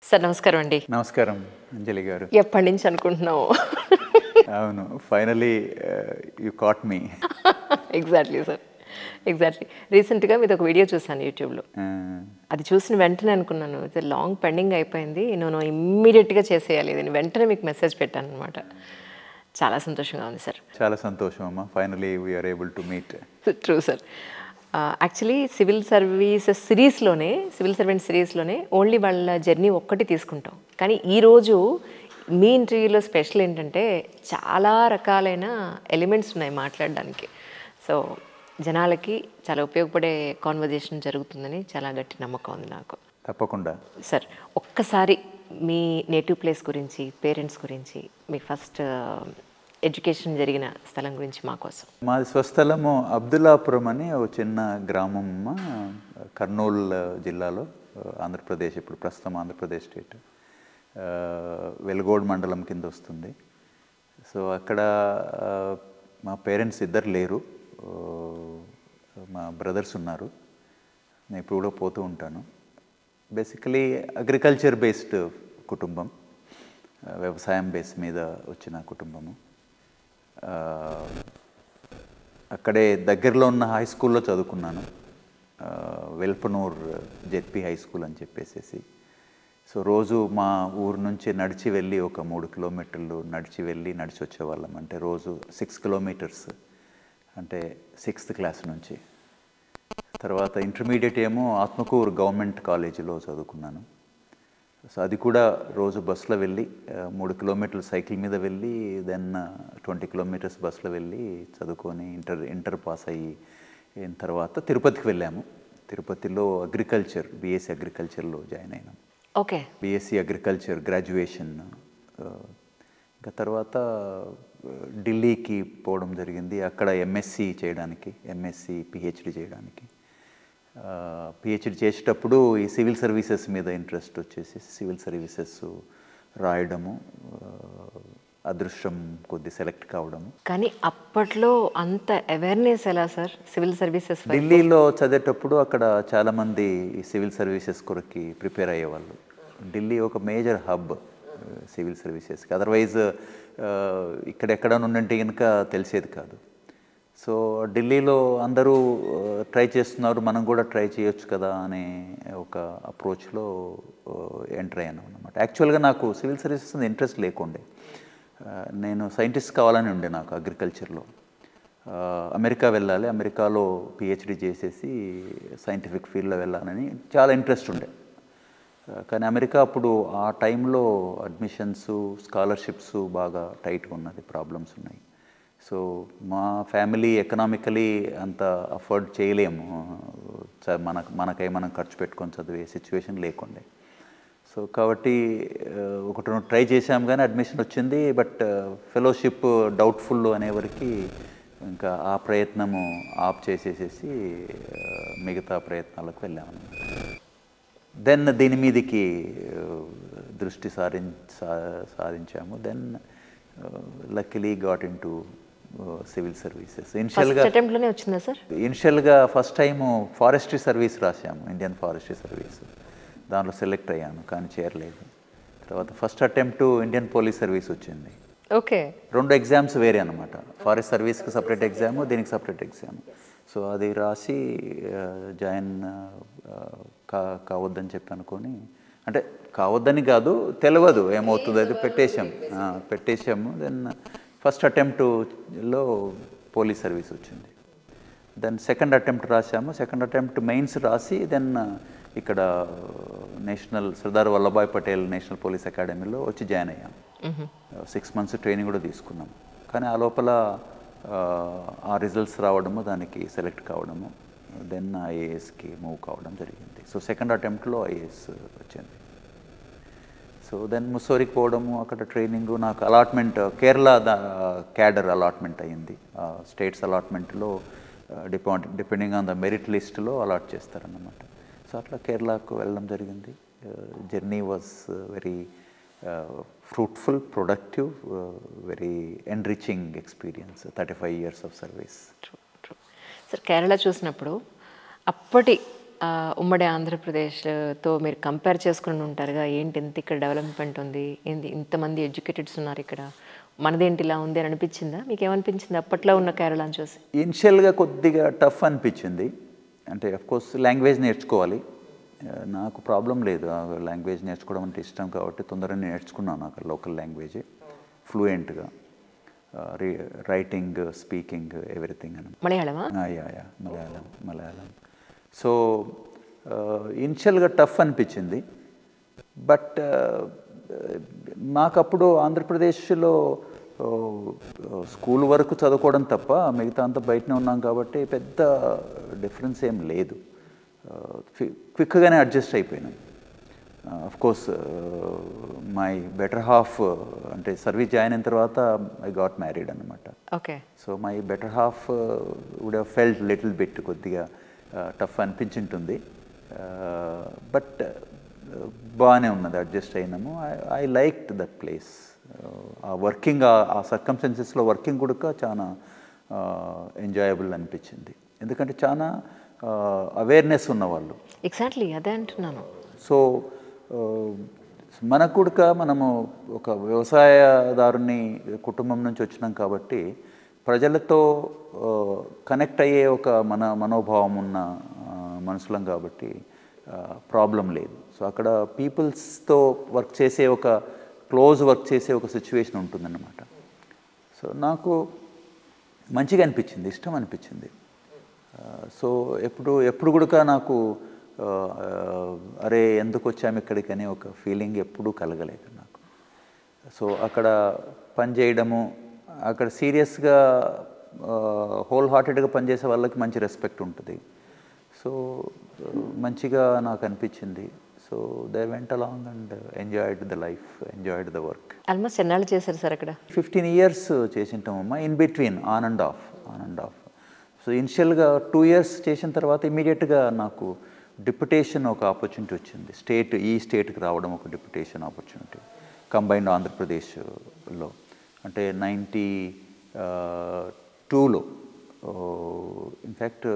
Sir నమస్కారం అండి నమస్కారం అంజలి గారు ఎప్పటి నుంచి అనుకుంటున్నాము అవును finally you caught me exactly sir exactly రీసెంట్గా మీది ఒక వీడియో చూసాను యూట్యూబ్లో అది చూసిన వెంటనే అనుకున్నాను ఇది లాంగ్ పెండింగ్ అయిపోయింది నేను ఇమ్మీడియట్గా చేసేయాలి ఇది వెంటనే మీకు మెసేజ్ పెట్టాను అనమాట చాలా సంతోషంగా ఉంది సార్ చాలా సంతోషం అమ్మా finally we are able to meet true sir actually civil services సిరీస్లోనే సివిల్ సర్వెంట్ సిరీస్లోనే ఓన్లీ వాళ్ళ జర్నీ ఒక్కటి తీసుకుంటాం కానీ ఈరోజు మీ ఇంటర్వ్యూలో స్పెషల్ ఏంటంటే చాలా రకాలైన ఎలిమెంట్స్ ఉన్నాయి మాట్లాడడానికి సో జనాలకి చాలా ఉపయోగపడే కాన్వర్జేషన్ జరుగుతుందని చాలా గట్టి నమ్మకం ఉంది నాకు తప్పకుండా సార్ ఒక్కసారి మీ నేటివ్ ప్లేస్ గురించి పేరెంట్స్ గురించి మీ ఫస్ట్ ఎడ్యుకేషన్ జరిగిన స్థలం గురించి మా కోసం మాది స్వస్థలము అబ్దుల్లాపురం అని ఒక చిన్న గ్రామం అమ్మా, కర్నూలు జిల్లాలో ఆంధ్రప్రదేశ్ ఇప్పుడు ప్రస్తుతం ఆంధ్రప్రదేశ్ స్టేట్ ఆ, వెలుగోడ్ మండలం కింద వస్తుంది సో అక్కడ ఆ, మా పేరెంట్స్ ఇద్దరు లేరు ఆ, మా బ్రదర్స్ ఉన్నారు నేను ఇప్పుడు కూడా పోతూ ఉంటాను బేసికలీ అగ్రికల్చర్ బేస్డ్ కుటుంబం ఆ, వ్యవసాయం బేస్ మీద వచ్చిన కుటుంబము ఆ, అక్కడే దగ్గరలో ఉన్న హై స్కూల్లో చదువుకున్నాను ఆ, వెల్పనూర్ జెడ్పీ హై స్కూల్ అని చెప్పేసేసి సో రోజు మా ఊరు నుంచి నడిచి వెళ్ళి ఒక మూడు కిలోమీటర్లు నడిచి వెళ్ళి నడిచి వచ్చేవాళ్ళం అంటే రోజు సిక్స్ కిలోమీటర్స్ అంటే సిక్స్త్ క్లాస్ నుంచి తర్వాత ఇంటర్మీడియట్ ఏమో ఆత్మకూరు గవర్నమెంట్ కాలేజీలో చదువుకున్నాను సో అది కూడా రోజు బస్సులో వెళ్ళి ఆ, మూడు కిలోమీటర్లు సైకిల్ మీద వెళ్ళి దెన్ ట్వంటీ కిలోమీటర్స్ బస్సులో వెళ్ళి చదువుకొని ఇంటర్ ఇంటర్ పాస్ అయ్యి అయిన తర్వాత తిరుపతికి వెళ్ళాము తిరుపతిలో అగ్రికల్చర్ బీఎస్సీ అగ్రికల్చర్లో జాయిన్ అయినాం ఓకే బీఎస్సీ అగ్రికల్చర్ గ్రాడ్యుయేషన్ ఆ, ఇంకా తర్వాత ఆ, ఢిల్లీకి పోవడం జరిగింది అక్కడ ఎంఎస్సి చేయడానికి ఎంఎస్సి పిహెచ్డి చేయడానికి పిహెచ్డి చేసేటప్పుడు ఈ సివిల్ సర్వీసెస్ మీద ఇంట్రెస్ట్ వచ్చేసి సివిల్ సర్వీసెస్ రాయడము ఆ, అదృష్టం కొద్ది సెలెక్ట్ కావడము కానీ అప్పట్లో అంత అవేర్నెస్ ఎలా సార్ సివిల్ సర్వీసెస్ ఢిల్లీలో చదివేటప్పుడు అక్కడ చాలామంది ఈ సివిల్ సర్వీసెస్ కొరకి ప్రిపేర్ అయ్యేవాళ్ళు ఢిల్లీ ఒక మేజర్ హబ్ సివిల్ సర్వీసెస్కి అదర్వైజ్ ఇక్కడెక్కడ ఉండంటే కనుక తెలిసేది కాదు సో ఢిల్లీలో అందరూ ట్రై చేస్తున్నారు మనం కూడా ట్రై చేయొచ్చు కదా అనే ఒక అప్రోచ్లో ఎంటర్ అయ్యాను అనమాట యాక్చువల్గా నాకు సివిల్ సర్వీసెస్ మీద ఇంట్రెస్ట్ లేకుండే ఆ, నేను సైంటిస్ట్ కావాలని ఉండే నాకు అగ్రికల్చర్లో ఆ, అమెరికా వెళ్ళాలి అమెరికాలో పిహెచ్డి చేసేసి సైంటిఫిక్ ఫీల్డ్లో వెళ్ళాలని చాలా ఇంట్రెస్ట్ ఉండే ఆ, కానీ అమెరికా అప్పుడు ఆ టైంలో అడ్మిషన్స్ స్కాలర్షిప్స్ బాగా టైట్గా ఉన్నది ప్రాబ్లమ్స్ ఉన్నాయి సో మా ఫ్యామిలీ ఎకనామికలీ అంత అఫోర్డ్ చేయలేము చ- మనకు మనకై మనం ఖర్చు పెట్టుకొని చదివే సిచ్యువేషన్ లేకుండే సో కాబట్టి ఆ, ఒకటి రెండు ట్రై చేశాం కానీ అడ్మిషన్ వచ్చింది బట్ ఫెలోషిప్ డౌట్ఫుల్ అనేవరకు ఇంకా ఆ ప్రయత్నము ఆఫ్ చేసేసేసి ఆ, మిగతా ప్రయత్నాలకు వెళ్ళాము దెన్ దీని మీదకి ఆ, దృష్టి సారిం సా- సాధించాము then luckily got into civil services ఇనిషియల్గా ఫస్ట్ అటెంప్ట్లోనే వచ్చిందా సార్ ఇనిషియల్గా ఫస్ట్ టైము ఫారెస్ట్రీ సర్వీస్ రాశాము ఇండియన్ ఫారెస్ట్రీ సర్వీస్ దాంట్లో సెలెక్ట్ అయ్యాను కానీ చేరలేదు తర్వాత first attempt Indian police service వచ్చింది ఓకే రెండు ఎగ్జామ్స్ వేరే అనమాట ఫారెస్ట్ సర్వీస్కి సపరేట్ ఎగ్జామ్ దీనికి సపరేట్ ఎగ్జామ్ సో అది రాసి ఆ, జాయిన్ ఆ, కా కావద్దని చెప్పి అనుకొని అంటే కావద్దని కాదు తెలియదు ఏమవుతుందో అది పెట్టేశాం ఆ, పెట్టేశాము దెన్ ఫస్ట్ అటెంప్ట్లో పోలీస్ సర్వీస్ వచ్చింది దెన్ సెకండ్ అటెంప్ట్ రాసాము సెకండ్ అటెంప్ట్ మెయిన్స్ రాసి దెన్ ఇక్కడ national Sardar Vallabhbhai Patel national police అకాడమీలో వచ్చి జాయిన్ అయ్యాం సిక్స్ మంత్స్ ట్రైనింగ్ కూడా తీసుకున్నాం కానీ ఆ లోపల ఆ, ఆ రిజల్ట్స్ రావడము దానికి సెలెక్ట్ కావడము దెన్ ఐఏఎస్కి మూవ్ కావడం జరిగింది సో సెకండ్ అటెంప్ట్లో ఐఏఎస్ వచ్చింది సో దెన్ ముస్సోరికి పోవడము అక్కడ ట్రైనింగ్ నాకు అలాట్మెంట్ కేరళ క్యాడర్ అలాట్మెంట్ అయ్యింది స్టేట్స్ అలాట్మెంట్లో depart depending on the merit లిస్ట్లో అలాట్ చేస్తారన్నమాట సో అట్లా కేరళకు వెళ్ళడం జరిగింది journey was very fruitful productive very enriching experience thirty five years of service sir Kerala చూసినప్పుడు అప్పటి ఆ, ఉమ్మడి ఆంధ్రప్రదేశ్తో మీరు కంపేర్ చేసుకుని ఉంటారుగా ఏంటి ఇంత ఇక్కడ డెవలప్మెంట్ ఉంది ఏంటి ఇంతమంది ఎడ్యుకేటెడ్స్ ఉన్నారు ఇక్కడ మనదేంటి ఇలా ఉంది అని అనిపించిందా మీకు ఏమనిపించింది అప్పట్లో ఉన్న కేరళని చూసి ఇనిషియల్గా కొద్దిగా టఫ్ అనిపించింది అంటే కోర్స్ లాంగ్వేజ్ నేర్చుకోవాలి ఆ, నాకు ప్రాబ్లం లేదు ఆ లాంగ్వేజ్ నేర్చుకోవడం అంటే ఇష్టం కాబట్టి తొందరగా నేర్చుకున్నాను అక్కడ లోకల్ లాంగ్వేజ్ ఫ్లూయెంట్గా రైటింగ్ స్పీకింగ్ ఎవ్రీథింగ్ అని మలయాళమా yeah yeah Malayalam Malayalam so ఇనిషియల్గా టఫ్ అనిపించింది బట్ మాకప్పుడు ఆంధ్రప్రదేశ్లో స్కూల్ వరకు చదువుకోవడం తప్ప మిగతా అంతా బయటనే ఉన్నాం కాబట్టి పెద్ద డిఫరెన్స్ ఏం లేదు క్విక్గానే అడ్జస్ట్ అయిపోయినాం of course my better half అంటే సర్వీస్ జాయిన్ అయిన తర్వాత ఐ గాట్ మ్యారీడ్ అనమాట okay so my better half would have felt little bit కొద్దిగా టఫ్ అనిపించుంటుంది బట్ బాగానే ఉన్నది అడ్జస్ట్ అయినాము ఐ లైక్డ్ దట్ ప్లేస్ ఆ వర్కింగ్ ఆ సర్కమ్స్టెన్సెస్లో వర్కింగ్ కూడా చాలా ఎంజాయబుల్ అనిపించింది ఎందుకంటే చాలా అవేర్నెస్ ఉన్నవాళ్ళు ఎగ్జాక్ట్లీ అదే అంటున్నాను సో ఆ, మనకు కూడా మనము ఒక వ్యవసాయదారుని కుటుంబం నుంచి వచ్చినాం కాబట్టి ప్రజలతో కనెక్ట్ అయ్యే ఒక మన మనోభావం ఉన్న ఆ, మనుషులం కాబట్టి ప్రాబ్లం లేదు సో అక్కడ పీపుల్స్తో వర్క్ చేసే ఒక క్లోజ్ వర్క్ చేసే ఒక సిచ్యువేషన్ ఉంటుందన్నమాట సో నాకు మంచిగా అనిపించింది ఇష్టం అనిపించింది ఆ, సో ఎప్పుడు ఎప్పుడు కూడా నాకు ఆ, అరే ఎందుకు వచ్చాము ఇక్కడికి అనే ఒక ఫీలింగ్ ఎప్పుడూ కలగలేదు నాకు సో అక్కడ పని చేయడము అక్కడ సీరియస్గా హోల్ హార్టెడ్గా పనిచేసే వాళ్ళకి మంచి రెస్పెక్ట్ ఉంటుంది సో మంచిగా నాకు అనిపించింది so they went along and enjoyed the life enjoyed the work almost ఎన్నాళ్ళు చేశారు సార్ అక్కడ ఫిఫ్టీన్ ఇయర్స్ చేసింటామమ్మా in between on and off on and off so ఇనిషియల్గా టూ ఇయర్స్ చేసిన తర్వాత ఇమీడియట్గా నాకు డిప్యుటేషన్ ఒక ఆపర్చునిటీ వచ్చింది స్టేట్ ఈ స్టేట్కి రావడం ఒక డిప్యుటేషన్ ఆపర్చునిటీ కంబైన్డ్ ఆంధ్రప్రదేశ్లో అంటే నైంటీ టూలో ఇన్ఫ్యాక్ట్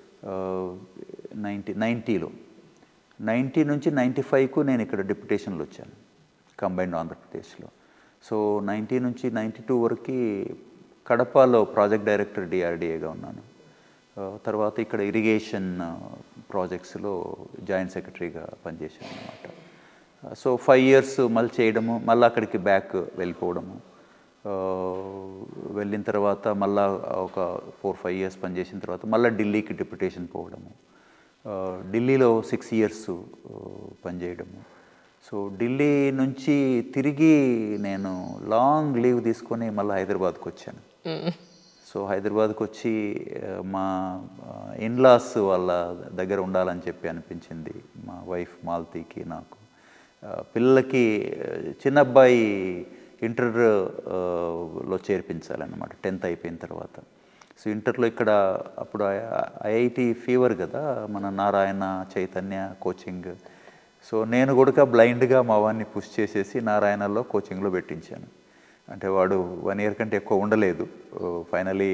నైంటీ నైంటీలో నైంటీ నుంచి నైంటీ ఫైవ్కు నేను ఇక్కడ డిప్యుటేషన్లో వచ్చాను కంబైన్డ్ ఆంధ్రప్రదేశ్లో సో నైంటీ నుంచి నైంటీ టూ వరకు కడపలో ప్రాజెక్ట్ డైరెక్టర్ డిఆర్డిఏగా ఉన్నాను ఆ, తర్వాత ఇక్కడ ఇరిగేషన్ ప్రాజెక్ట్స్లో జాయింట్ సెక్రటరీగా పనిచేశాను అనమాట సో ఫైవ్ ఇయర్స్ మళ్ళీ చేయడము మళ్ళీ అక్కడికి బ్యాక్ వెళ్ళిపోవడము ఆ, వెళ్ళిన తర్వాత మళ్ళా ఒక ఫోర్ ఫైవ్ ఇయర్స్ పనిచేసిన తర్వాత మళ్ళీ ఢిల్లీకి డిప్యుటేషన్ పోవడము ఆ, ఢిల్లీలో సిక్స్ ఇయర్స్ పనిచేయడము సో ఢిల్లీ నుంచి తిరిగి నేను లాంగ్ లీవ్ తీసుకొని మళ్ళీ హైదరాబాద్కి వచ్చాను సో హైదరాబాద్కి వచ్చి ఆ, మా ఇన్లాస్ వాళ్ళ దగ్గర ఉండాలని చెప్పి అనిపించింది మా వైఫ్ మాలతీకి నాకు ఆ, పిల్లలకి ఆ, చిన్న అబ్బాయి ఇంటర్ ఆ, లో చేర్పించాలన్నమాట టెన్త్ అయిపోయిన తర్వాత సో ఇంటర్లో ఇక్కడ అప్పుడు ఐఐటి ఫీవర్ కదా మన నారాయణ చైతన్య కోచింగ్ సో నేను కూడా బ్లైండ్గా మా వాడిని పుష్ చేసేసి నారాయణలో కోచింగ్లో పెట్టించాను అంటే వాడు వన్ ఇయర్ కంటే ఎక్కువ ఉండలేదు ఫైనలీ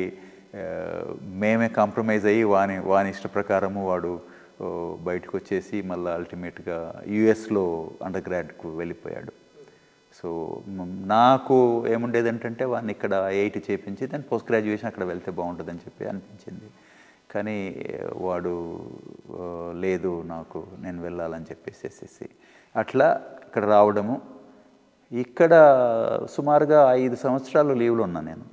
మేమే కాంప్రమైజ్ అయ్యి వాని వాని ఇష్ట ప్రకారము వాడు ఓ, బయటకు వచ్చేసి మళ్ళీ అల్టిమేట్గా యుఎస్లో అండర్ గ్రాడ్కు వెళ్ళిపోయాడు సో మ్, నాకు ఏముండేది ఏంటంటే వాడిని ఇక్కడ ఐఐటి చేపించి దాని పోస్ట్ గ్రాడ్యుయేషన్ అక్కడ వెళ్తే బాగుంటుందని చెప్పి అనిపించింది కానీ వాడు ఆ, లేదు నాకు నేను వెళ్ళాలని చెప్పేసేసి అట్లా ఇక్కడ రావడము ఇక్కడ సుమారుగా ఐదు సంవత్సరాలు లీవ్లో ఉన్నా నేను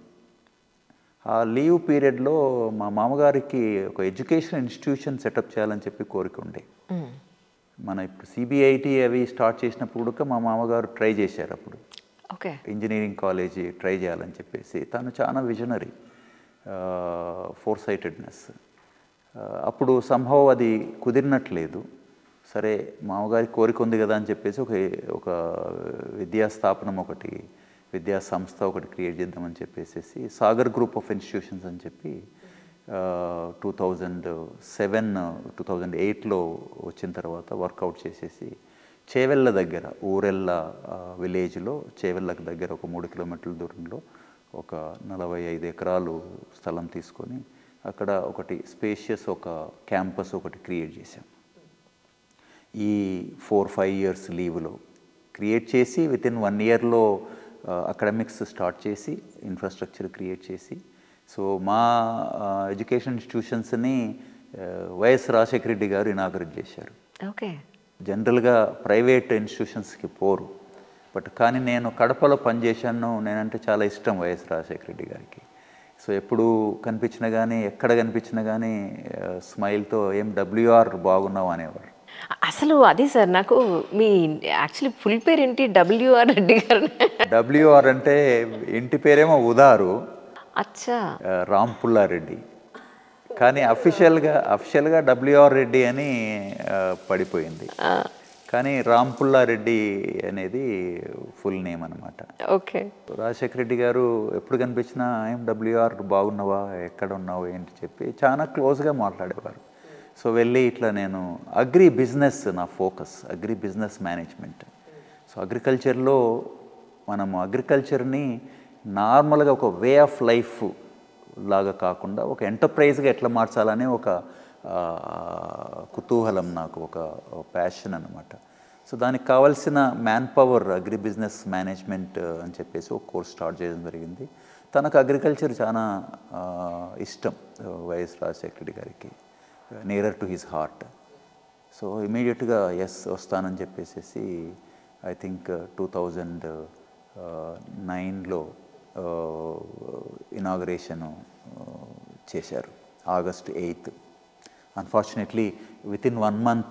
ఆ లీవ్ పీరియడ్లో మా మామగారికి ఒక ఎడ్యుకేషన్ ఇన్స్టిట్యూషన్ సెటప్ చేయాలని చెప్పి కోరిక ఉండే మన ఇప్పుడు సిబిఐటి అవి స్టార్ట్ చేసినప్పుడు కూడా మా మామగారు ట్రై చేశారు అప్పుడు ఓకే ఇంజనీరింగ్ కాలేజీ ట్రై చేయాలని చెప్పేసి తను చాలా విజనరీ ఫోర్ సైటెడ్నెస్ అప్పుడు సంభవం అది కుదిరినట్లేదు సరే మామగారి కోరిక ఉంది కదా అని చెప్పేసి ఒక ఒక విద్యా స్థాపనం ఒకటి విద్యా సంస్థ ఒకటి క్రియేట్ చేద్దామని చెప్పేసి సాగర్ గ్రూప్ ఆఫ్ ఇన్స్టిట్యూషన్స్ అని చెప్పి two thousand seven two thousand ఎయిట్లో వచ్చిన తర్వాత వర్కౌట్ చేసేసి చేవెళ్ళ దగ్గర ఊరెళ్ళ విలేజ్లో చేవెళ్ళకు దగ్గర ఒక మూడు కిలోమీటర్ల దూరంలో ఒక నలభై ఐదు ఎకరాలు స్థలం తీసుకొని అక్కడ ఒకటి స్పేషియస్ ఒక క్యాంపస్ ఒకటి క్రియేట్ చేశాం ఈ ఫోర్ ఫైవ్ ఇయర్స్ లీవ్లో క్రియేట్ చేసి విత్ ఇన్ వన్ ఇయర్లో అకాడమిక్స్ స్టార్ట్ చేసి ఇన్ఫ్రాస్ట్రక్చర్ క్రియేట్ చేసి సో మా ఎడ్యుకేషన్ ఇన్స్టిట్యూషన్స్ని వైఎస్ రాజశేఖర రెడ్డి గారు ఇనాగరేట్ చేశారు ఓకే జనరల్గా ప్రైవేట్ ఇన్స్టిట్యూషన్స్కి పోరు బట్ కానీ నేను కడపలో పనిచేశాను నేనంటే చాలా ఇష్టం వైఎస్ రాజశేఖర రెడ్డి గారికి సో ఎప్పుడు కనిపించినా కానీ ఎక్కడ కనిపించినా కానీ స్మైల్తో ఏం డబ్ల్యూఆర్ బాగున్నావు అనేవారు అసలు అదే సార్ నాకు మీ యాక్చువల్లీ ఫుల్ పేరు ఏంటి డబ్ల్యూఆర్ రెడ్డి గారు డబ్ల్యూఆర్ అంటే ఇంటి పేరేమో ఉదారు అచ్చా ఆ, రామ్ పుల్లారెడ్డి కానీ అఫీషియల్గా అఫీషియల్గా డబ్ల్యూఆర్ రెడ్డి అని ఆ, పడిపోయింది కానీ రామ్ పుల్లారెడ్డి అనేది ఫుల్ నేమ్ అనమాట ఓకే రాజశేఖర రెడ్డి గారు ఎప్పుడు కనిపించినా ఏం డబ్ల్యూఆర్ బాగున్నావా ఎక్కడ ఉన్నావు ఏంటి చెప్పి చాలా క్లోజ్గా మాట్లాడేవారు సో వెళ్ళి ఇట్లా నేను అగ్రి బిజినెస్ నా focus agri business management so అగ్రికల్చర్లో మనము అగ్రికల్చర్ని నార్మల్గా ఒక వే ఆఫ్ లైఫ్ లాగా కాకుండా ఒక ఎంటర్ప్రైజ్గా ఎట్లా మార్చాలనే ఒక ఆ, కుతూహలం నాకు ఒక ప్యాషన్ అనమాట సో దానికి కావాల్సిన man power agri business management అని చెప్పేసి ఒక కోర్స్ స్టార్ట్ చేయడం జరిగింది తనకు అగ్రికల్చర్ చాలా ఆ, ఇష్టం వైఎస్ రాజశేఖర రెడ్డి గారికి nearer to his heart so ఇమీడియట్గా ఎస్ వస్తానని చెప్పేసి ఐ థింక్ టూ థౌజండ్ నైన్లో ఇనాగరేషను చేశారు August eighth unfortunately within one month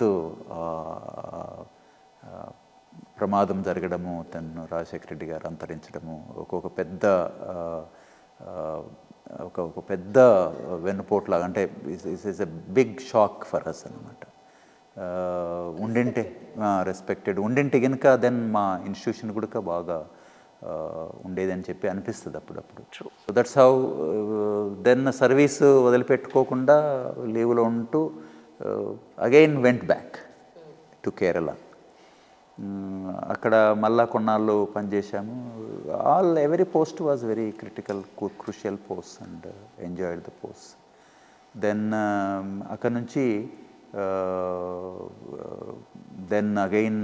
ప్రమాదం జరగడము తను రాజశేఖర రెడ్డి గారు అంతరించడము ఒక్కొక్క పెద్ద ఆ, ఆ, ఒక ఒక పెద్ద వెన్నుపోట్లాగా అంటే is is a big shock for us అనమాట ఉండింటే రెస్పెక్టెడ్ ఉండింటే కనుక దెన్ మా ఇన్స్టిట్యూషన్ కూడా బాగా ఆ, ఉండేదని చెప్పి అనిపిస్తుంది అప్పుడప్పుడు so that's how then service వదిలిపెట్టుకోకుండా లీవ్లో ఉంటూ again went back to Kerala hmm, అక్కడ మళ్ళా కొన్నాళ్ళు పనిచేశాము all every post was very critical crucial post and enjoyed the post then అక్కడ నుంచి దెన్ అగైన్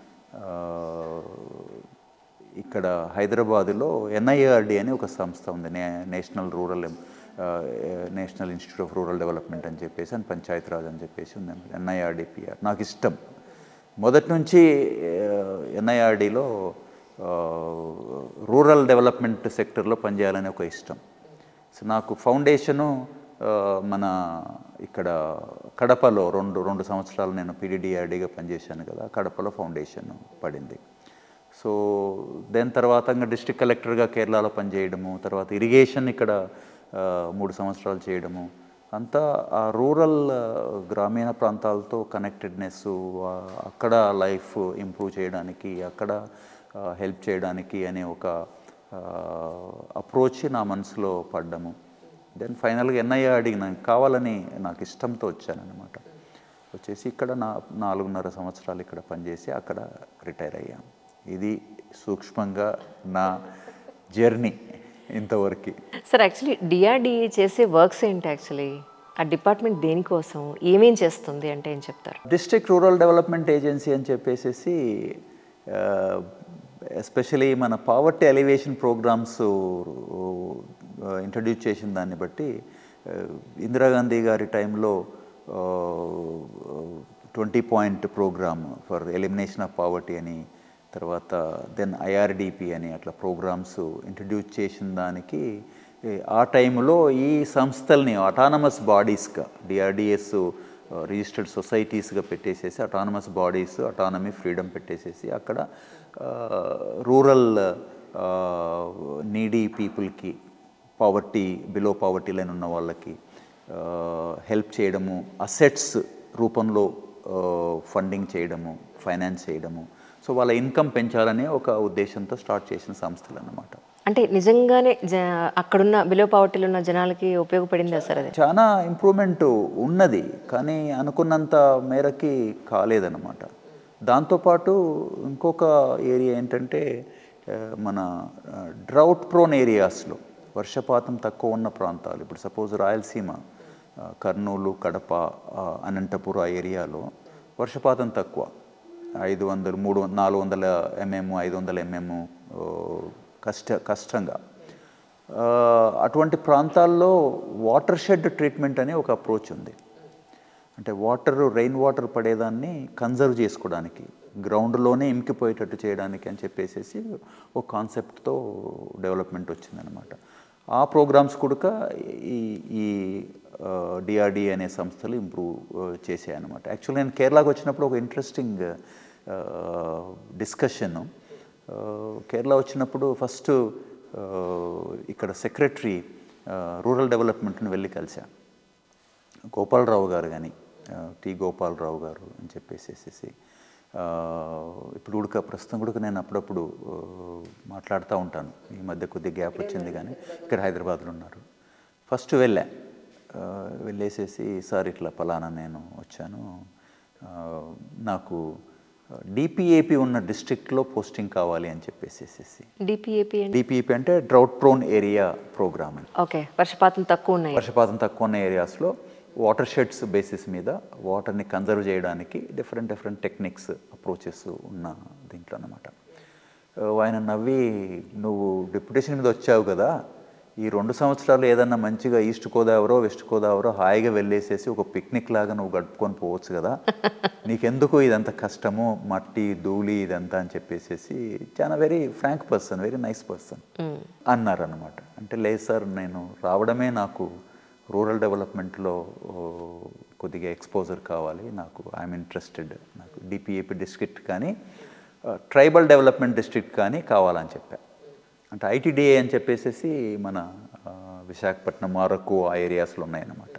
ఇక్కడ హైదరాబాదులో ఎన్ఐఆర్డి అని ఒక సంస్థ ఉంది నే national rural national institute of rural development అని చెప్పేసి అండ్ పంచాయత్ రాజ్ అని చెప్పేసి ఉంది ఎన్ఐఆర్డిపిఆర్ నాకు ఇష్టం మొదటి నుంచి ఎన్ఐఆర్డిలో రూరల్ డెవలప్మెంట్ సెక్టర్లో పనిచేయాలని ఒక ఇష్టం సో నాకు ఫౌండేషను ఆ, మన ఇక్కడ కడపలో రెండు రెండు సంవత్సరాలు నేను పీడీడీఆర్డీగా పనిచేశాను కదా కడపలో ఫౌండేషన్ పడింది సో దాని తర్వాత ఇంకా డిస్ట్రిక్ట్ కలెక్టర్గా కేరళలో పనిచేయడము తర్వాత ఇరిగేషన్ ఇక్కడ ఆ, మూడు సంవత్సరాలు చేయడము అంతా ఆ రూరల్ ఆ, గ్రామీణ ప్రాంతాలతో కనెక్టెడ్నెస్ అక్కడ లైఫ్ ఇంప్రూవ్ చేయడానికి అక్కడ హెల్ప్ చేయడానికి అనే ఒక అప్రోచ్ నా మనసులో పడ్డము దెన్ ఫైనల్గా ఎన్ఐఏ అడిగిన కావాలని నాకు ఇష్టంతో వచ్చానన్నమాట వచ్చేసి ఇక్కడ నా నాలుగున్నర సంవత్సరాలు ఇక్కడ పనిచేసి అక్కడ రిటైర్ అయ్యాను ఇది సూక్ష్మంగా నా జర్నీ ఇంతవరకు సార్ యాక్చువల్లీ డిఆర్డిఏ చేసే వర్క్స్ ఏంటి యాక్చువల్లీ ఆ డిపార్ట్మెంట్ దేనికోసం ఏమేం చేస్తుంది అంటే ఏం చెప్తారు డిస్ట్రిక్ట్ రూరల్ డెవలప్మెంట్ ఏజెన్సీ అని చెప్పేసి ఎస్పెషలీ మన పావర్టీ ఎలివేషన్ ప్రోగ్రామ్స్ ఇంట్రడ్యూస్ చేసిన దాన్ని బట్టి ఆ, ఇందిరాగాంధీ గారి టైంలో twenty point programme for elimination of poverty అని తర్వాత దెన్ ఐఆర్డిపి అని అట్లా ప్రోగ్రామ్స్ ఇంట్రడ్యూస్ చేసిన దానికి ఏ, ఆ టైంలో ఈ సంస్థల్ని అటానమస్ బాడీస్గా డిఆర్డిఎస్ రిజిస్టర్డ్ సొసైటీస్గా పెట్టేసేసి అటానమస్ బాడీస్ అటానమీ ఫ్రీడమ్ పెట్టేసేసి అక్కడ రూరల్ నీడీ పీపుల్కి పావర్టీ బిలో పావర్టీ లైన్ ఉన్న వాళ్ళకి హెల్ప్ చేయడము అసెట్స్ రూపంలో ఫండింగ్ చేయడము ఫైనాన్స్ చేయడము సో వాళ్ళ ఇన్కమ్ పెంచాలనే ఒక ఉద్దేశంతో స్టార్ట్ చేసిన సంస్థలు అన్నమాట అంటే నిజంగానే జ అక్కడున్న బిలో పావర్టీలో ఉన్న జనాలకి ఉపయోగపడిందా సార్ అది చాలా ఇంప్రూవ్మెంట్ ఉన్నది కానీ అనుకున్నంత మేరకి కాలేదన్నమాట దాంతోపాటు ఇంకొక ఏరియా ఏంటంటే ఆ, మన డ్రౌట్ ప్రోన్ ఏరియాస్లో వర్షపాతం తక్కువ ఉన్న ప్రాంతాలు ఇప్పుడు సపోజ్ రాయలసీమ ఆ, కర్నూలు కడప ఆ, అనంతపురం ఆ ఏరియాలో వర్షపాతం తక్కువ ఐదు వందలు మూడు నాలుగు వందల ఎంఎం ఐదు వందల ఎంఎం కష్ట కష్టంగా ఆ, అటువంటి ప్రాంతాల్లో వాటర్ షెడ్ ట్రీట్మెంట్ అనే ఒక అప్రోచ్ ఉంది అంటే వాటర్ రెయిన్ వాటర్ పడేదాన్ని కన్జర్వ్ చేసుకోవడానికి గ్రౌండ్లోనే ఇంకిపోయేటట్టు చేయడానికి అని చెప్పేసి ఒక కాన్సెప్ట్తో డెవలప్మెంట్ వచ్చిందనమాట ఆ ప్రోగ్రామ్స్ కూడా ఈ ఈ డిఆర్డి అనే సంస్థలు ఇంప్రూవ్ చేశాయి అనమాట యాక్చువల్లీ నేను కేరళకు వచ్చినప్పుడు ఒక ఇంట్రెస్టింగ్ డిస్కషన్ కేరళ వచ్చినప్పుడు ఫస్ట్ ఇక్కడ సెక్రటరీ రూరల్ డెవలప్మెంట్ని వెళ్ళి కలిశాను గోపాలరావు గారు కానీ టి గోపాలరావు గారు అని చెప్పేసేసి ఆ, ఇప్పుడు ఉడక ప్రస్తుతం కూడా నేను అప్పుడప్పుడు ఆ, మాట్లాడుతూ ఉంటాను ఈ మధ్య కొద్ది గ్యాప్ వచ్చింది కానీ ఇక్కడ హైదరాబాద్లో ఉన్నారు ఫస్ట్ వెళ్ళా ఆ, వెళ్ళేసేసి సార్ ఇట్లా పలానా నేను వచ్చాను ఆ, నాకు డిపిఏపి ఉన్న డిస్ట్రిక్ట్లో పోస్టింగ్ కావాలి అని చెప్పేసేసి డిపిఏపి అండి డిపిఏపి అంటే డ్రౌట్ ప్రోన్ ఏరియా ప్రోగ్రామ్ అని ఓకే వర్షపాతం తక్కువ ఉన్నాయి వర్షపాతం తక్కువ ఉన్న ఏరియాస్లో వాటర్ షెడ్స్ బేసిస్ మీద వాటర్ని కన్జర్వ్ చేయడానికి డిఫరెంట్ డిఫరెంట్ టెక్నిక్స్ అప్రోచెస్ ఉన్న దీంట్లో అనమాట ఆయన నవ్వి నువ్వు డిప్యుటేషన్ మీద వచ్చావు కదా ఈ రెండు సంవత్సరాలు ఏదన్నా మంచిగా ఈస్ట్ గోదావరో వెస్ట్ గోదావరో హాయిగా వెళ్ళేసేసి ఒక పిక్నిక్ లాగా నువ్వు గడుపుకొని పోవచ్చు కదా నీకెందుకు ఇదంతా కష్టము మట్టి ధూళి ఇదంతా అని చెప్పేసేసి చాలా very frank person very nice person అన్నారనమాట అంటే లేదు సార్ నేను రావడమే నాకు రూరల్ డెవలప్మెంట్లో ఓ, కొద్దిగా ఎక్స్పోజర్ కావాలి నాకు ఐఎమ్ ఇంట్రెస్టెడ్ నాకు డిపిఏపి డిస్ట్రిక్ట్ కానీ ట్రైబల్ డెవలప్మెంట్ డిస్ట్రిక్ట్ కానీ కావాలని చెప్పా అంటే ఐటీడీఏ అని చెప్పేసి మన ఆ, విశాఖపట్నం అరకు ఆ ఏరియాస్లో ఉన్నాయన్నమాట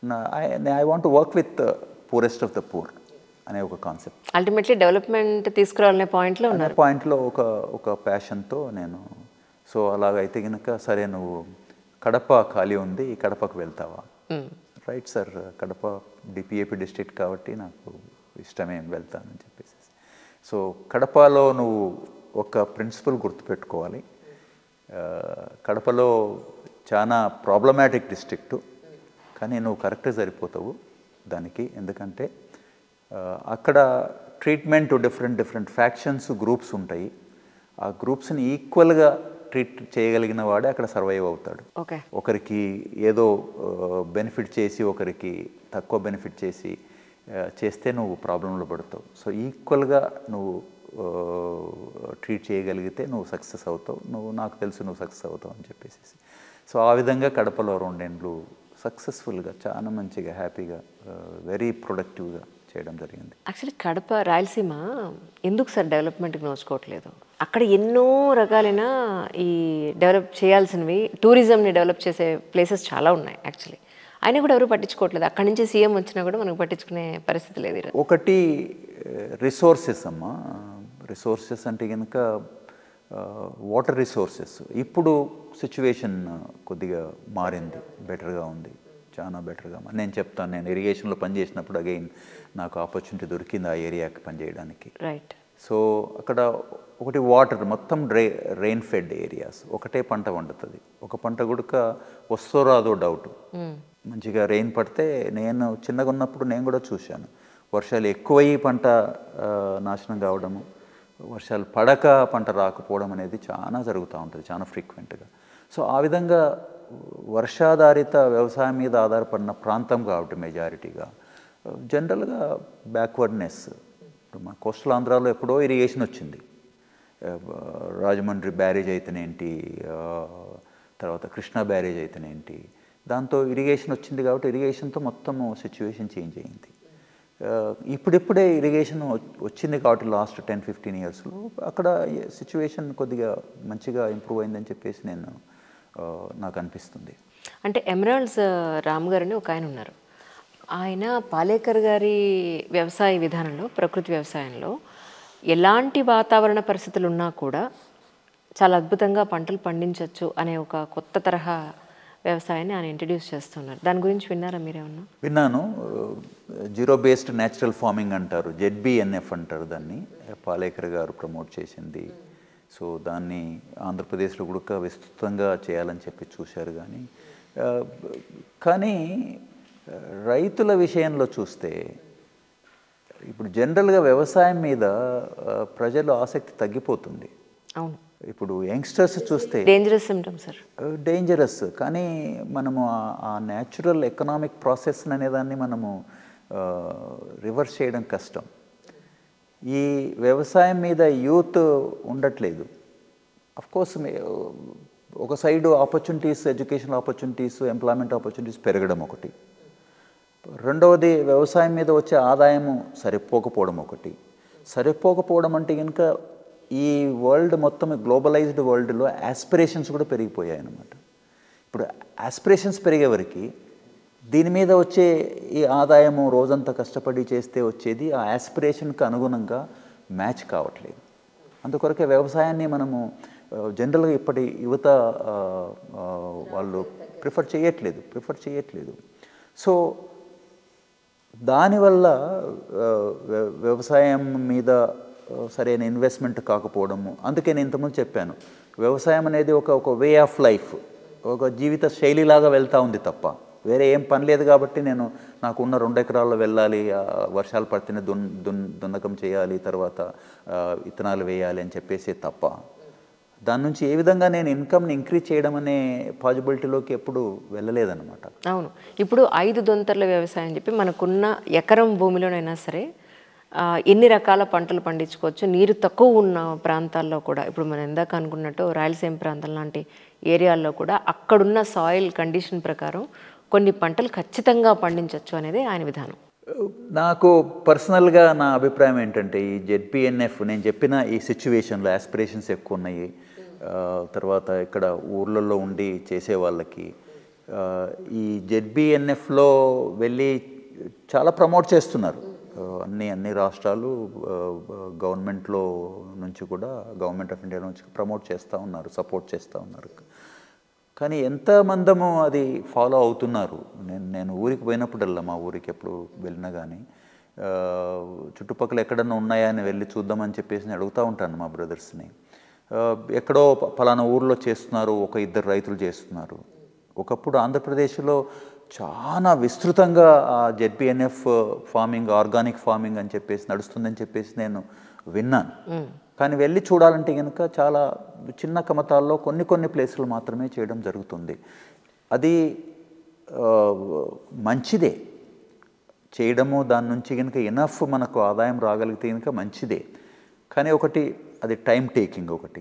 I want work with poorest of the poor అనే ఒక కాన్సెప్ట్ అల్టిమేట్లీ డెవలప్మెంట్ తీసుకురావాలనే పాయింట్లో అనే ఉన్నారు పాయింట్లో ఒక ఒక ప్యాషన్తో నేను సో అలాగైతే కనుక సరే నువ్వు కడప ఖాళీ ఉంది కడపకు వెళ్తావా hmm. Right sir Kadapa DPAP district కాబట్టి నాకు ఇష్టమే వెళ్తానని చెప్పేసి సో కడపలో నువ్వు ఒక ప్రిన్సిపల్ గుర్తుపెట్టుకోవాలి ఆ, కడపలో చాలా ప్రాబ్లమాటిక్ డిస్ట్రిక్టు కానీ నువ్వు కరెక్ట్గా సరిపోతావు దానికి ఎందుకంటే ఆ, అక్కడ treatment different different factions groups ఉంటాయి ఆ గ్రూప్స్ని ఈక్వల్గా ట్రీట్ చేయగలిగిన వాడే అక్కడ సర్వైవ్ అవుతాడు ఓకే ఒకరికి ఏదో బెనిఫిట్ చేసి ఒకరికి తక్కువ బెనిఫిట్ చేసి ఆ, చేస్తే నువ్వు ప్రాబ్లంలో పడతావు సో ఈక్వల్గా నువ్వు ట్రీట్ చేయగలిగితే నువ్వు సక్సెస్ అవుతావు నువ్వు నాకు తెలుసు నువ్వు సక్సెస్ అవుతావు అని చెప్పేసి సో ఆ విధంగా కడపలో రెండేండ్లు సక్సెస్ఫుల్గా చాలా మంచిగా హ్యాపీగా వెరీ ప్రొడక్టివ్గా చేయడం జరిగింది యాక్చువల్లీ కడప రాయలసీమ ఎందుకు సార్ డెవలప్మెంట్కి నోచుకోవట్లేదు అక్కడ ఎన్నో రకాలైన ఈ డెవలప్ చేయాల్సినవి టూరిజంని డెవలప్ చేసే ప్లేసెస్ చాలా ఉన్నాయి యాక్చువల్లీ అయినా కూడా ఎవరు పట్టించుకోవట్లేదు అక్కడి నుంచి సీఎం వచ్చినా కూడా మనకు పట్టించుకునే పరిస్థితి లేదు ఈరోజు. ఒకటి రిసోర్సెస్ అమ్మా రిసోర్సెస్ అంటే కనుక వాటర్ రిసోర్సెస్ ఇప్పుడు సిచ్యువేషన్ కొద్దిగా మారింది బెటర్గా ఉంది చాలా బెటర్గా మారింది నేను చెప్తాను నేను ఇరిగేషన్లో పనిచేసినప్పుడు అగైన్ నాకు ఆపర్చునిటీ దొరికింది ఆ ఏరియాకి పనిచేయడానికి రైట్ సో అక్కడ ఒకటి వాటర్ మొత్తం డ్రై రెయిన్ ఫెడ్ ఏరియాస్ ఒకటే పంట వండుతుంది ఒక పంట గుడక వస్తో రాదో డౌట్ మంచిగా రెయిన్ పడితే నేను చిన్నగా ఉన్నప్పుడు నేను కూడా చూశాను వర్షాలు ఎక్కువయ్యి పంట ఆ, నాశనం కావడము వర్షాలు పడక పంట రాకపోవడం అనేది చాలా జరుగుతూ ఉంటుంది చాలా ఫ్రీక్వెంట్గా సో ఆ విధంగా వర్షాధారిత వ్యవసాయం మీద ఆధారపడిన ప్రాంతం కాబట్టి మెజారిటీగా జనరల్గా బ్యాక్వర్డ్నెస్ ఇప్పుడు మా కోస్టల్ ఆంధ్రాలో ఎప్పుడో ఇరిగేషన్ వచ్చింది ఆ, రాజమండ్రి బ్యారేజ్ అయితేనేంటి ఆ, తర్వాత కృష్ణా బ్యారేజ్ అయితేనేంటి దాంతో ఇరిగేషన్ వచ్చింది కాబట్టి ఇరిగేషన్తో మొత్తం సిచ్యువేషన్ చేంజ్ అయింది ఆ, ఇప్పుడిప్పుడే ఇరిగేషన్ వచ్చింది కాబట్టి లాస్ట్ టెన్ ఫిఫ్టీన్ ఇయర్స్లో అక్కడ సిచ్యువేషన్ కొద్దిగా మంచిగా ఇంప్రూవ్ అయిందని చెప్పేసి నేను ఆ, నాకు అనిపిస్తుంది అంటే ఎమరాల్డ్స్ రామ్ గారు అని ఒక ఆయన ఉన్నారు ఆయన పాలేకర్ గారి వ్యవసాయ విధానంలో ప్రకృతి వ్యవసాయంలో ఎలాంటి వాతావరణ పరిస్థితులు ఉన్నా కూడా చాలా అద్భుతంగా పంటలు పండించవచ్చు అనే ఒక కొత్త తరహా వ్యవసాయాన్ని ఆయన ఇంట్రడ్యూస్ చేస్తున్నారు దాని గురించి విన్నారా మీరేమన్నా విన్నాను జీరో బేస్డ్ న్యాచురల్ ఫార్మింగ్ అంటారు జెడ్బిఎన్ఎఫ్ అంటారు దాన్ని పాలేకర్ గారు ప్రమోట్ చేసింది సో దాన్ని ఆంధ్రప్రదేశ్లో కూడా విస్తృతంగా చేయాలని చెప్పి చూశారు కానీ ఆ, కానీ ఆ, రైతుల విషయంలో చూస్తే ఇప్పుడు జనరల్గా వ్యవసాయం మీద ఆ, ప్రజల ఆసక్తి తగ్గిపోతుంది అవును ఇప్పుడు యంగ్స్టర్స్ చూస్తే డేంజరస్ సిమ్టమ్ సార్ డేంజరస్ కానీ మనము ఆ- ఆ న్యాచురల్ ఎకనామిక్ ప్రాసెస్ అనేదాన్ని మనము రివర్స్ చేయడం కష్టం ఈ వ్యవసాయం మీద యూత్ ఉండట్లేదు అఫ్ కోర్స్ ఒక side opportunities education opportunities employment opportunities పెరగడం ఒకటి రెండవది వ్యవసాయం మీద వచ్చే ఆదాయము సరిపోకపోవడం ఒకటి సరిపోకపోవడం అంటే కనుక ఈ వరల్డ్ మొత్తం గ్లోబలైజ్డ్ వరల్డ్లో ఆస్పిరేషన్స్ కూడా పెరిగిపోయాయి అన్నమాట ఇప్పుడు ఆస్పిరేషన్స్ పెరిగేవరకు దీని మీద వచ్చే ఈ ఆదాయము రోజంతా కష్టపడి చేస్తే వచ్చేది ఆ ఆస్పిరేషన్కి అనుగుణంగా మ్యాచ్ కావట్లేదు అందుకొరకే వ్యవసాయాన్ని మనము జనరల్గా ఇప్పటి యువత ఆ, ఆ, వాళ్ళు ప్రిఫర్ చేయట్లేదు ప్రిఫర్ చేయట్లేదు సో దానివల్ల ఆ, వ్య- వ్యవసాయం మీద ఆ, సరైన ఇన్వెస్ట్మెంట్ కాకపోవడము అందుకే నేను ఇంతకుముందు చెప్పాను వ్యవసాయం అనేది ఒక ఒక వే ఆఫ్ లైఫ్ ఒక జీవిత శైలిలాగా వెళ్తూ ఉంది తప్ప వేరే ఏం పని లేదు కాబట్టి నేను నాకు ఉన్న రెండు ఎకరాల్లో వెళ్ళాలి ఆ, వర్షాలు పడితేనే దున్ దున్ దున్నకం చేయాలి తర్వాత ఆ, విత్తనాలు వేయాలి అని చెప్పేసి తప్ప దాని నుంచి ఏ విధంగా నేను ఇన్కమ్ని ఇంక్రీజ్ చేయడం అనే పాజిబిలిటీలోకి ఎప్పుడు వెళ్ళలేదన్నమాట అవును ఇప్పుడు ఐదు దొంతర్ల వ్యవసాయం అని చెప్పి మనకున్న ఎకరం భూమిలోనైనా సరే ఆ, ఎన్ని రకాల పంటలు పండించుకోవచ్చు నీరు తక్కువ ఉన్న ప్రాంతాల్లో కూడా ఇప్పుడు మనం ఇందాక అనుకున్నట్టు రాయలసీమ ప్రాంతం లాంటి ఏరియాల్లో కూడా అక్కడున్న సాయిల్ కండిషన్ ప్రకారం కొన్ని పంటలు ఖచ్చితంగా పండించవచ్చు అనేది ఆయన విధానం నాకు పర్సనల్గా నా అభిప్రాయం ఏంటంటే ఈ జెడ్పిఎన్ఎఫ్ నేను చెప్పిన ఈ సిచ్యువేషన్లో ఆస్పిరేషన్స్ ఎక్కువ ఉన్నాయి ఆ, తర్వాత ఇక్కడ ఊర్లలో ఉండి చేసే వాళ్ళకి ఆ, ఈ జెడ్బిఎన్ఎఫ్లో వెళ్ళి చాలా ప్రమోట్ చేస్తున్నారు ఆ, అన్ని అన్ని రాష్ట్రాలు గవర్నమెంట్లో నుంచి కూడా గవర్నమెంట్ ఆఫ్ ఇండియా నుంచి ప్రమోట్ చేస్తూ ఉన్నారు సపోర్ట్ చేస్తూ ఉన్నారు కానీ ఎంత మందము అది ఫాలో అవుతున్నారు నేను నేను ఊరికి పోయినప్పుడల్లా మా ఊరికి ఎప్పుడు వెళ్ళినా కానీ ఆ, చుట్టుపక్కల ఎక్కడన్నా ఉన్నాయా అని వెళ్ళి చూద్దామని చెప్పేసి నేను అడుగుతూ ఉంటాను మా బ్రదర్స్ని ఆ, ఎక్కడో ప- పలానా ఊర్లో చేస్తున్నారు ఒక ఇద్దరు రైతులు చేస్తున్నారు ఒకప్పుడు ఆంధ్రప్రదేశ్లో చాలా విస్తృతంగా ఆ జెడ్పిఎన్ఎఫ్ ఫార్మింగ్ ఆర్గానిక్ ఫార్మింగ్ అని చెప్పేసి నడుస్తుందని చెప్పేసి నేను విన్నాను కానీ వెళ్ళి చూడాలంటే కనుక చాలా చిన్న కమతాల్లో కొన్ని కొన్ని ప్లేసులు మాత్రమే చేయడం జరుగుతుంది అది ఆ, మంచిదే చేయడము దాని నుంచి కనుక ఎనఫ్ మనకు ఆదాయం రాగలిగితే కనుక మంచిదే కానీ ఒకటి అది టైం టేకింగ్ ఒకటి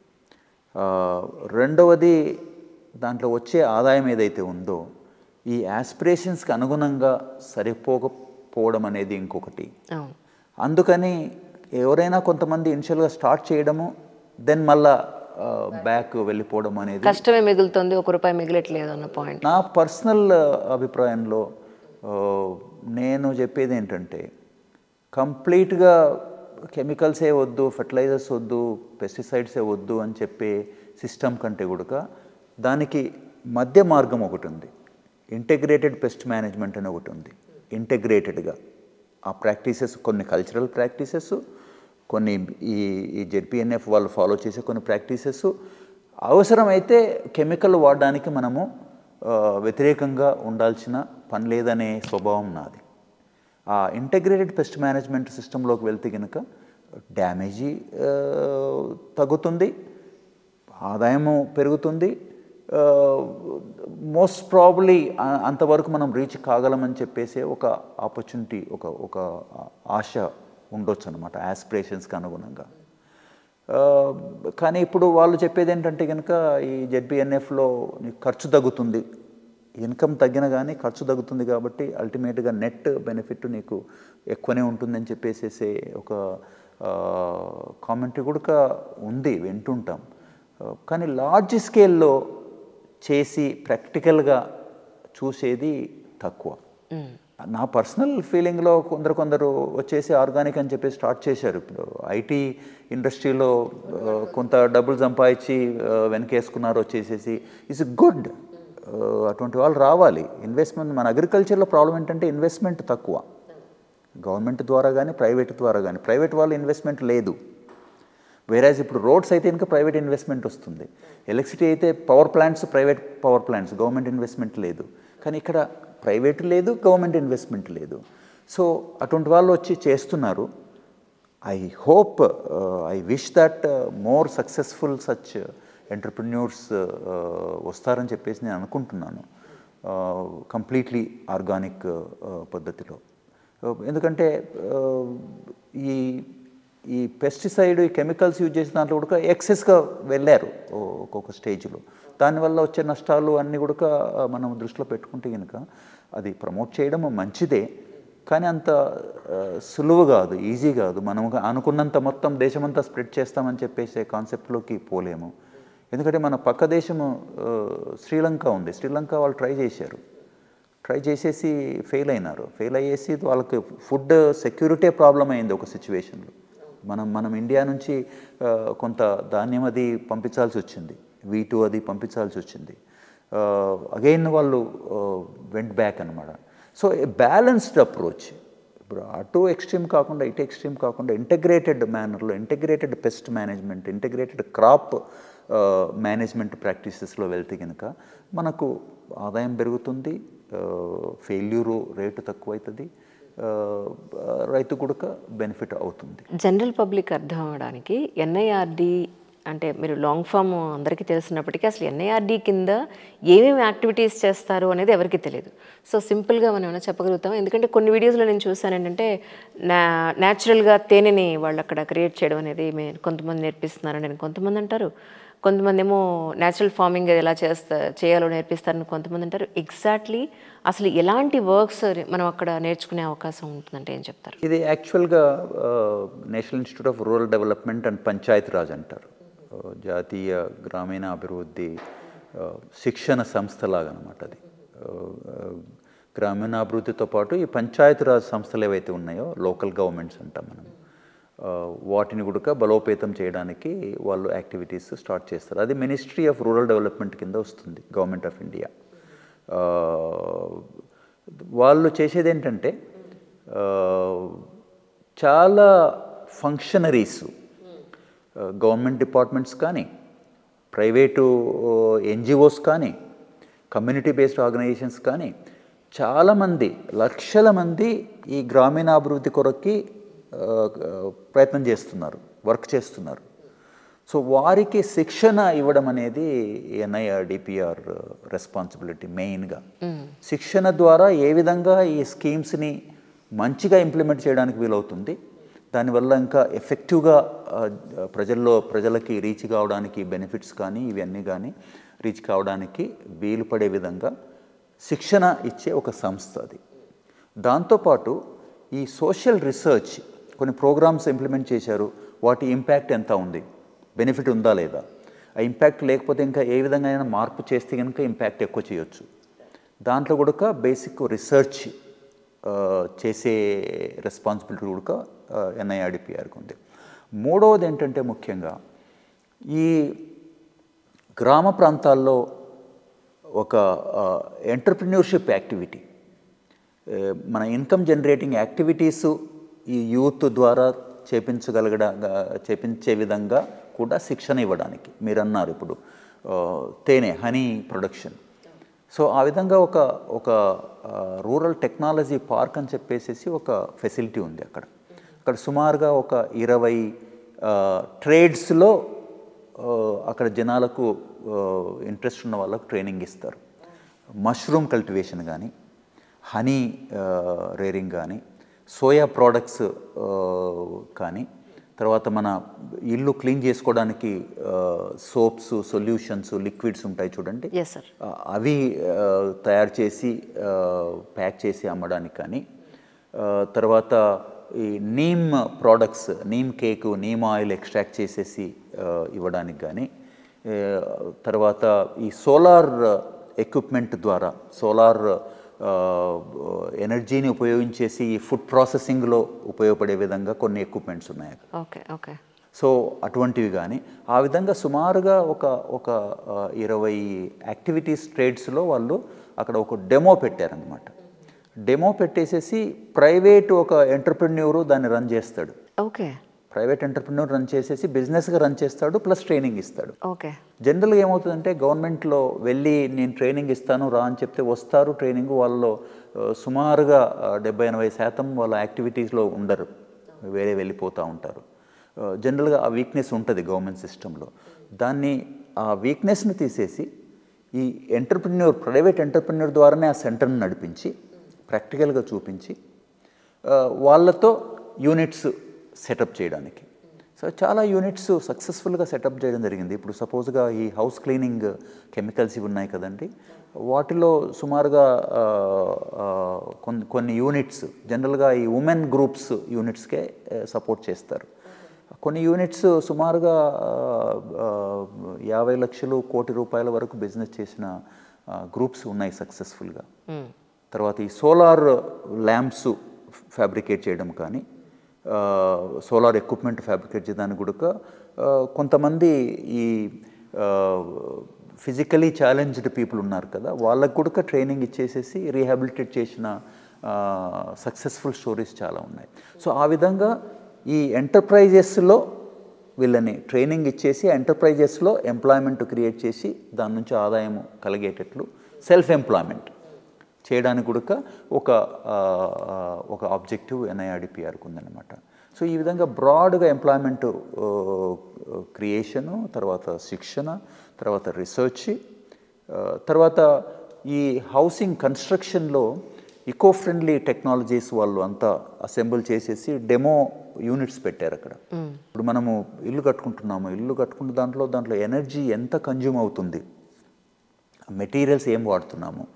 ఆ, రెండవది దాంట్లో వచ్చే ఆదాయం ఏదైతే ఉందో ఈ యాస్పిరేషన్స్కి అనుగుణంగా సరిపోకపోవడం అనేది ఇంకొకటి అవును అందుకని ఎవరైనా కొంతమంది ఇనిషియల్గా స్టార్ట్ చేయడము దెన్ మళ్ళా బ్యాక్ వెళ్ళిపోవడం అనేది కష్టమే మిగులుతుంది ఒక రూపాయి మిగలట్లేదు అన్న పాయింట్ నా పర్సనల్ అభిప్రాయంలో ఆ, నేను చెప్పేది ఏంటంటే కంప్లీట్గా కెమికల్సే వద్దు ఫర్టిలైజర్స్ వద్దు పెస్టిసైడ్సే వద్దు అని చెప్పే సిస్టమ్ కంటే కూడా దానికి మధ్య మార్గం ఒకటి ఉంది ఇంటెగ్రేటెడ్ పెస్ట్ మేనేజ్మెంట్ అని ఒకటి ఉంది ఇంటెగ్రేటెడ్గా ఆ ప్రాక్టీసెస్ కొన్ని కల్చరల్ ప్రాక్టీసెస్ కొన్ని ఈ ఈ జెడ్పిఎన్ఎఫ్ వాళ్ళు ఫాలో చేసే కొన్ని ప్రాక్టీసెస్ అవసరమైతే కెమికల్ వాడడానికి మనము ఆ, వ్యతిరేకంగా ఉండాల్సిన పని లేదనే స్వభావం నాది ఆ ఇంటగ్రేటెడ్ పెస్ట్ మేనేజ్మెంట్ సిస్టంలోకి వెళ్తే కనుక డ్యామేజీ ఆ, తగ్గుతుంది ఆదాయము పెరుగుతుంది మోస్ట్ ప్రాబ్లీ అంతవరకు మనం రీచ్ కాగలమని చెప్పేసి ఒక ఆపర్చునిటీ ఒక ఒక ఆశ ఉండొచ్చు అనమాట యాస్పిరేషన్స్కి అనుగుణంగా ఆ, కానీ ఇప్పుడు వాళ్ళు చెప్పేది ఏంటంటే కనుక ఈ జెడ్బిఎన్ఎఫ్లో ఖర్చు తగ్గుతుంది ఇన్కమ్ తగ్గిన కానీ ఖర్చు తగ్గుతుంది కాబట్టి అల్టిమేట్గా నెట్ బెనిఫిట్ నీకు ఎక్కువనే ఉంటుందని చెప్పేసేసే ఒక కామెంటరీ కూడా ఉంది వింటుంటాం ఆ, కానీ లార్జ్ స్కేల్లో చేసి ప్రాక్టికల్గా చూసేది తక్కువ నా పర్సనల్ ఫీలింగ్లో కొందరు కొందరు వచ్చేసి ఆర్గానిక్ అని చెప్పి స్టార్ట్ చేశారు ఇప్పుడు ఐటీ ఇండస్ట్రీలో ఆ, కొంత డబ్బులు సంపాదించి ఆ, వెనకేసుకున్నారు వచ్చేసేసి ఇట్స్ గుడ్ అటువంటి వాళ్ళు రావాలి ఇన్వెస్ట్మెంట్ మన అగ్రికల్చర్లో ప్రాబ్లం ఏంటంటే ఇన్వెస్ట్మెంట్ తక్కువ గవర్నమెంట్ ద్వారా కానీ ప్రైవేట్ ద్వారా కానీ ప్రైవేట్ వాళ్ళు ఇన్వెస్ట్మెంట్ లేదు వేరాజ్ ఇప్పుడు రోడ్స్ అయితే ఇంకా ప్రైవేట్ ఇన్వెస్ట్మెంట్ వస్తుంది ఎలక్ట్రిసిటీ అయితే power plants private power plants government investment లేదు కానీ ఇక్కడ ప్రైవేట్ లేదు గవర్నమెంట్ ఇన్వెస్ట్మెంట్ లేదు సో అటువంటి వాళ్ళు వచ్చి చేస్తున్నారు I hope I wish that more successful such entrepreneurs వస్తారని చెప్పేసి నేను అనుకుంటున్నాను కంప్లీట్లీ ఆర్గానిక్ పద్ధతిలో Uh, ఎందుకంటే uh, ఈ ఈ పెస్టిసైడ్ ఈ కెమికల్స్ యూజ్ చేసిన దాంట్లో కూడా ఎక్సెస్గా వెళ్ళారు ఓ- ఒక్కొక్క స్టేజ్లో దానివల్ల వచ్చే నష్టాలు అన్నీ కూడా మనం దృష్టిలో పెట్టుకుంటే కనుక అది ప్రమోట్ చేయడం మంచిదే కానీ అంత ఆ, సులువు కాదు ఈజీ కాదు మనం అనుకున్నంత మొత్తం దేశమంతా స్ప్రెడ్ చేస్తామని చెప్పేసే కాన్సెప్ట్లోకి పోలేము ఎందుకంటే మన పక్క దేశము ఆ, శ్రీలంక ఉంది శ్రీలంక వాళ్ళు ట్రై చేశారు ట్రై చేసేసి ఫెయిల్ అయినారు ఫెయిల్ అయ్యేసి వాళ్ళకి ఫుడ్ సెక్యూరిటీ ప్రాబ్లం అయింది ఒక సిచ్యువేషన్లో మనం మనం ఇండియా నుంచి ఆ, కొంత ధాన్యం అది పంపించాల్సి వచ్చింది వీటు అది పంపించాల్సి వచ్చింది అగైన్ వాళ్ళు వెంట్ బ్యాక్ అనమాట సో ఏ బ్యాలెన్స్డ్ అప్రోచ్ ఇప్పుడు అటు ఎక్స్ట్రీమ్ కాకుండా ఇటు ఎక్స్ట్రీమ్ కాకుండా ఇంటగ్రేటెడ్ మేనర్లో integrated pest management integrated crop management ప్రాక్టీసెస్లో వెళ్తే కనుక మనకు ఆదాయం పెరుగుతుంది ఫెయిల్యూరు రేటు తక్కువవుతుంది ఆ, రైతు కూడా బెనిఫిట్ అవుతుంది జనరల్ పబ్లిక్ అర్థం అవ్వడానికి ఎన్ఐఆర్డి అంటే మీరు లాంగ్ ఫామ్ అందరికీ తెలిసినప్పటికీ అసలు ఎన్ఐఆర్డి కింద ఏమేమి యాక్టివిటీస్ చేస్తారు అనేది ఎవరికీ తెలియదు సో సింపుల్గా మనం ఏమైనా చెప్పగలుగుతాం ఎందుకంటే కొన్ని వీడియోస్లో నేను చూసాను ఏంటంటే నా న్యాచురల్గా తేనెని వాళ్ళు అక్కడ క్రియేట్ చేయడం అనేది మే కొంతమంది నేర్పిస్తున్నారని నేను కొంతమంది అంటారు కొంతమంది ఏమో న్యాచురల్ ఫార్మింగ్ ఎలా చేస్తా చేయాలో నేర్పిస్తారని కొంతమంది అంటారు ఎగ్జాక్ట్లీ అసలు ఎలాంటి వర్క్స్ మనం అక్కడ నేర్చుకునే అవకాశం ఉంటుందంటే ఏం చెప్తారు ఇది యాక్చువల్గా national institute of rural development and panchayat raj అంటారు ఆ, జాతీయ గ్రామీణ అభివృద్ధి ఆ, శిక్షణ సంస్థలాగా అనమాట అది ఆ, ఆ, గ్రామీణాభివృద్ధితో పాటు ఈ పంచాయత్ రాజ్ సంస్థలు ఏవైతే ఉన్నాయో లోకల్ గవర్నమెంట్స్ అంటాం మనం ఆ, వాటిని కూడా బలోపేతం చేయడానికి వాళ్ళు యాక్టివిటీస్ స్టార్ట్ చేస్తారు అది మినిస్ట్రీ ఆఫ్ రూరల్ డెవలప్మెంట్ కింద వస్తుంది గవర్నమెంట్ ఆఫ్ ఇండియా ఆ, వాళ్ళు చేసేది ఏంటంటే ఆ, చాలా ఫంక్షనరీస్ గవర్నమెంట్ డిపార్ట్మెంట్స్ కానీ ప్రైవేటు ఎన్జిఓస్ కానీ కమ్యూనిటీ బేస్డ్ ఆర్గనైజేషన్స్ కానీ చాలామంది లక్షల మంది ఈ గ్రామీణాభివృద్ధి కొరకి ఆ, ప్రయత్నం చేస్తున్నారు వర్క్ చేస్తున్నారు సో వారికి శిక్షణ ఇవ్వడం అనేది ఎన్ఐఆర్ డిపిఆర్ రెస్పాన్సిబిలిటీ మెయిన్గా శిక్షణ ద్వారా ఏ విధంగా ఈ స్కీమ్స్ని మంచిగా ఇంప్లిమెంట్ చేయడానికి వీలవుతుంది దానివల్ల ఇంకా ఎఫెక్టివ్గా ఆ, ప్రజల్లో ప్రజలకి రీచ్ కావడానికి బెనిఫిట్స్ కానీ ఇవన్నీ కానీ రీచ్ కావడానికి వీలు పడే విధంగా శిక్షణ ఇచ్చే ఒక సంస్థ అది దాంతోపాటు ఈ సోషల్ రీసెర్చ్ కొన్ని ప్రోగ్రామ్స్ ఇంప్లిమెంట్ చేశారు వాటి ఇంపాక్ట్ ఎంత ఉంది బెనిఫిట్ ఉందా లేదా ఆ ఇంపాక్ట్ లేకపోతే ఇంకా ఏ విధంగా అయినా మార్పు చేస్తే కనుక ఇంపాక్ట్ ఎక్కువ చేయొచ్చు దాంట్లో కూడా బేసిక్ రీసెర్చ్ చేసే రెస్పాన్సిబిలిటీ కూడా ఎన్ఐఆర్డిపిఆర్కి ఉంది మూడవది ఏంటంటే ముఖ్యంగా ఈ గ్రామ ప్రాంతాల్లో ఒక ఎంటర్ప్రిన్యూర్షిప్ యాక్టివిటీ ఏ, మన ఇన్కమ్ జనరేటింగ్ యాక్టివిటీస్ ఈ యూత్ ద్వారా చేపించగలగడ చేపించే విధంగా కూడా శిక్షణ ఇవ్వడానికి మీరు అన్నారు ఇప్పుడు ఆ, తేనె హనీ ప్రొడక్షన్ సో ఆ విధంగా ఒక ఒక రూరల్ టెక్నాలజీ పార్క్ అని చెప్పేసి ఒక ఫెసిలిటీ ఉంది అక్కడ అక్కడ సుమారుగా ఒక ఇరవై ట్రేడ్స్లో అక్కడ జనాలకు ఇంట్రెస్ట్ ఉన్న వాళ్ళకు ట్రైనింగ్ ఇస్తారు మష్రూమ్ కల్టివేషన్ కానీ హనీ రేరింగ్ కానీ సోయా ప్రోడక్ట్స్ కానీ తర్వాత మన ఇల్లు క్లీన్ చేసుకోవడానికి సోప్స్ సొల్యూషన్స్ లిక్విడ్స్ ఉంటాయి చూడండి ఎస్ సార్ ఆ, అవి ఆ, తయారు చేసి ఆ, ప్యాక్ చేసి అమ్మడానికి కానీ ఆ, తర్వాత ఈ neem products neem cake neem oil extract చేసేసి ఆ, ఇవ్వడానికి కానీ ఏ, తర్వాత ఈ సోలార్ ఎక్విప్మెంట్ ద్వారా సోలార్ ఆ, ఎనర్జీని ఉపయోగించేసి ఈ ఫుడ్ ప్రాసెసింగ్లో ఉపయోగపడే విధంగా కొన్ని ఎక్విప్మెంట్స్ ఉన్నాయి అక్కడ. ఓకే ఓకే సో అటువంటివి కానీ ఆ విధంగా సుమారుగా ఒక ఒక ఆ, ఇరవై యాక్టివిటీస్ ట్రేడ్స్లో వాళ్ళు అక్కడ ఒక డెమో పెట్టారనమాట డెమో పెట్టేసేసి ప్రైవేట్ ఒక ఎంటర్ప్రెన్యూరు దాన్ని రన్ చేస్తాడు ఓకే ప్రైవేట్ ఎంటర్ప్రెన్యూర్ రన్ చేసేసి బిజినెస్గా రన్ చేస్తాడు ప్లస్ ట్రైనింగ్ ఇస్తాడు ఓకే జనరల్గా ఏమవుతుందంటే గవర్నమెంట్లో వెళ్ళి నేను ట్రైనింగ్ ఇస్తాను రా అని చెప్తే వస్తారు ట్రైనింగ్ వాళ్ళలో ఆ, సుమారుగా ఆ, డెబ్బై ఎనభై శాతం వాళ్ళ యాక్టివిటీస్లో ఉండరు వేరే వెళ్ళిపోతూ ఉంటారు ఆ, జనరల్గా ఆ వీక్నెస్ ఉంటుంది గవర్నమెంట్ సిస్టంలో దాన్ని ఆ వీక్నెస్ని తీసేసి ఈ ఎంటర్ప్రిన్యూర్ ప్రైవేట్ ఎంటర్ప్రిన్యూర్ ద్వారానే ఆ సెంటర్ని నడిపించి ప్రాక్టికల్గా చూపించి ఆ, వాళ్ళతో యూనిట్స్ సెటప్ చేయడానికి సో చాలా యూనిట్స్ సక్సెస్ఫుల్గా సెటప్ చేయడం జరిగింది ఇప్పుడు సపోజ్గా ఈ హౌస్ క్లీనింగ్ కెమికల్స్ ఇవి ఉన్నాయి కదండి వాటిలో సుమారుగా ఆ, ఆ, కొన్ని కొన్ని యూనిట్స్ జనరల్గా ఈ ఉమెన్ గ్రూప్స్ యూనిట్స్కే సపోర్ట్ చేస్తారు కొన్ని యూనిట్స్ సుమారుగా ఆ, ఆ, యాభై లక్షలు కోటి రూపాయల వరకు బిజినెస్ చేసిన గ్రూప్స్ ఉన్నాయి సక్సెస్ఫుల్గా తర్వాత ఈ సోలార్ ల్యాంప్స్ ఫ్యాబ్రికేట్ చేయడం కానీ సోలార్ ఎక్విప్మెంట్ ఫ్యాబ్రికేట్ చేయడానికి కూడా ఆ, కొంతమంది ఈ ఫిజికలీ ఛాలెంజ్డ్ పీపుల్ ఉన్నారు కదా వాళ్ళకు కూడా ట్రైనింగ్ ఇచ్చేసేసి రీహాబిలిటేట్ చేసిన సక్సెస్ఫుల్ స్టోరీస్ చాలా ఉన్నాయి సో ఆ విధంగా ఈ ఎంటర్ప్రైజెస్లో వీళ్ళని ట్రైనింగ్ ఇచ్చేసి ఎంటర్ప్రైజెస్లో ఎంప్లాయ్మెంట్ క్రియేట్ చేసి దాని నుంచి ఆదాయం కలిగేటట్లు సెల్ఫ్ ఎంప్లాయ్మెంట్ చేయడానికి కూడా ఒక ఆ, ఆ, ఒక ఆబ్జెక్టివ్ ఎన్ఐఆర్డిపిఆర్కి ఉందన్నమాట సో ఈ విధంగా బ్రాడ్గా ఎంప్లాయ్మెంట్ క్రియేషను తర్వాత శిక్షణ తర్వాత రీసెర్చ్ తర్వాత ఈ హౌసింగ్ కన్స్ట్రక్షన్లో ఇకో ఫ్రెండ్లీ టెక్నాలజీస్ వాళ్ళు అంతా అసెంబుల్ చేసేసి డెమో యూనిట్స్ పెట్టారు అక్కడ ఇప్పుడు మనము ఇల్లు కట్టుకుంటున్నాము ఇల్లు కట్టుకున్న దాంట్లో దాంట్లో ఎనర్జీ ఎంత కన్జ్యూమ్ అవుతుంది మెటీరియల్స్ ఏం వాడుతున్నాము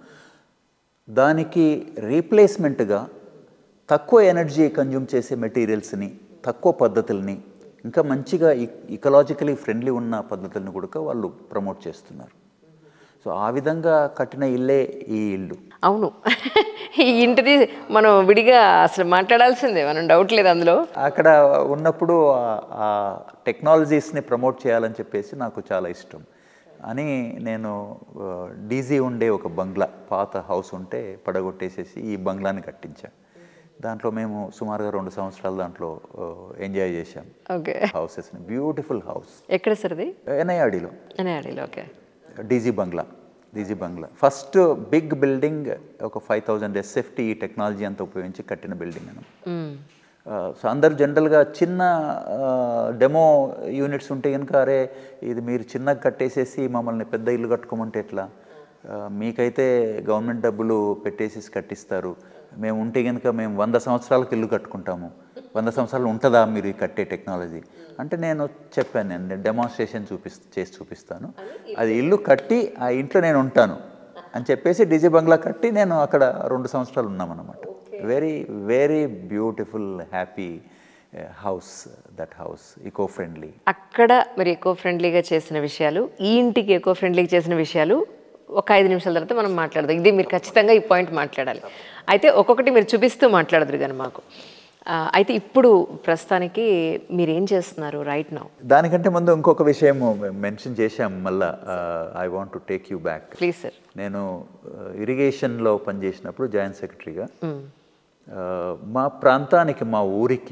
దానికి రీప్లేస్మెంట్గా తక్కువ ఎనర్జీ కన్జ్యూమ్ చేసే మెటీరియల్స్ని తక్కువ పద్ధతుల్ని ఇంకా మంచిగా ఇకలాజికలీ ఫ్రెండ్లీ ఉన్న పద్ధతులను కూడా వాళ్ళు ప్రమోట్ చేస్తున్నారు సో ఆ విధంగా కట్టిన ఇల్లే ఈ ఇల్లు అవును ఈ ఇంటిది మనం విడిగా అసలు మాట్లాడాల్సిందే మనం డౌట్ లేదు అందులో అక్కడ ఉన్నప్పుడు ఆ- ఆ టెక్నాలజీస్ని ప్రమోట్ చేయాలని చెప్పేసి నాకు చాలా ఇష్టం అని నేను డీజీ ఉండే ఒక బంగ్లా పాత హౌస్ ఉంటే పడగొట్టేసేసి ఈ బంగ్లాని కట్టించాను దాంట్లో మేము సుమారుగా రెండు సంవత్సరాలు దాంట్లో ఎంజాయ్ చేశాం ఓకే హౌసెస్ని బ్యూటిఫుల్ హౌస్ ఎక్కడ సార్ అది ఎన్ఐఆర్డీలో అని అడిలో okay DG bungalow DG bungalow first big building ఒక ఫైవ్ థౌజండ్ ఎస్ఎఫ్టీ టెక్నాలజీ అంతా ఉపయోగించి కట్టిన బిల్డింగ్ అని సో అందరు జనరల్గా చిన్న డెమో యూనిట్స్ ఉంటే కనుక అరే ఇది మీరు చిన్నగా కట్టేసేసి మమ్మల్ని పెద్ద ఇల్లు కట్టుకోమంటే ఎట్లా ఆ, మీకైతే గవర్నమెంట్ డబ్బులు పెట్టేసేసి కట్టిస్తారు మేము ఉంటే కనుక మేము వంద సంవత్సరాలకు ఇల్లు కట్టుకుంటాము వంద సంవత్సరాలు ఉంటుందా మీరు ఈ కట్టే టెక్నాలజీ అంటే నేను చెప్పాను నేను డెమాన్స్ట్రేషన్ చూపిస్ చేసి చూపిస్తాను అది ఇల్లు కట్టి ఆ ఇంట్లో నేను ఉంటాను అని చెప్పేసి డిజీ బంగ్లా కట్టి నేను అక్కడ రెండు సంవత్సరాలు ఉన్నామన్నమాట very very beautiful happy house that house eco friendly అక్కడ మీరు ఎకో ఫ్రెండ్లీగా చేసిన విషయాలు ఈ ఇంటికి ఎకో ఫ్రెండ్లీగా చేసిన విషయాలు ఒక ఐదు నిమిషాల తర్వాత మనం మాట్లాడదాం ఇది మీరు ఖచ్చితంగా ఈ పాయింట్ మాట్లాడాలి అయితే ఒక్కొక్కటి మీరు చూపిస్తూ మాట్లాడదురు కానీ మాకు ఆ, అయితే ఇప్పుడు ప్రస్తుతానికి మీరు ఏం చేస్తున్నారు రైట్ నౌ దానికంటే ముందు ఇంకొక విషయం మెన్షన్ చేశాం మళ్ళా I want to take you back please sir నేను ఇరిగేషన్లో పనిచేసినప్పుడు జాయింట్ సెక్రటరీగా ఆ, మా ప్రాంతానికి మా ఊరికి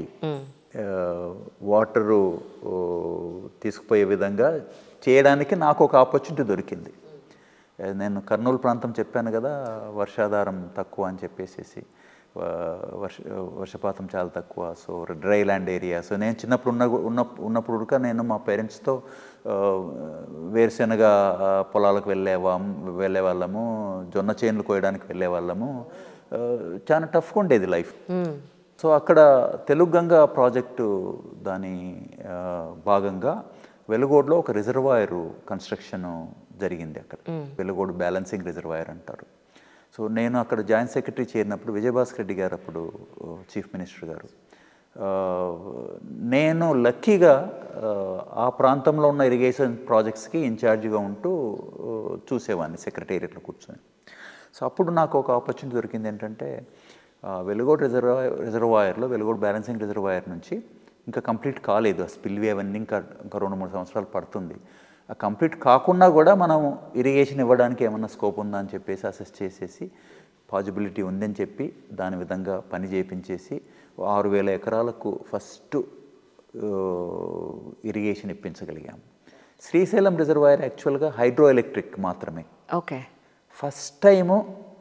వాటరు తీసుకుపోయే విధంగా చేయడానికి నాకు ఒక ఆపర్చునిటీ దొరికింది ఆ, నేను కర్నూలు ప్రాంతం చెప్పాను కదా వర్షాధారం తక్కువ అని చెప్పేసేసి ఆ, వర్ష వర్షపాతం చాలా తక్కువ so dry land area so నేను చిన్నప్పుడు ఉన్న ఉన్న ఉన్నప్పుడు కూడా నేను మా పేరెంట్స్తో వేరుశెనగ ఆ, పొలాలకు వెళ్ళేవాం వెళ్ళే వాళ్ళము జొన్న చేనులు కోయడానికి వెళ్ళే వాళ్ళము ఆ, చాలా టఫ్గా ఉండేది లైఫ్ సో అక్కడ తెలుగు గంగా ప్రాజెక్టు దాని ఆ, భాగంగా వెలుగోడులో ఒక రిజర్వాయర్ కన్స్ట్రక్షన్ జరిగింది అక్కడ వెలుగోడు బ్యాలెన్సింగ్ రిజర్వాయర్ అంటారు సో నేను అక్కడ జాయింట్ సెక్రటరీ చేరినప్పుడు విజయభాస్కర్ రెడ్డి గారు అప్పుడు చీఫ్ మినిస్టర్ గారు ఆ, నేను లక్కీగా ఆ, ఆ ప్రాంతంలో ఉన్న ఇరిగేషన్ ప్రాజెక్ట్స్కి ఇన్ఛార్జిగా ఉంటూ ఆ, చూసేవాడిని సెక్రటేరియట్లో కూర్చొని సో అప్పుడు నాకు ఒక ఆపర్చునిటీ దొరికింది ఏంటంటే ఆ, వెలుగోడు రిజర్వాయర్ రిజర్వాయర్లో వెలుగోడు బ్యాలెన్సింగ్ రిజర్వాయర్ నుంచి ఇంకా కంప్లీట్ కాలేదు ఆ స్పిల్వే అవన్నీ ఇంకా ఇంకా రెండు మూడు సంవత్సరాలు పడుతుంది ఆ కంప్లీట్ కాకుండా కూడా మనం ఇరిగేషన్ ఇవ్వడానికి ఏమన్నా స్కోప్ ఉందా అని చెప్పేసి అసెస్ చేసేసి పాజిబిలిటీ ఉందని చెప్పి దాని విధంగా పని చేయించేసి ఆరు వేల ఎకరాలకు ఫస్ట్ ఇరిగేషన్ ఇప్పించగలిగాం శ్రీశైలం రిజర్వాయర్ యాక్చువల్గా హైడ్రో ఎలక్ట్రిక్ మాత్రమే okay first time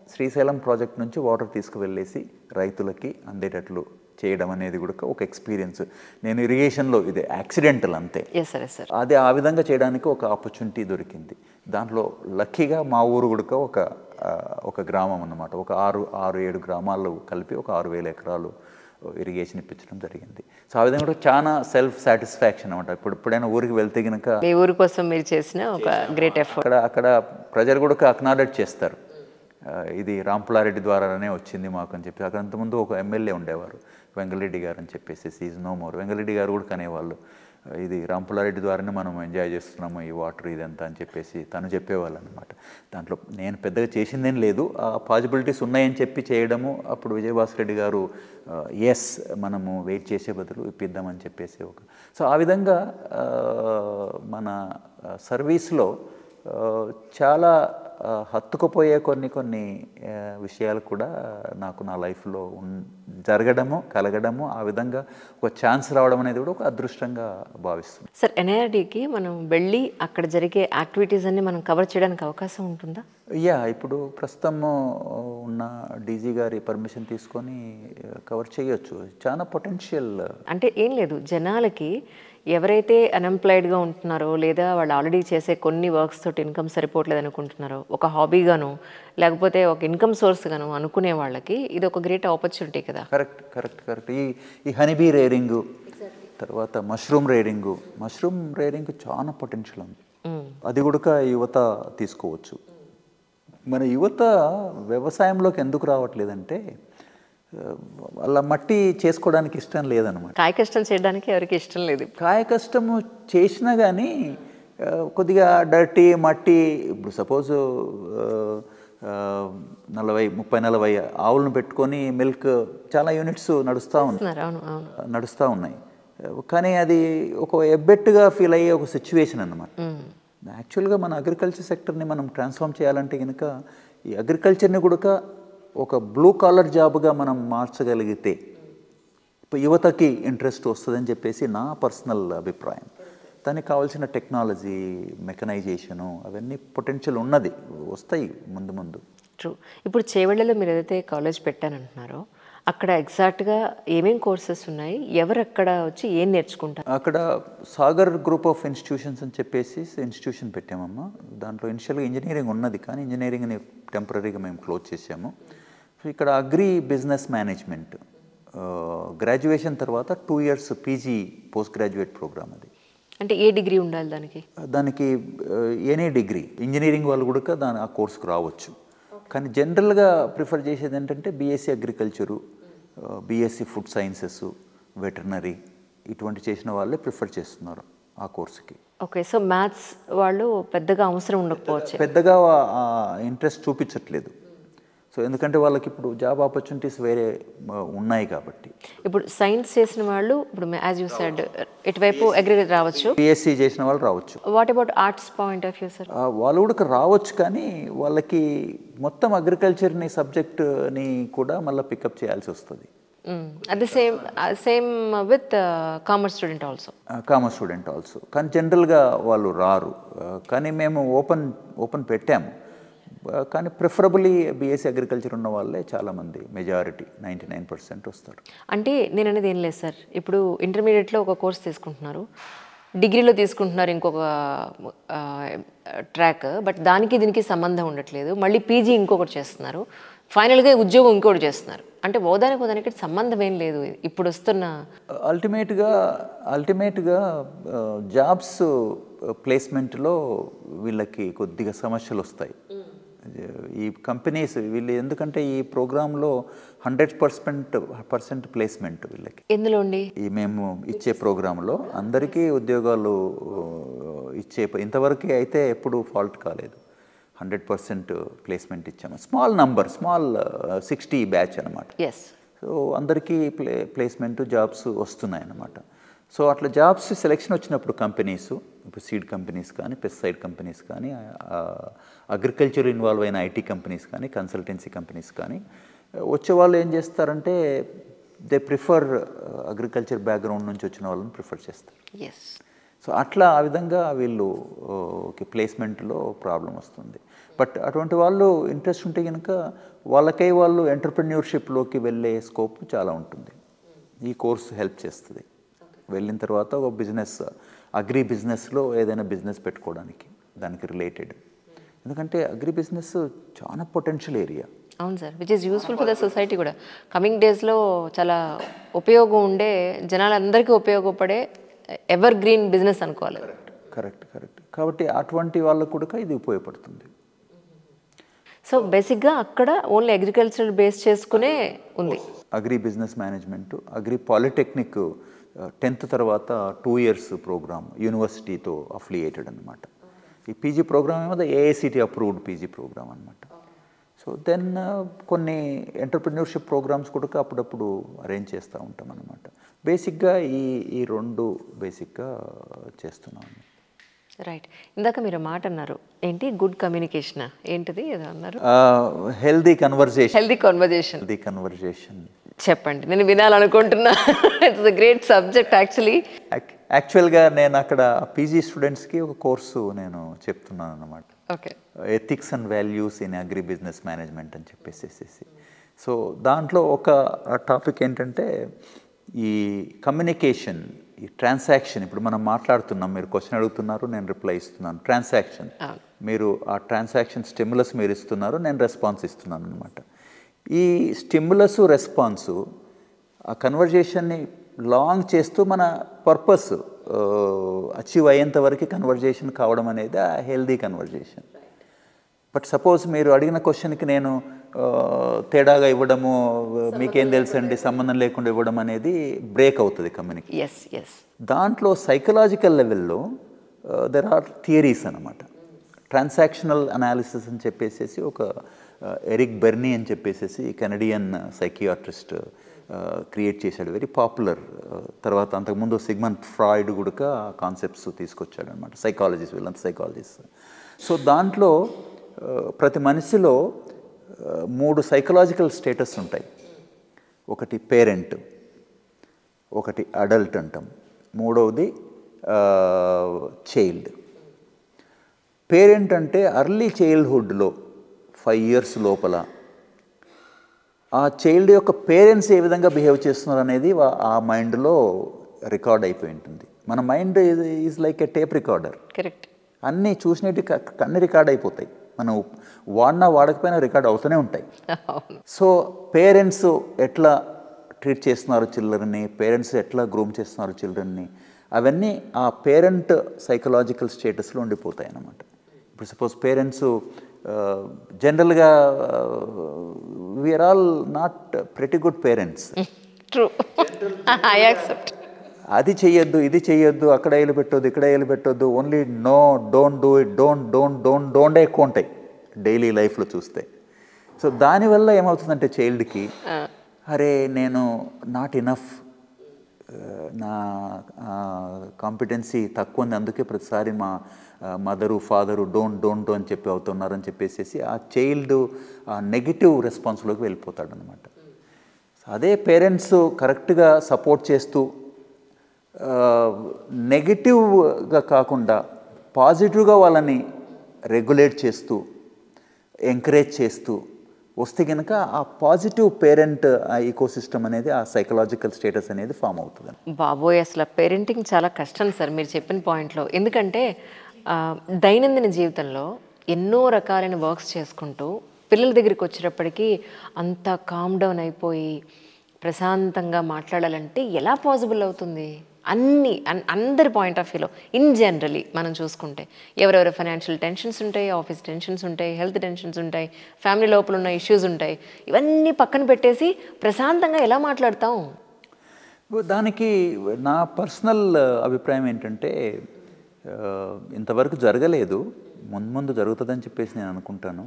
Srisailam project నుంచి వాటర్ తీసుకువెళ్ళేసి రైతులకి అందేటట్లు చేయడం అనేది కూడా ఒక ఎక్స్పీరియన్స్ నేను ఇరిగేషన్లో ఇది యాక్సిడెంటల్ అంతే ఎస్ సార్ ఎస్ సార్ అది ఆ విధంగా చేయడానికి ఒక ఆపర్చునిటీ దొరికింది దాంట్లో లక్కీగా మా ఊరు కూడా ఒక ఆ, ఒక గ్రామం అన్నమాట ఒక ఆరు ఆరు ఏడు గ్రామాలు కలిపి ఒక ఆరు వేల ఎకరాలు ఇరిగేషన్ ఇప్పించడం జరిగింది సో ఆ విధంగా కూడా చాలా సెల్ఫ్ సాటిస్ఫాక్షన్ అనమాట ఇప్పుడు ఎప్పుడైనా ఊరికి వెళ్తే కనుక మీ ఊరి కోసం మీరు చేసిన ఒక గ్రేట్ ఎఫర్ట్ అక్కడ అక్కడ ప్రజలు కూడా అక్నాలెడ్జ్ చేస్తారు ఆ, ఇది రాంపులారెడ్డి ద్వారానే వచ్చింది మాకు అని చెప్పి అక్కడ అంతకుముందు ఒక ఎమ్మెల్యే ఉండేవారు వెంగళరెడ్డి గారు అని చెప్పేసి ఈజ్ నో మోర్ వెంగళరెడ్డి గారు కూడా కనేవాళ్ళు ఆ, ఇది రాంపులారెడ్డి ద్వారానే మనం ఎంజాయ్ చేస్తున్నాము ఈ వాటర్ ఇదంతా అని చెప్పేసి తను చెప్పేవాళ్ళు అనమాట దాంట్లో నేను పెద్దగా చేసిందేం లేదు ఆ పాసిబిలిటీస్ ఉన్నాయని చెప్పి చేయడము అప్పుడు విజయభాస్కర్ రెడ్డి గారు ఎస్ మనము వెయిట్ చేసే బదులు ఇప్పిద్దామని చెప్పేసి ఒక సో ఆ విధంగా ఆ, మన సర్వీస్లో ఆ, చాలా ఆ, హత్తుకుపోయే కొన్ని కొన్ని ఆ, విషయాలు కూడా నాకు నా లైఫ్లో ఉన్ జరగడము కలగడము ఆ విధంగా ఒక ఛాన్స్ రావడం అనేది కూడా ఒక అదృష్టంగా భావిస్తున్నాను సార్ ఎన్ఐఆర్డికి మనం వెళ్ళి అక్కడ జరిగే యాక్టివిటీస్ అన్ని మనం కవర్ చేయడానికి అవకాశం ఉంటుందా యా ఇప్పుడు ప్రస్తుతం ఉన్న డీజీ గారి పర్మిషన్ తీసుకొని కవర్ చేయొచ్చు చాలా పొటెన్షియల్ అంటే ఏం లేదు జనాలకి ఎవరైతే అన్ఎంప్లాయిడ్గా ఉంటున్నారో లేదా వాళ్ళు ఆల్రెడీ చేసే కొన్ని వర్క్స్ తోటి ఇన్కమ్ సరిపోవట్లేదు అనుకుంటున్నారో ఒక హాబీగాను లేకపోతే ఒక ఇన్కమ్ సోర్స్గాను అనుకునే వాళ్ళకి ఇది ఒక గ్రేట్ ఆపర్చునిటీ కదా కరెక్ట్ కరెక్ట్ కరెక్ట్ ఈ ఈ హనీబీ రేరింగ్ తర్వాత మష్రూమ్ రేరింగ్ మష్రూమ్ రేరింగ్ చాలా పొటెన్షియల్ ఉంది మ్మ్. అది కూడా యువత తీసుకోవచ్చు మన యువత వ్యవసాయంలోకి ఎందుకు రావట్లేదంటే ఆ, వాళ్ళ మట్టి చేసుకోవడానికి ఇష్టం లేదనమాట కాయ కష్టం చేయడానికి ఎవరికి ఇష్టం లేదు కాయ కష్టము చేసినా కానీ ఆ, కొద్దిగా డర్టీ మట్టి ఇప్పుడు సపోజ్ నలభై ముప్పై నలభై ఆవులను పెట్టుకొని మిల్క్ చాలా యూనిట్స్ నడుస్తూ ఉన్నాయి చేస్తున్నారు, అవును అవును నడుస్తూ ఉన్నాయి కానీ అది ఒక ఎబ్బెట్టుగా ఫీల్ అయ్యే ఒక సిచ్యువేషన్ అన్నమాట మ్మ్. యాక్చువల్గా మన అగ్రికల్చర్ సెక్టర్ని మనం ట్రాన్స్ఫార్మ్ చేయాలంటే కనుక ఈ అగ్రికల్చర్ని కూడా ఒక బ్లూ కాలర్ జాబ్గా మనం మార్చగలిగితే ఇప్పుడు యువతకి ఇంట్రెస్ట్ వస్తుందని చెప్పేసి నా పర్సనల్ అభిప్రాయం దానికి కావాల్సిన టెక్నాలజీ మెకనైజేషను అవన్నీ పొటెన్షియల్ ఉన్నది వస్తాయి ముందు ముందు ట్రూ ఇప్పుడు చేవెళ్ళలో మీరు ఏదైతే కాలేజ్ పెట్టానంటున్నారో అక్కడ ఎగ్జాక్ట్గా ఏమేం కోర్సెస్ ఉన్నాయి ఎవరు అక్కడ వచ్చి ఏం నేర్చుకుంటారు అక్కడ సాగర్ గ్రూప్ ఆఫ్ ఇన్స్టిట్యూషన్స్ అని చెప్పేసి ఇన్స్టిట్యూషన్ పెట్టామమ్మా దాంట్లో ఇనిషియల్గా ఇంజనీరింగ్ ఉన్నది కానీ ఇంజనీరింగ్ని టెంపరీగా మేము క్లోజ్ చేసాము సో ఇక్కడ అగ్రి బిజినెస్ మేనేజ్మెంట్ గ్రాడ్యుయేషన్ తర్వాత two years PG post graduate programme అది అంటే ఏ డిగ్రీ ఉండాలి దానికి దానికి ఎనీ డిగ్రీ ఇంజనీరింగ్ వాళ్ళు కూడా దాని ఆ కోర్సుకు రావచ్చు కానీ జనరల్గా ప్రిఫర్ చేసేది ఏంటంటే BSc agriculture BSc food sciences veterinary ఇటువంటి చేసిన వాళ్ళే ప్రిఫర్ చేస్తున్నారు ఆ కోర్సుకి ఓకే సో మ్యాథ్స్ వాళ్ళు పెద్దగా అవసరం ఉండకపోవచ్చు పెద్దగా ఆ ఇంట్రెస్ట్ చూపించట్లేదు సో ఎందుకంటే వాళ్ళకి ఇప్పుడు జాబ్ ఆపర్చునిటీస్ వేరే ఆ, ఉన్నాయి కాబట్టి ఇప్పుడు సైన్స్ చేసిన వాళ్ళు ఇప్పుడు యాజ్ యూ సెడ్ ఇటువైపు అగ్రి రావచ్చు బీఎస్సీ చేసిన వాళ్ళు రావచ్చు what about arts point of view sir ఆ, వాళ్ళు కూడా రావచ్చు కానీ వాళ్ళకి మొత్తం అగ్రికల్చర్ని సబ్జెక్ట్ని కూడా మళ్ళీ పికప్ చేయాల్సి వస్తుంది at the same same with commerce student also commerce student also కానీ జనరల్గా వాళ్ళు రారు ఆ, కానీ మేము ఓపెన్ ఓపెన్ పెట్టాము ఆ, కానీ ప్రిఫరబుల్లీ బీఎస్సీ అగ్రికల్చర్ ఉన్న వాళ్ళే చాలామంది మెజారిటీ నైంటీ నైన్ పర్సెంట్ వస్తారు అంటే నేను అనేది ఏం లేదు సార్ ఇప్పుడు ఇంటర్మీడియట్లో ఒక కోర్స్ తీసుకుంటున్నారు డిగ్రీలో తీసుకుంటున్నారు ఇంకొక ట్రాక్ బట్ దానికి దీనికి సంబంధం ఉండట్లేదు మళ్ళీ పీజీ ఇంకొకటి చేస్తున్నారు ఫైనల్గా ఉద్యోగం ఇంకొకటి చేస్తున్నారు అంటే ఓదానికి ఓదానికి సంబంధం ఏం లేదు ఇప్పుడు వస్తున్న అల్టిమేట్గా అల్టిమేట్గా జాబ్స్ ప్లేస్మెంట్లో వీళ్ళకి కొద్దిగా సమస్యలు వస్తాయి ఈ కంపెనీస్ వీళ్ళు ఎందుకంటే ఈ ప్రోగ్రాంలో హండ్రెడ్ పర్సెంట్ పర్సెంట్ ప్లేస్మెంట్ వీళ్ళకి ఎందులో అండి ఈ మేము ఇచ్చే ప్రోగ్రాంలో అందరికీ ఉద్యోగాలు ఆ, ఇచ్చే ఇంతవరకు అయితే ఎప్పుడు ఫాల్ట్ కాలేదు హండ్రెడ్ పర్సెంట్ ప్లేస్మెంట్ ఇచ్చాము small number small sixty batch అనమాట ఎస్ సో అందరికీ ప్లే ప్లేస్మెంట్ జాబ్స్ వస్తున్నాయి అన్నమాట సో అట్లా జాబ్స్ సెలెక్షన్ వచ్చినప్పుడు కంపెనీస్ ఇప్పుడు సీడ్ కంపెనీస్ కానీ పెస్టిసైడ్ కంపెనీస్ కానీ అగ్రికల్చర్ ఇన్వాల్వ్ అయిన ఐటీ కంపెనీస్ కానీ కన్సల్టెన్సీ కంపెనీస్ కానీ వచ్చే వాళ్ళు ఏం చేస్తారంటే దే ప్రిఫర్ అగ్రికల్చర్ బ్యాక్గ్రౌండ్ నుంచి వచ్చిన వాళ్ళని ప్రిఫర్ చేస్తారు ఎస్ సో అట్లా ఆ విధంగా వీళ్ళు ప్లేస్మెంట్లో ప్రాబ్లం వస్తుంది బట్ అటువంటి వాళ్ళు ఇంట్రెస్ట్ ఉంటే కనుక వాళ్ళకై వాళ్ళు ఎంటర్ప్రెన్యూర్షిప్లోకి వెళ్ళే స్కోప్ చాలా ఉంటుంది ఈ కోర్స్ హెల్ప్ చేస్తుంది వెళ్ళిన తర్వాత ఒక బిజినెస్ అగ్రి బిజినెస్లో ఏదైనా బిజినెస్ పెట్టుకోవడానికి దానికి రిలేటెడ్ ఎందుకంటే అగ్రి బిజినెస్ చాలా పొటెన్షియల్ ఏరియా అవును sir which is useful for the society కూడా కమింగ్ డేస్లో చాలా ఉపయోగం ఉండే జనాలందరికీ ఉపయోగపడే ఎవర్ గ్రీన్ బిజినెస్ అనుకోవాలి కరెక్ట్ కరెక్ట్ కాబట్టి అటువంటి వాళ్ళకు కూడా ఇది ఉపయోగపడుతుంది సో బేసిక్గా అక్కడ ఓన్లీ అగ్రికల్చర్ బేస్ చేసుకునే ఉంది agri business management agri polytechnic tenth తర్వాత టూ ఇయర్స్ ప్రోగ్రామ్ యూనివర్సిటీతో అఫిలియేటెడ్ అనమాట ఈ పీజీ ప్రోగ్రామ్ ఏమో ఏఐసిటీ అప్రూవ్డ్ పీజీ ప్రోగ్రామ్ అనమాట సో దెన్ కొన్ని ఎంటర్ప్రిన్యూర్షిప్ ప్రోగ్రామ్స్ కూడా అప్పుడప్పుడు అరేంజ్ చేస్తూ ఉంటాం అనమాట బేసిక్గా ఈ ఈ రెండు బేసిక్గా చేస్తున్నాం రైట్ ఇందాక మీరు మాట అన్నారు ఏంటి గుడ్ కమ్యూనికేషన్ ఏంటిది ఏదో అన్నారు healthy conversation healthy conversation healthy conversation చెప్పండి నేను వినాలనుకుంటున్నా it's a great subject actually యాక్చువల్గా నేను అక్కడ పీజీ స్టూడెంట్స్కి ఒక కోర్సు నేను చెప్తున్నాను అనమాట okay ethics and values in agri business management అని చెప్పేసేసి సో దాంట్లో ఒక టాపిక్ ఏంటంటే ఈ కమ్యూనికేషన్ ఈ ట్రాన్సాక్షన్ ఇప్పుడు మనం మాట్లాడుతున్నాం మీరు క్వశ్చన్ అడుగుతున్నారు నేను రిప్లై ఇస్తున్నాను ట్రాన్సాక్షన్ అవును. మీరు ఆ ట్రాన్సాక్షన్ స్టిమ్యులస్ మీరు ఇస్తున్నారు నేను రెస్పాన్స్ ఇస్తున్నాను అనమాట ఈ స్టిమ్యులస్ రెస్పాన్సు ఆ కన్వర్జేషన్ని లాంగ్ చేస్తూ మన పర్పస్ అచీవ్ అయ్యేంత వరకు కన్వర్జేషన్ కావడం అనేది ఆ హెల్దీ కన్వర్జేషన్ బట్ సపోజ్ మీరు అడిగిన క్వశ్చన్కి నేను ఆ, తేడాగా ఇవ్వడము మీకేం తెలుసండి సంబంధం లేకుండా ఇవ్వడం అనేది బ్రేక్ అవుతుంది కమ్యూనికేషన్ ఎస్ ఎస్ దాంట్లో సైకలాజికల్ లెవెల్లో దెర్ ఆర్ థియరీస్ అనమాట ట్రాన్సాక్షనల్ అనాలిసిస్ అని చెప్పేసి ఒక ఎరిక్ బెర్నీ అని చెప్పేసి కెనడియన్ సైకియాట్రిస్ట్ క్రియేట్ చేశాడు వెరీ పాపులర్ తర్వాత అంతకుముందు సిగ్మన్ ఫ్రాయిడ్ కూడా కాన్సెప్ట్స్ తీసుకొచ్చాడు అనమాట సైకాలజీస్ వీళ్ళంతా సైకాలజీస్ సో దాంట్లో ఆ, ప్రతి మనిషిలో ఆ, మూడు సైకలాజికల్ స్టేటస్ ఉంటాయి ఒకటి పేరెంట్ ఒకటి అడల్ట్ అంటాం మూడవది చైల్డ్ పేరెంట్ అంటే అర్లీ చైల్డ్హుడ్లో ఫైవ్ ఇయర్స్ లోపల ఆ చైల్డ్ యొక్క పేరెంట్స్ ఏ విధంగా బిహేవ్ చేస్తున్నారు అనేది వా- ఆ మైండ్లో రికార్డ్ అయిపోయి ఉంటుంది మన mind is like a tape recorder correct అన్నీ చూసినట్టు అన్ని రికార్డ్ అయిపోతాయి మనం వాడినా వాడకపోయినా రికార్డ్ అవుతూనే ఉంటాయి అవును సో పేరెంట్స్ ఎట్లా ట్రీట్ చేస్తున్నారు చిల్డ్రన్ని పేరెంట్స్ ఎట్లా గ్రూమ్ చేస్తున్నారు చిల్డ్రన్ని అవన్నీ ఆ పేరెంట్ సైకలాజికల్ స్టేటస్లో ఉండిపోతాయి అన్నమాట ఇప్పుడు సపోజ్ పేరెంట్స్ జనరల్గా we're all not pretty good parents true I accept అది చెయ్యొద్దు ఇది చెయ్యొద్దు అక్కడ ఏలు పెట్టొద్దు ఇక్కడ ఏలు పెట్టొద్దు only no don't do it don't don't don't don't ఎక్కువ ఉంటాయి డైలీ లైఫ్లో చూస్తే సో దానివల్ల ఏమవుతుందంటే చైల్డ్కి అరే నేను నాట్ ఇనఫ్ నా కాంపిటెన్సీ తక్కువ ఉంది అందుకే ప్రతిసారి మా మదరు ఫాదరు డోంట్ డోంట్ అని చెప్పి అవుతున్నారని చెప్పేసి ఆ చైల్డ్ ఆ నెగిటివ్ రెస్పాన్స్లోకి వెళ్ళిపోతాడు అనమాట అదే పేరెంట్స్ కరెక్ట్గా సపోర్ట్ చేస్తూ నెగిటివ్గా కాకుండా పాజిటివ్గా వాళ్ళని రెగ్యులేట్ చేస్తూ ఎంకరేజ్ చేస్తూ వస్తే కనుక ఆ పాజిటివ్ పేరెంట్ ఆ ఈకో సిస్టమ్ అనేది ఆ సైకలాజికల్ స్టేటస్ అనేది ఫామ్ అవుతుంది బాబోయ్ అసలు పేరెంటింగ్ చాలా కష్టం సార్ మీరు చెప్పిన పాయింట్లో ఎందుకంటే ఆ, దైనందిన జీవితంలో ఎన్నో రకాలైన వర్క్స్ చేసుకుంటూ పిల్లల దగ్గరికి వచ్చేటప్పటికి అంత కామ్ డౌన్ అయిపోయి ప్రశాంతంగా మాట్లాడాలంటే ఎలా పాసిబుల్ అవుతుంది అన్ని అన్- అందరి పాయింట్ ఆఫ్ వ్యూలో ఇన్ జనరలీ మనం చూసుకుంటే ఎవరెవరు ఫైనాన్షియల్ టెన్షన్స్ ఉంటాయి ఆఫీస్ టెన్షన్స్ ఉంటాయి హెల్త్ టెన్షన్స్ ఉంటాయి ఫ్యామిలీ లోపల ఉన్న ఇష్యూస్ ఉంటాయి ఇవన్నీ పక్కన పెట్టేసి ప్రశాంతంగా ఎలా మాట్లాడతాం దానికి నా పర్సనల్ అభిప్రాయం ఏంటంటే ఆ, ఇంతవరకు జరగలేదు ముందు ముందు జరుగుతుందని చెప్పేసి నేను అనుకుంటాను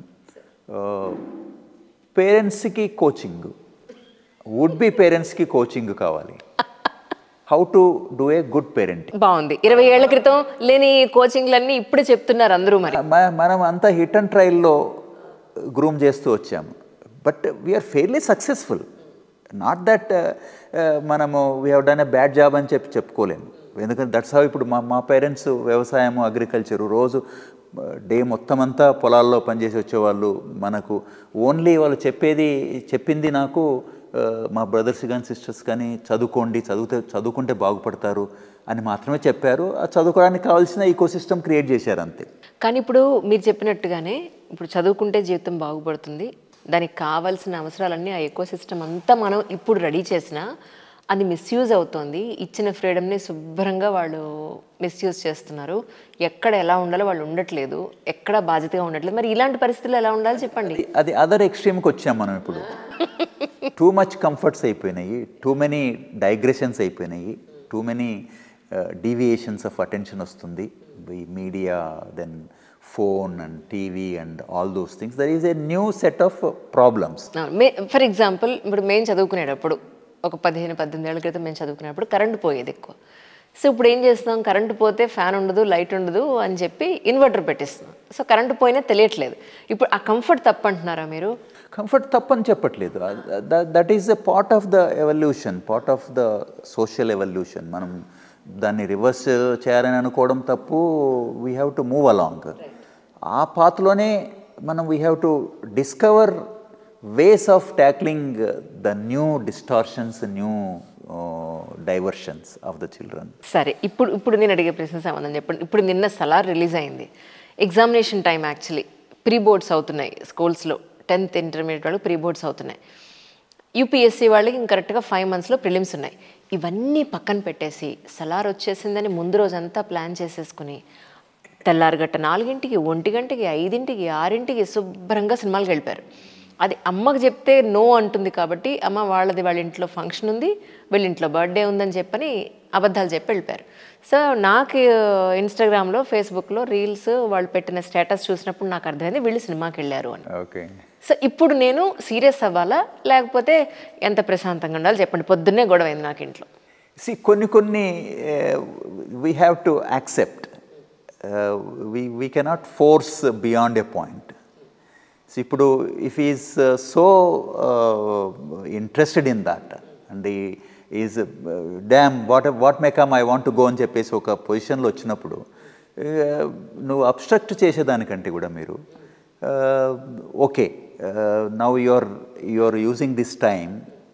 పేరెంట్స్కి కోచింగ్ వుడ్ బి పేరెంట్స్కి కోచింగ్ కావాలి how to do a good parenting బాగుంది ఇరవై ఏళ్ల క్రితం లేని కోచింగ్లన్నీ ఇప్పుడే చెప్తున్నారు అందరూ మరి మ- మనం అంతా హిట్ అండ్ ట్రయల్లో గ్రూమ్ చేస్తూ వచ్చాము but we're fairly successful not that మనము we have done a bad job అని చెప్పి చెప్పుకోలేము ఎందుకంటే దట్స్ హౌ ఇప్పుడు మా మా పేరెంట్స్ వ్యవసాయము అగ్రికల్చరు రోజు డే మొత్తం అంతా పొలాల్లో పనిచేసి వచ్చేవాళ్ళు మనకు ఓన్లీ వాళ్ళు చెప్పేది చెప్పింది నాకు ఆ, మా బ్రదర్స్ కానీ సిస్టర్స్ కానీ చదువుకోండి చదివితే చదువుకుంటే బాగుపడతారు అని మాత్రమే చెప్పారు ఆ చదువుకోవడానికి కావాల్సిన ఈకో సిస్టమ్ క్రియేట్ చేశారు అంతే కానీ ఇప్పుడు మీరు చెప్పినట్టుగానే ఇప్పుడు చదువుకుంటే జీవితం బాగుపడుతుంది దానికి కావాల్సిన అవసరాలన్నీ ఆ ఎకో సిస్టమ్ అంతా మనం ఇప్పుడు రెడీ చేసినా అది మిస్యూజ్ అవుతోంది ఇచ్చిన ఫ్రీడమ్ని శుభ్రంగా వాళ్ళు మిస్యూజ్ చేస్తున్నారు ఎక్కడ ఎలా ఉండాలో వాళ్ళు ఉండట్లేదు ఎక్కడ బాధ్యతగా ఉండట్లేదు మరి ఇలాంటి పరిస్థితుల్లో ఎలా ఉండాలి చెప్పండి అది- అది అదర్ ఎక్స్ట్రీమ్కి వచ్చాం మనం ఇప్పుడు టూ మచ్ కంఫర్ట్స్ అయిపోయినాయి టూ మెనీ డైగ్రెషన్స్ అయిపోయినాయి too many deviations of attention వస్తుంది ఈ media then phone and TV and all those things there is a new set of problems may for example ఇప్పుడు మేము చదువుకునేటప్పుడు ఒక పదిహేను పద్దెనిమిది ఏళ్ళ క్రితం మేము చదువుకునేటప్పుడు కరెంట్ పోయేది ఎక్కువ సో ఇప్పుడు ఏం చేస్తున్నాం కరెంట్ పోతే ఫ్యాన్ ఉండదు లైట్ ఉండదు అని చెప్పి ఇన్వర్టర్ పెట్టిస్తున్నాం సో కరెంట్ పోయినా తెలియట్లేదు ఇప్పుడు ఆ కంఫర్ట్ తప్పంటున్నారా మీరు కంఫర్ట్ తప్పని చెప్పట్లేదు that is a part of the evolution part of the social evolution మనం దాన్ని రివర్స్ చేయాలని అనుకోవడం తప్పు we have to move along ఆ పాత్లోనే మనం we have to discover ways of tackling the new distortions new diversions of the children సరే ఇప్పుడు ఇప్పుడు నేను అడిగే ప్రశ్న సమాధానం చెప్పండి ఇప్పుడు నిన్న సలార్ రిలీజ్ అయింది examination time actually pre boards అవుతున్నాయి స్కూల్స్లో టెన్త్ ఇంటర్మీడియట్ వాళ్ళకి ప్రీ బోర్డ్స్ అవుతున్నాయి యూపీఎస్సీ వాళ్ళకి ఇంక కరెక్ట్గా ఫైవ్ మంత్స్లో ప్రిలిమ్స్ ఉన్నాయి ఇవన్నీ పక్కన పెట్టేసి సలార్ వచ్చేసిందని ముందు రోజంతా ప్లాన్ చేసేసుకుని తెల్లారగట్ట నాలుగింటికి ఒంటి గంటకి ఐదింటికి ఆరింటికి శుభ్రంగా సినిమాలకు వెళ్ళిపోయారు అది అమ్మకు చెప్తే నో అంటుంది కాబట్టి అమ్మ వాళ్ళది వాళ్ళ ఇంట్లో ఫంక్షన్ ఉంది వీళ్ళ ఇంట్లో బర్త్డే ఉందని చెప్పని అబద్ధాలు చెప్పి వెళ్ళిపోయారు సో నాకు ఇన్స్టాగ్రామ్లో ఫేస్బుక్లో రీల్స్ వాళ్ళు పెట్టిన స్టేటస్ చూసినప్పుడు నాకు అర్థమైంది వీళ్ళు సినిమాకి వెళ్ళారు అని ఓకే సో ఇప్పుడు నేను సీరియస్ అవ్వాలా లేకపోతే ఎంత ప్రశాంతంగా ఉండాలి చెప్పండి పొద్దున్నే గొడవ అయింది నాకు ఇంట్లో సి కొన్ని కొన్ని we have to accept we we cannot force beyond a point so ఇప్పుడు if is so interested in that and is damn what what may come I want to go అని చెప్పేసి ఒక పొజిషన్లో వచ్చినప్పుడు uh, నువ్వు అబ్స్ట్రక్ట్ చేసేదానికంటే కూడా మీరు okay now your your using this time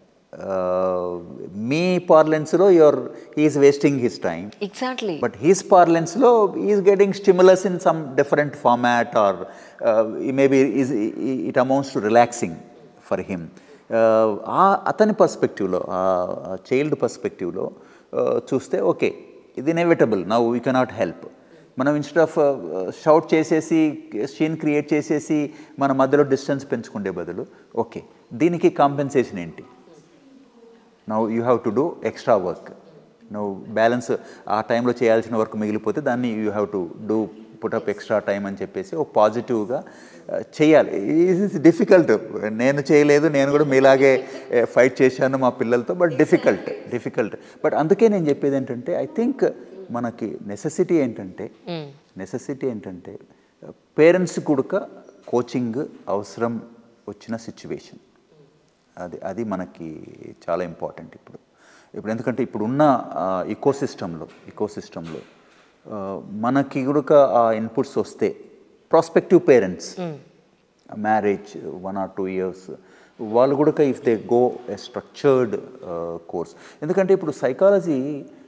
మీ పార్లెన్స్లో your is wasting his time exactly but his పార్లెన్స్లో is getting stimulus in some different format or maybe is it amounts to relaxing for him ఆ అతని పర్స్పెక్టివ్లో ఆ child పర్స్పెక్టివ్లో చూస్తే okay ఇది inevitable now we cannot help మనం instead of shout చేసేసి సీన్ క్రియేట్ చేసేసి మన మధ్యలో డిస్టెన్స్ పెంచుకుండే బదులు ఓకే దీనికి కాంపెన్సేషన్ ఏంటి now you have to do extra work నువ్వు బ్యాలెన్స్ ఆ టైంలో చేయాల్సిన వర్క్ మిగిలిపోతే దాన్ని you have to do put up extra time అని చెప్పేసి ఒక పాజిటివ్గా చేయాలి ఇది డిఫికల్ట్ నేను చేయలేదు నేను కూడా మీలాగే ఫైట్ చేశాను మా పిల్లలతో బట్ డిఫికల్ట్ డిఫికల్ట్ బట్ అందుకే నేను చెప్పేది ఏంటంటే ఐ థింక్ మనకి నెసెసిటీ ఏంటంటే నెసెసిటీ ఏంటంటే పేరెంట్స్ కూడా కోచింగ్ అవసరం వచ్చిన సిచ్యువేషన్ అది అది మనకి చాలా ఇంపార్టెంట్ ఇప్పుడు ఇప్పుడు ఎందుకంటే ఇప్పుడు ఉన్న ఇకో సిస్టంలో ఇకో సిస్టంలో మనకి కూడా ఆ ఇన్పుట్స్ వస్తే prospective parents marriage one or two years వాళ్ళు కూడా if they go a structured course ఎందుకంటే ఇప్పుడు సైకాలజీ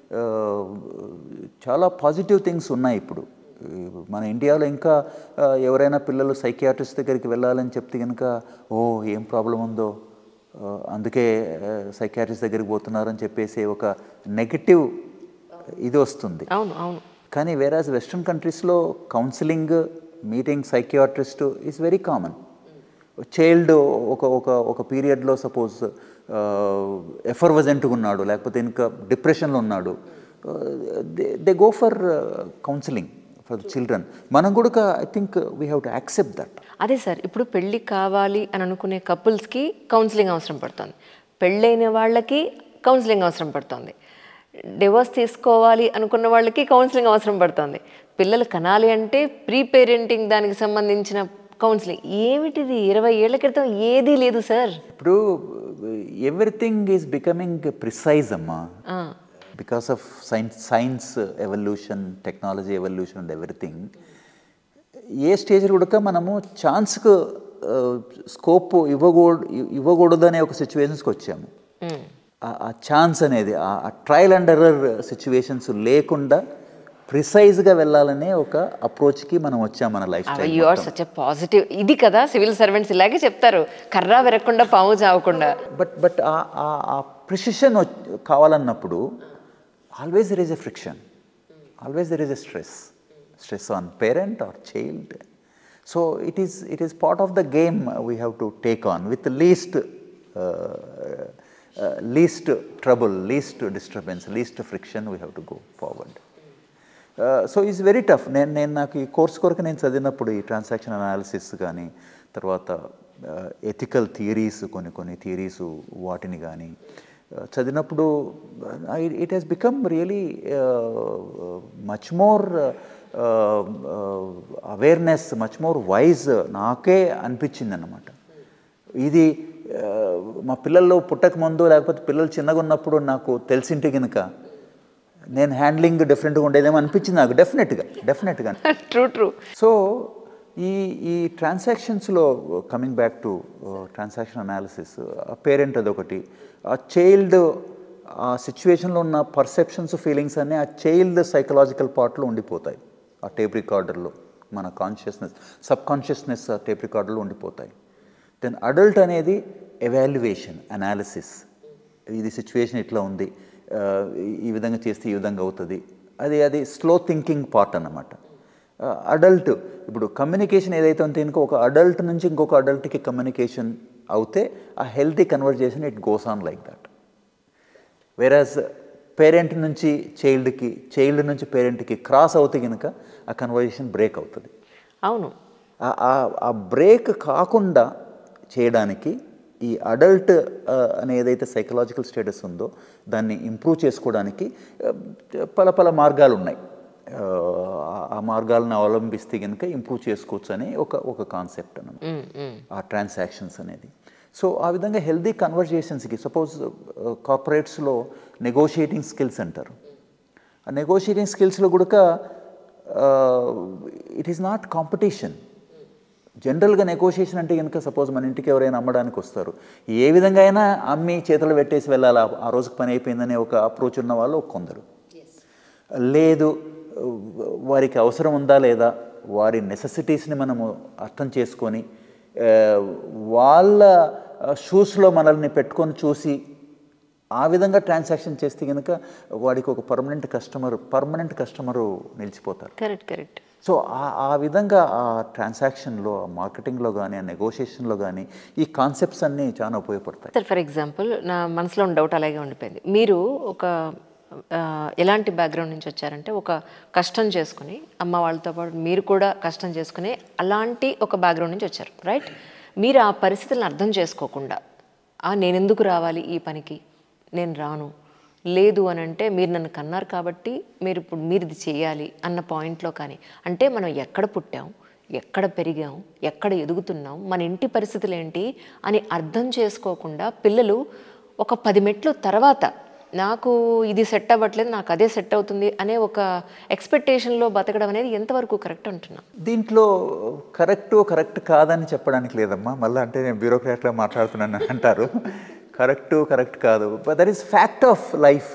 చాలా పాజిటివ్ థింగ్స్ ఉన్నాయి ఇప్పుడు మన ఇండియాలో ఇంకా ఆ, ఎవరైనా పిల్లలు సైకియాట్రిస్ట్ దగ్గరికి వెళ్ళాలని చెప్తే కనుక ఓ ఏం ప్రాబ్లం ఉందో ఆ, అందుకే సైకియాట్రిస్ట్ దగ్గరికి పోతున్నారని చెప్పేసి ఒక నెగటివ్ ఇది వస్తుంది అవును అవును కానీ వేరాజ్ వెస్ట్రన్ కంట్రీస్లో counselling meeting psychiatrist is very common child ఒక ఒక ఒక పీరియడ్లో సపోజ్ ఎఫర్వజెంట్గా ఉన్నాడు లేకపోతే ఇంకా డిప్రెషన్లో ఉన్నాడు they go for counselling for children మనం కూడా I think we have to accept that అదే సార్ ఇప్పుడు పెళ్ళి కావాలి అని అనుకునే కపుల్స్కి కౌన్సిలింగ్ అవసరం పడుతుంది పెళ్ళైన వాళ్ళకి కౌన్సిలింగ్ అవసరం పడుతుంది డివోర్స్ తీసుకోవాలి అనుకున్న వాళ్ళకి కౌన్సిలింగ్ అవసరం పడుతుంది పిల్లలు కనాలి అంటే ప్రీ పేరెంటింగ్ దానికి సంబంధించిన కౌన్సిలింగ్ ఏమిటిది ఇరవై ఏళ్ల క్రితం ఏదీ లేదు సార్ ఇప్పుడు ఎవ్రీథింగ్ ఈజ్ బికమింగ్ ప్రిసైజ్ అమ్మా because of science science evolution technology evolution and everything a stage కూడా మనము ఛాన్స్కు స్కోప్ ఇవ్వకూడదు ఇవ్వకూడదనే ఒక సిచ్యువేషన్స్కి వచ్చాము ఆ- ఆ ఛాన్స్ అనేది ఆ ట్రయల్ అండ్ ఎర్రర్ సిచ్యువేషన్స్ లేకుండా ప్రిసైజ్గా వెళ్ళాలనే ఒక అప్రోచ్కి మనం వచ్చాం మన lifestyle you are such a positive ఇది కదా సివిల్ సర్వెంట్స్ ఇలాగే చెప్తారు కర్ర విరగకుండా పాము చావకుండా బట్ బట్ ఆ ప్రిసిషన్ కావాలన్నప్పుడు always there is a friction always there is a stress stress on parent or child so it is it is part of the game we have to take on with least least trouble least disturbance least friction we have to go forward so is very tough నేను నేను నాకు ఈ course కొరకు నేను చదివినప్పుడు ఈ transaction analysis కానీ తర్వాత ఎథికల్ థియరీస్ కొన్ని కొన్ని థియరీస్ వాటిని కానీ చదివినప్పుడు it has become really much more awareness much more wise నాకే అనిపించింది అన్నమాట ఇది ఆ, మా పిల్లల్లో పుట్టక ముందు లేకపోతే పిల్లలు చిన్నగా ఉన్నప్పుడు నాకు తెలిసింటే కనుక నేను హ్యాండ్లింగ్ డిఫరెంట్గా ఉండేదేమో అనిపించింది నాకు డెఫినెట్గా డెఫినెట్గా ట్రూ ట్రూ సో ఈ ఈ ట్రాన్సాక్షన్స్లో coming back to transaction analysis ఆ పేరెంట్ అదొకటి ఆ చైల్డ్ ఆ సిచ్యువేషన్లో ఉన్న పర్సెప్షన్స్ ఫీలింగ్స్ అన్నీ ఆ చైల్డ్ సైకలాజికల్ పార్ట్లో ఉండిపోతాయి ఆ టేప్ రికార్డర్లో మన కాన్షియస్నెస్ సబ్ కాన్షియస్నెస్ ఆ టేప్ రికార్డర్లో ఉండిపోతాయి దెన్ అడల్ట్ అనేది ఎవాల్యుయేషన్ అనాలిసిస్ ఇది సిచ్యువేషన్ ఇట్లా ఉంది ఆ, ఈ- ఈ విధంగా చేస్తే ఈ విధంగా అవుతుంది అది అది స్లో థింకింగ్ పార్ట్ అన్నమాట అడల్ట్ ఇప్పుడు కమ్యూనికేషన్ ఏదైతే ఉంటే ఇంకో ఒక అడల్ట్ నుంచి ఇంకొక అడల్ట్కి కమ్యూనికేషన్ అవుతే ఆ healthy conversation it goes on like that whereas parent నుంచి చైల్డ్కి చైల్డ్ నుంచి పేరెంట్కి క్రాస్ అవుతే కనుక ఆ కన్వర్జేషన్ బ్రేక్ అవుతుంది అవును ఆ- ఆ- ఆ బ్రేక్ కాకుండా చేయడానికి ఈ అడల్ట్ అనే ఏదైతే సైకలాజికల్ స్టేటస్ ఉందో దాన్ని ఇంప్రూవ్ చేసుకోవడానికి ఆ, పల పల మార్గాలు ఉన్నాయి ఆ, ఆ మార్గాలను అవలంబిస్తే కనుక ఇంప్రూవ్ చేసుకోవచ్చు అని ఒక ఒక కాన్సెప్ట్ అన్నమాట మ్, మ్. ఆ ట్రాన్సాక్షన్స్ అనేది సో ఆ విధంగా హెల్దీ కన్వర్జేషన్స్కి సపోజ్ కార్పొరేట్స్లో నెగోషియేటింగ్ స్కిల్స్ అంటారు ఆ నెగోషియేటింగ్ స్కిల్స్లో కూడా ఇట్ ఈస్ నాట్ కాంపిటీషన్ జనరల్గా నెగోషియేషన్ అంటే కనుక సపోజ్ మన ఇంటికి ఎవరైనా అమ్మడానికి వస్తారు ఏ విధంగా అయినా అమ్మి చేతులు పెట్టేసి వెళ్ళాలి ఆ- ఆ రోజుకి పని అయిపోయిందనే ఒక అప్రోచ్ ఉన్న వాళ్ళు కొందరు లేదు వారికి అవసరం ఉందా లేదా వారి నెసెసిటీస్ని మనము అర్థం చేసుకొని ఆ, వాళ్ళ షూస్లో మనల్ని పెట్టుకొని చూసి ఆ విధంగా ట్రాన్సాక్షన్ చేస్తే కనుక వాడికి ఒక పర్మనెంట్ కస్టమర్ పర్మనెంట్ కస్టమరు నిలిచిపోతారు కరెక్ట్ కరెక్ట్ సో ఆ- ఆ విధంగా ఆ ట్రాన్సాక్షన్లో ఆ మార్కెటింగ్లో కానీ ఆ నెగోషియేషన్లో కానీ ఈ కాన్సెప్ట్స్ అన్నీ చాలా ఉపయోగపడతాయి సార్ ఫర్ ఎగ్జాంపుల్ నా మనసులో ఉన్న డౌట్ అలాగే ఉండిపోయింది మీరు ఒక ఆ, ఎలాంటి బ్యాక్గ్రౌండ్ నుంచి వచ్చారంటే ఒక కష్టం చేసుకుని అమ్మ వాళ్ళతో పాటు మీరు కూడా కష్టం చేసుకుని అలాంటి ఒక బ్యాక్గ్రౌండ్ నుంచి వచ్చారు రైట్ మీరు ఆ పరిస్థితులను అర్థం చేసుకోకుండా ఆ నేను ఎందుకు రావాలి ఈ పనికి నేను రాను లేదు అని అంటే మీరు నన్ను కన్నారు కాబట్టి మీరు ఇప్పుడు మీరు ఇది చేయాలి అన్న పాయింట్లో కానీ అంటే మనం ఎక్కడ పుట్టాం ఎక్కడ పెరిగాం ఎక్కడ ఎదుగుతున్నాం మన ఇంటి పరిస్థితులు ఏంటి అని అర్థం చేసుకోకుండా పిల్లలు ఒక పది మెట్లు తర్వాత నాకు ఇది సెట్ అవ్వట్లేదు నాకు అదే సెట్ అవుతుంది అనే ఒక ఎక్స్పెక్టేషన్లో బతకడం అనేది ఎంతవరకు కరెక్ట్ అంటున్నా దీంట్లో కరెక్ట్ కరెక్ట్ కాదని చెప్పడానికి లేదమ్మా మళ్ళీ అంటే నేను బ్యూరోక్రాట్లా మాట్లాడుతున్నాను అంటారు కరెక్ట్ కరెక్ట్ కాదు but that is fact of life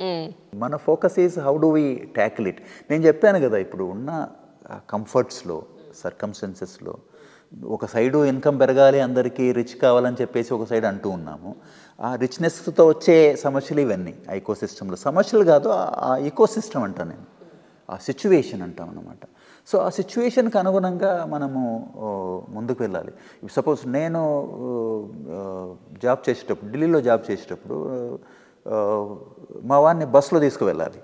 మన focus is how do we tackle it నేను చెప్పాను కదా ఇప్పుడు ఉన్న కంఫర్ట్స్లో సర్కమ్స్టెన్సెస్లో ఒక సైడు ఇన్కమ్ పెరగాలి అందరికీ రిచ్ కావాలని చెప్పేసి ఒక సైడ్ అంటూ ఉన్నాము ఆ రిచ్నెస్తో వచ్చే సమస్యలు ఇవన్నీ ఆ ఈకో సిస్టంలో సమస్యలు కాదు ఆ ఈకో సిస్టమ్ అంటాను నేను ఆ సిచ్యువేషన్ అంటాం అనమాట సో ఆ సిచ్యువేషన్కి అనుగుణంగా మనము ఓ, ముందుకు వెళ్ళాలి సపోజ్ నేను ఓ, జాబ్ చేసేటప్పుడు ఢిల్లీలో జాబ్ చేసేటప్పుడు ఓ, మా వాడిని బస్సులో తీసుకువెళ్ళాలి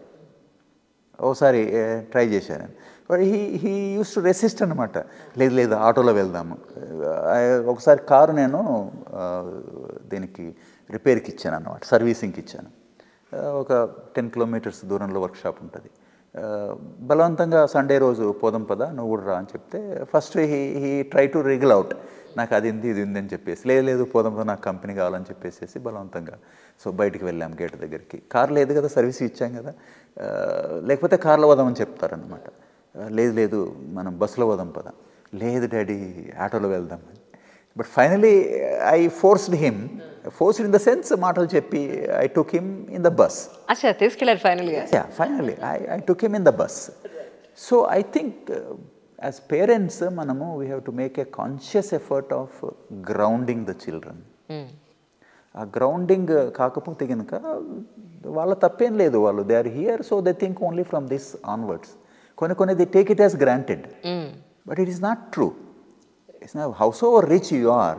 ఓసారి ఏ, ట్రై చేశాను but he he used to resist అనమాట లేదు లేదు ఆటోలో వెళ్దాము ఆ, ఒకసారి కారు నేను ఆ, దీనికి రిపేర్కి ఇచ్చాను అనమాట సర్వీసింగ్కి ఇచ్చాను ఆ, ఒక టెన్ కిలోమీటర్స్ దూరంలో వర్క్షాప్ ఉంటుంది ఆ, బలవంతంగా సండే రోజు పోదాం పద నువ్వు కూడా రా అని చెప్తే first he he try to wriggle out నాకు అది ఉంది ఇది ఉంది అని చెప్పేసి లేదు లేదు పోదాం పద నాకు కంపెనీ కావాలని చెప్పేసి బలవంతంగా సో బయటికి వెళ్ళాం గేట్ దగ్గరికి కార్ లేదు కదా సర్వీస్ ఇచ్చాం కదా ఆ, లేకపోతే కార్లో పోదామని చెప్తారనమాట ఆ, లేదు లేదు మనం బస్సులో పోదాం పద లేదు డాడీ ఆటోలో వెళ్దాం but finally I forced him forced in the sense మాటలు చెప్పి I took him in the bus అచ్చా తీసుకెళ్ళారు ఫైనల్గా yeah finally i, I took him in the bus so i think uh, as parents uh, manamu we have to make a conscious effort of uh, grounding the children ఆ grounding కాకపోతే కనుక వాళ్ళ తప్పేం లేదు వాళ్ళు they are here so they think only from this onwards కొన్ని కొన్ని the take it as granted but it is not true it's నా house over rich you are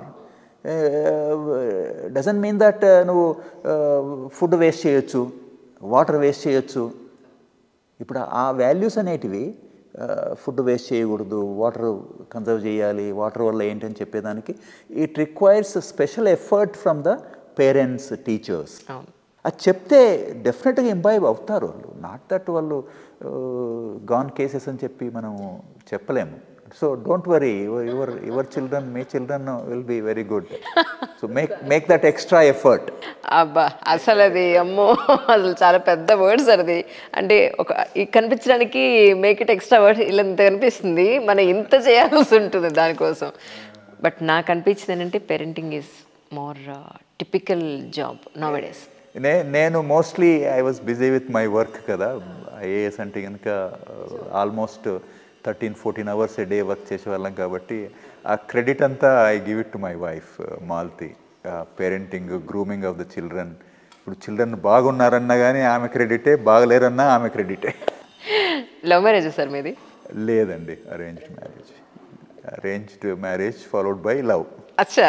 doesn't mean that నువ్వు ఫుడ్ వేస్ట్ చేయొచ్చు water waste చేయొచ్చు ఇప్పుడు ఆ values అనేటివి food waste చేయకూడదు వాటర్ కన్జర్వ్ చేయాలి వాటర్ వల్ల ఏంటని చెప్పేదానికి it requires special effort from the parents teachers అవును అది చెప్తే డెఫినెట్గా ఇంబైబ్ అవుతారు వాళ్ళు నాట్ దట్ వాళ్ళు గాన్ కేసెస్ అని చెప్పి మనం చెప్పలేము so don't worry your your children మీ children will be very good so make make that extra effort అబ్బా అసలు అది అమ్మో అసలు చాలా పెద్ద వర్డ్స్ అది అంటే ఒక ఈ కనిపించడానికి మేక్ ఇట్ ఎక్స్ట్రా వర్డ్స్ ఇలా ఇంత కనిపిస్తుంది మనం ఇంత చేయాల్సి ఉంటుంది దానికోసం బట్ నాకు అనిపించింది ఏంటంటే parenting is more typical job nowadays నే నేను mostly I was busy with my work కదా ఐఏఎస్ అంటే కనుక almost thirteen fourteen hours a day work చేసేవాళ్ళం కాబట్టి ఆ క్రెడిట్ అంతా I give it to my wife Malti parenting grooming of the children ఇప్పుడు చిల్డ్రన్ బాగున్నారన్నా కానీ ఆమె క్రెడిటే బాగలేరన్నా ఆమె క్రెడిటే లవ్ మ్యారేజ్ సార్ మీది లేదండి arranged marriage arranged marriage followed by love అచ్చా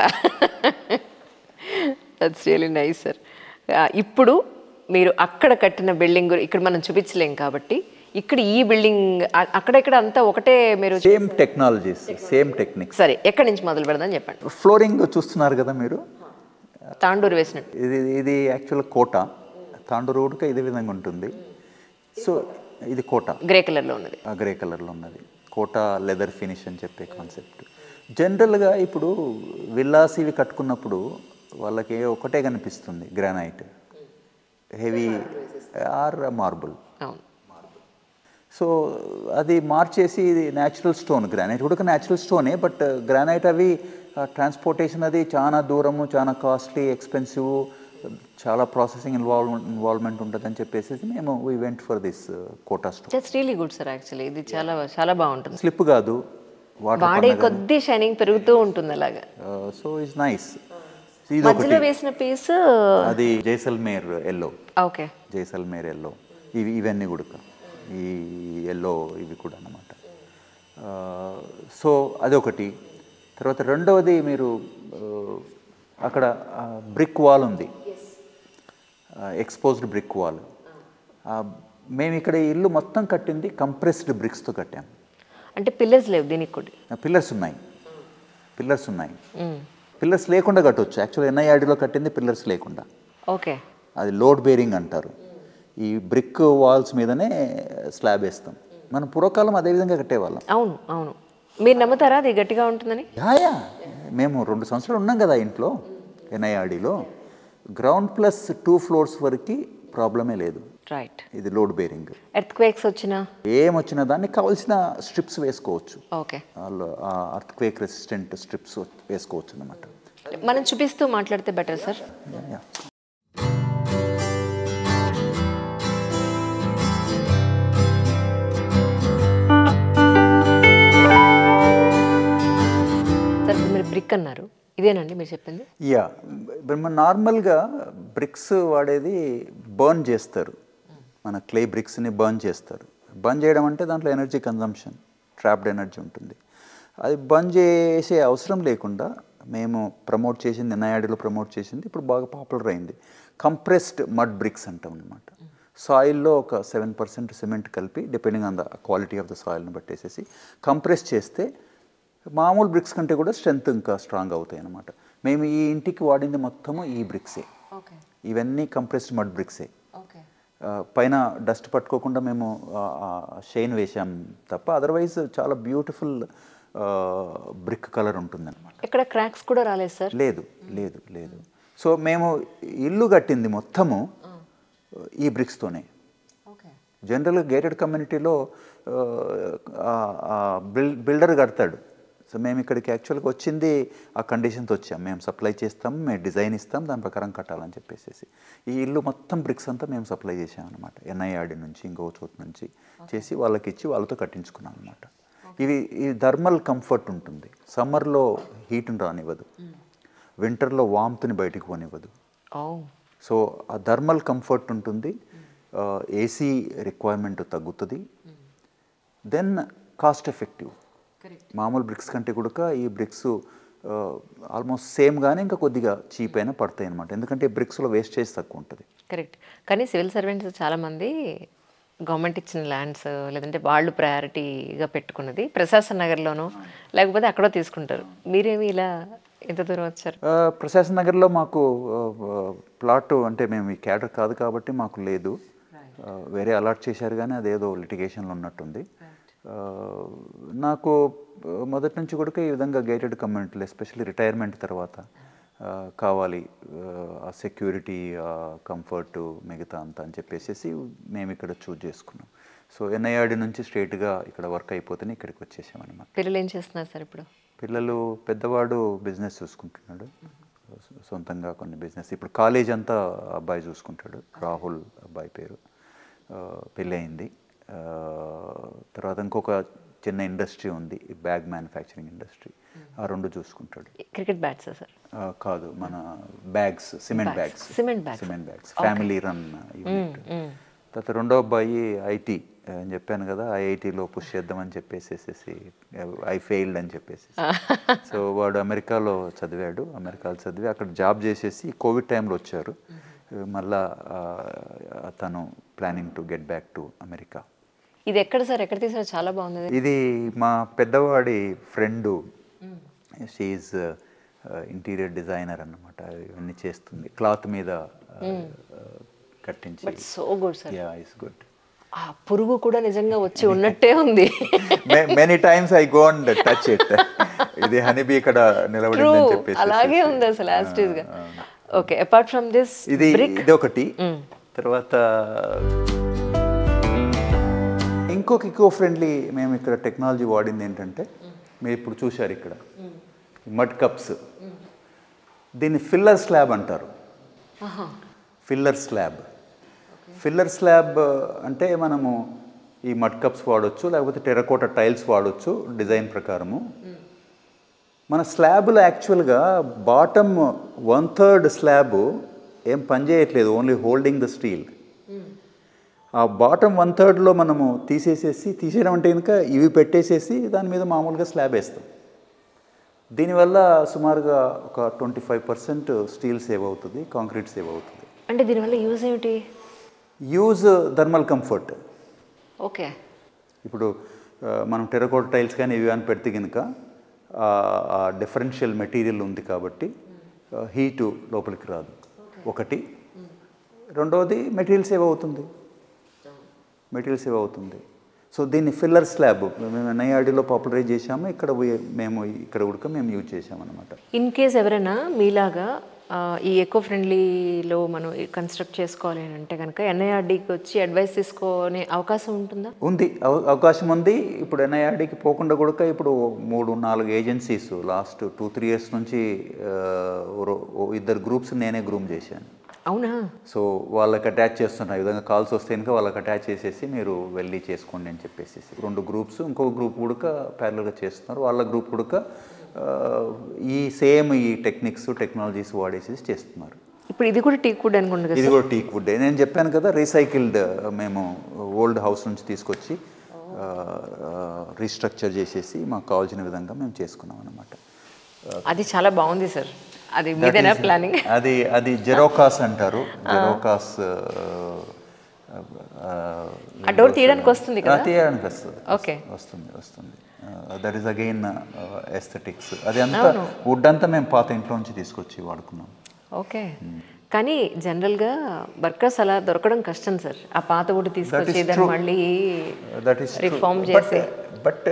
దట్స్ రియలీ నైస్ సార్ ఇప్పుడు మీరు అక్కడ కట్టిన బిల్డింగ్ ఇక్కడ మనం చూపించలేం కాబట్టి ఇక్కడ ఈ బిల్డింగ్ అక్కడెక్కడ అంతా ఒకటే మీరు సేమ్ టెక్నాలజీస్ సేమ్ టెక్నిక్స్ సరే ఎక్కడి నుంచి మొదలు పెడదాం చెప్పండి ఫ్లోరింగ్ చూస్తున్నారు కదా మీరు తాండూరు వేసినట్టు ఇది ఇది యాక్చువల్ కోట తాండూరు ఉడక ఇదే విధంగా ఉంటుంది సో ఇది కోట గ్రే కలర్లో ఉన్నది ఆ గ్రే కలర్లో ఉన్నది కోట లెదర్ ఫినిష్ అని చెప్పే కాన్సెప్ట్ జనరల్గా ఇప్పుడు విల్లాస్ ఇవి కట్టుకున్నప్పుడు వాళ్ళకి ఒకటే కనిపిస్తుంది గ్రానైట్ హెవీ ఆర్ మార్బుల్ అవును సో అది మార్చేసి ఇది న్యాచురల్ స్టోన్ గ్రానైట్ కూడా న్యాచురల్ స్టోనే బట్ గ్రానైట్ అవి ట్రాన్స్పోర్టేషన్ అది చాలా దూరము చాలా కాస్ట్లీ ఎక్స్పెన్సివ్ చాలా ప్రాసెసింగ్ ఇన్వాల్వ్ ఇన్వాల్వ్మెంట్ ఉంటుందని చెప్పేసి మేము we went for this Kota stone just really good sir actually ఇది చాలా చాలా బాగుంటుంది స్లిప్ కాదు వాటర్ వాడే కొద్దీ షైనింగ్ పెరుగుతూ ఉంటుంది అలాగా సో ఇస్ నైస్ ఇది మధ్యలో ఒకటి వేసిన పీస్ అది Jaisalmer yellow okay Jaisalmer yellow ఇవి ఇవన్నీ కూడా ఈ ఎల్లో ఇవి కూడా అన్నమాట సో అదొకటి తర్వాత రెండవది మీరు ఆ, అక్కడ బ్రిక్ వాల్ ఉంది ఎక్స్పోజ్డ్ బ్రిక్ వాల్ మేము ఇక్కడ ఈ ఇల్లు మొత్తం కట్టింది కంప్రెస్డ్ బ్రిక్స్తో కట్టాం అంటే పిల్లర్స్ లేవు దీనికి కూడా పిల్లర్స్ ఉన్నాయి పిల్లర్స్ ఉన్నాయి పిల్లర్స్ లేకుండా కట్టొచ్చు యాక్చువల్ ఎన్ఐఆర్డీలో కట్టింది పిల్లర్స్ లేకుండా ఓకే అది లోడ్ బేరింగ్ అంటారు ఈ బ్రిక్ వాల్స్ మీదనే స్లాబ్ వేస్తాం మనం పూర్వకాలం అదే విధంగా కట్టేవాళ్ళం అవును అవును మీరు నమ్ముతారా అది గట్టిగా ఉంటుందని యాయా మేము రెండు సంవత్సరాలు ఉన్నాం కదా ఇంట్లో ఎన్ఐఆర్డీలో గ్రౌండ్ ప్లస్ టూ ఫ్లోర్స్ వరకు ప్రాబ్లమే లేదు రైట్ ఇది లోడ్ బేరింగ్ ఎర్త్ క్వేక్స్ వచ్చినా ఏమొచ్చినా దానికి కావాల్సిన స్ట్రిప్స్ వేసుకోవచ్చు ఓకే వాళ్ళు అర్త్ క్వేక్ రెసిస్టెంట్ స్ట్రిప్స్ వేసుకోవచ్చు అన్నమాట మనం చూపిస్తూ మాట్లాడితే better sir Yeah, yeah. Sir ఇప్పుడు మీరు బ్రిక్ అన్నారు ఇదేనండి మీరు చెప్పింది యా ఇప్పుడు మన నార్మల్గా బ్రిక్స్ వాడేది బర్న్ చేస్తారు మన క్లే బ్రిక్స్ని బర్న్ చేస్తారు బర్న్ చేయడం అంటే దాంట్లో ఎనర్జీ కన్జంప్షన్ ట్రాప్డ్ ఎనర్జీ ఉంటుంది అది బర్న్ చేసే అవసరం లేకుండా మేము ప్రమోట్ చేసింది ఎన్ఐఆర్డీలో ప్రమోట్ చేసింది ఇప్పుడు బాగా పాపులర్ అయింది కంప్రెస్డ్ మడ్ బ్రిక్స్ అంటాం అనమాట సాయిల్లో ఒక సెవెన్ పర్సెంట్ సిమెంట్ కలిపి depending on the quality of ద సాయిల్ని బట్టేసేసి కంప్రెస్ చేస్తే మామూలు బ్రిక్స్ కంటే కూడా స్ట్రెంత్ ఇంకా స్ట్రాంగ్ అవుతాయి అన్నమాట మేము ఈ ఇంటికి వాడింది మొత్తము ఈ బ్రిక్సే ఓకే ఇవన్నీ కంప్రెస్డ్ మడ్ బ్రిక్సే ఓకే ఆ, పైన డస్ట్ పట్టుకోకుండా మేము షైన్ వేసాం తప్ప అదర్వైజ్ చాలా బ్యూటిఫుల్ బ్రిక్ కలర్ ఉంటుందన్నమాట ఇక్కడ క్రాక్స్ కూడా రాలేదు సార్ లేదు లేదు లేదు సో మేము ఇల్లు కట్టింది మొత్తము ఈ బ్రిక్స్తోనే ఓకే జనరల్గా గేటెడ్ కమ్యూనిటీలో బిల్ బిల్డర్ కడతాడు సో మేము ఇక్కడికి యాక్చువల్గా వచ్చింది ఆ కండిషన్తో వచ్చాం మేము సప్లై చేస్తాం మేము డిజైన్ ఇస్తాం దాని ప్రకారం కట్టాలని చెప్పేసి ఈ ఇల్లు మొత్తం బ్రిక్స్ అంతా మేము సప్లై చేసాం అనమాట ఎన్ఐఆర్డి నుంచి ఇంకో చోటు నుంచి చేసి వాళ్ళకి ఇచ్చి వాళ్ళతో కట్టించుకున్నాం అనమాట ఇవి ఈ థర్మల్ కంఫర్ట్ ఉంటుంది సమ్మర్లో హీట్ని రానివ్వదు వింటర్లో వామ్త్ని బయటికి పోనివ్వదు ఓ సో ఆ థర్మల్ కంఫర్ట్ ఉంటుంది ఏసీ రిక్వైర్మెంట్ తగ్గుతుంది దెన్ కాస్ట్ ఎఫెక్టివ్ మామూలు బ్రిక్స్ కంటే కూడా ఈ బ్రిక్స్ ఆల్మోస్ట్ సేమ్ కానీ ఇంకా కొద్దిగా చీప్ అయినా పడతాయి అనమాట ఎందుకంటే బ్రిక్స్లో వేస్టేజ్ తక్కువ ఉంటుంది కరెక్ట్ కానీ సివిల్ సర్వెంట్స్ చాలామంది గవర్నమెంట్ ఇచ్చిన ల్యాండ్స్ లేదంటే వాళ్ళు ప్రయారిటీగా పెట్టుకున్నది ప్రశాసన్ నగర్లోనో లేకపోతే అక్కడో తీసుకుంటారు మీరేమి ఇలా ఎంత దూరం వచ్చారు ఆ, ప్రశాసన్ నగర్లో మాకు ప్లాట్ అంటే మేము ఈ క్యాడర్ కాదు కాబట్టి మాకు లేదు ఆ, వేరే అలాట్ చేశారు కానీ అదేదో లిటిగేషన్లో ఉన్నట్టుంది ఆ, నాకు ఆ, మొదటి నుంచి కూడా ఈ విధంగా గేటెడ్ కమ్యూనిటీలు ఎస్పెషల్లీ రిటైర్మెంట్ తర్వాత ఆ, కావాలి ఆ సెక్యూరిటీ కంఫర్ట్ మిగతా అంతా అని చెప్పేసి మేము ఇక్కడ చూజ్ చేసుకున్నాం సో ఎన్ఐఆర్డి నుంచి స్ట్రైట్గా ఇక్కడ వర్క్ అయిపోతేనే ఇక్కడికి వచ్చేసాం అనమాట పిల్లలు ఏం చేస్తున్నారు సార్ ఇప్పుడు పిల్లలు పెద్దవాడు బిజినెస్ చూసుకుంటున్నాడు సొ- సొంతంగా కొన్ని బిజినెస్ ఇప్పుడు కాలేజ్ అంతా అబ్బాయి చూసుకుంటాడు రాహుల్ అబ్బాయి పేరు ఆ, పెళ్ళి అయింది ఆ, తర్వాత ఇంకొక చిన్న ఇండస్ట్రీ ఉంది బ్యాగ్ మ్యానుఫ్యాక్చరింగ్ ఇండస్ట్రీ ఆ రెండు చూసుకుంటాడు క్రికెట్ బ్యాట్స్ సార్ ఆ, కాదు మన bags cement bags Cement bags. Cement bags family run unit తర్వాత రెండో అబ్బాయి ఐటీ అని చెప్పాను కదా ఐఐటీలో పుష్ చేద్దామని చెప్పేసేసి ఐ ఫెయిల్డ్ అని చెప్పేసి సో వాడు అమెరికాలో చదివాడు అమెరికాలో చదివి అక్కడ జాబ్ చేసేసి కోవిడ్ టైంలో వచ్చారు మళ్ళా ఆ, తను planning to get back to America ఇది ఎక్కడ సార్ ఎక్కడ తీసారో చాలా బాగుంది ఇది మా పెద్దవాడి ఫ్రెండు షీఈ్ ఇంటీరియర్ డిజైనర్ అన్నమాట ఇవన్నీ చేస్తుంది క్లాత్ మీద ఆ, కట్టించి but so good sir yeah is good ఆ పురుగు కూడా నిజంగా వచ్చి ఉన్నట్టే ఉంది many times I go and touch it ఇది హనీబీ ఇక్కడ ట్రూ నిలబడిందని చెప్పేసి అలాగే ఉంది అసలు యాస్టీస్ గా ఓకే అపార్ట్ ఫ్రమ్ దిస్ ఇది ఇది ఒకటి తర్వాత ఇంకొక ఇకో ఫ్రెండ్లీ మేము ఇక్కడ టెక్నాలజీ వాడింది ఏంటంటే మీరు ఇప్పుడు చూశారు ఇక్కడ మడ్ కప్స్ దీన్ని ఫిల్లర్ స్లాబ్ అంటారు ఫిల్లర్ స్లాబ్ ఫిల్లర్ స్లాబ్ అంటే మనము ఈ మడ్ కప్స్ వాడొచ్చు లేకపోతే టెరకోట టైల్స్ వాడొచ్చు డిజైన్ ప్రకారము మన స్లాబ్లో యాక్చువల్గా బాటమ్ వన్ థర్డ్ స్లాబ్ ఏం పనిచేయట్లేదు ఓన్లీ హోల్డింగ్ ద స్టీల్ ఆ బాటమ్ వన్ థర్డ్లో మనము తీసేసేసి తీసేయడం అంటే కనుక ఇవి పెట్టేసేసి దాని మీద మామూలుగా స్లాబ్ వేస్తాం దీనివల్ల సుమారుగా ఒక twenty five percent steel save అవుతుంది కాంక్రీట్ సేవ్ అవుతుంది అంటే దీనివల్ల యూజ్ ఏమిటి యూజ్ థర్మల్ కంఫర్ట్ ఓకే ఇప్పుడు ఆ, మనం టెరకోట టైల్స్ కానీ ఇవి కానీ పెడితే కనుక ఆ డిఫరెన్షియల్ మెటీరియల్ ఉంది కాబట్టి హీటు లోపలికి రాదు ఒకటి రెండవది మెటీరియల్ సేవ్ అవుతుంది మెటీరియల్ సేవ్ అవుతుంది సో దీన్ని ఫిల్లర్ స్లాబ్ మేము ఎన్ఐఆర్డీలో పాపులరైజ్ చేశాము ఇక్కడ we- మేము ఇక్కడ కూడా మేము యూజ్ చేసామన్నమాట ఇన్ కేస్ ఎవరైనా మీలాగా ఆ, ఈ ఎకో ఫ్రెండ్లీలో మనం కన్స్ట్రక్ట్ చేసుకోవాలి అని అంటే కనుక ఎన్ఐఆర్డీకి వచ్చి అడ్వైస్ తీసుకునే అవకాశం ఉంటుందా ఉంది అవ- అవకాశం ఉంది ఇప్పుడు ఎన్ఐఆర్డీకి పోకుండా కూడా ఇప్పుడు మూడు నాలుగు agencies last two three years నుంచి ఆ, ఓ- ఓ ఇద్దరు గ్రూప్స్ నేనే గ్రూమ్ చేశాను అవునా సో వాళ్ళకి అటాచ్ చేస్తున్నా ఈ విధంగా కాల్స్ వస్తే కనుక వాళ్ళకి అటాచ్ చేసేసి మీరు వెళ్ళి చేసుకోండి అని చెప్పేసి రెండు గ్రూప్స్ ఇంకొక గ్రూప్ కూడా ప్యారల్గా చేస్తున్నారు వాళ్ళ గ్రూప్ కూడా ఈ సేమ్ ఈ టెక్నిక్స్ టెక్నాలజీస్ వాడేసి చేస్తున్నారు ఇప్పుడు ఇది కూడా టీ కుడ్ అనుకుంటుంది కదా ఇది కూడా టీక్ వుడ్ నేను చెప్పాను కదా రీసైకిల్డ్ మేము ఓల్డ్ హౌస్ నుంచి తీసుకొచ్చి రీస్ట్రక్చర్ చేసేసి మాకు కావాల్సిన విధంగా మేము చేసుకున్నాం అనమాట అది చాలా బాగుంది సార్ అది మీదేనా ప్లానింగ్ అది అది జెరోకాస్ అంటారు జెరోకాస్ ఆ డోర్ తీయడానికి వస్తుంది కదా తీయడానికి వస్తుంది ఓకే వస్తుంది వస్తుంది దట్ ఈస్ అగైన్ ఎస్థెటిక్స్ అది అంతా వుడ్ అంతా మేము పాత ఇంట్లో నుంచి తీసుకొచ్చి వాడుకున్నాం ఓకే కానీ జనరల్గా వర్కర్స్ అలా దొరకడం కష్టం సార్ ఆ పాత వుడ్ తీసుకొచ్చి దాన్ని true. మళ్ళీ దట్ ఈస్ రిఫార్మ్ చేసి బట్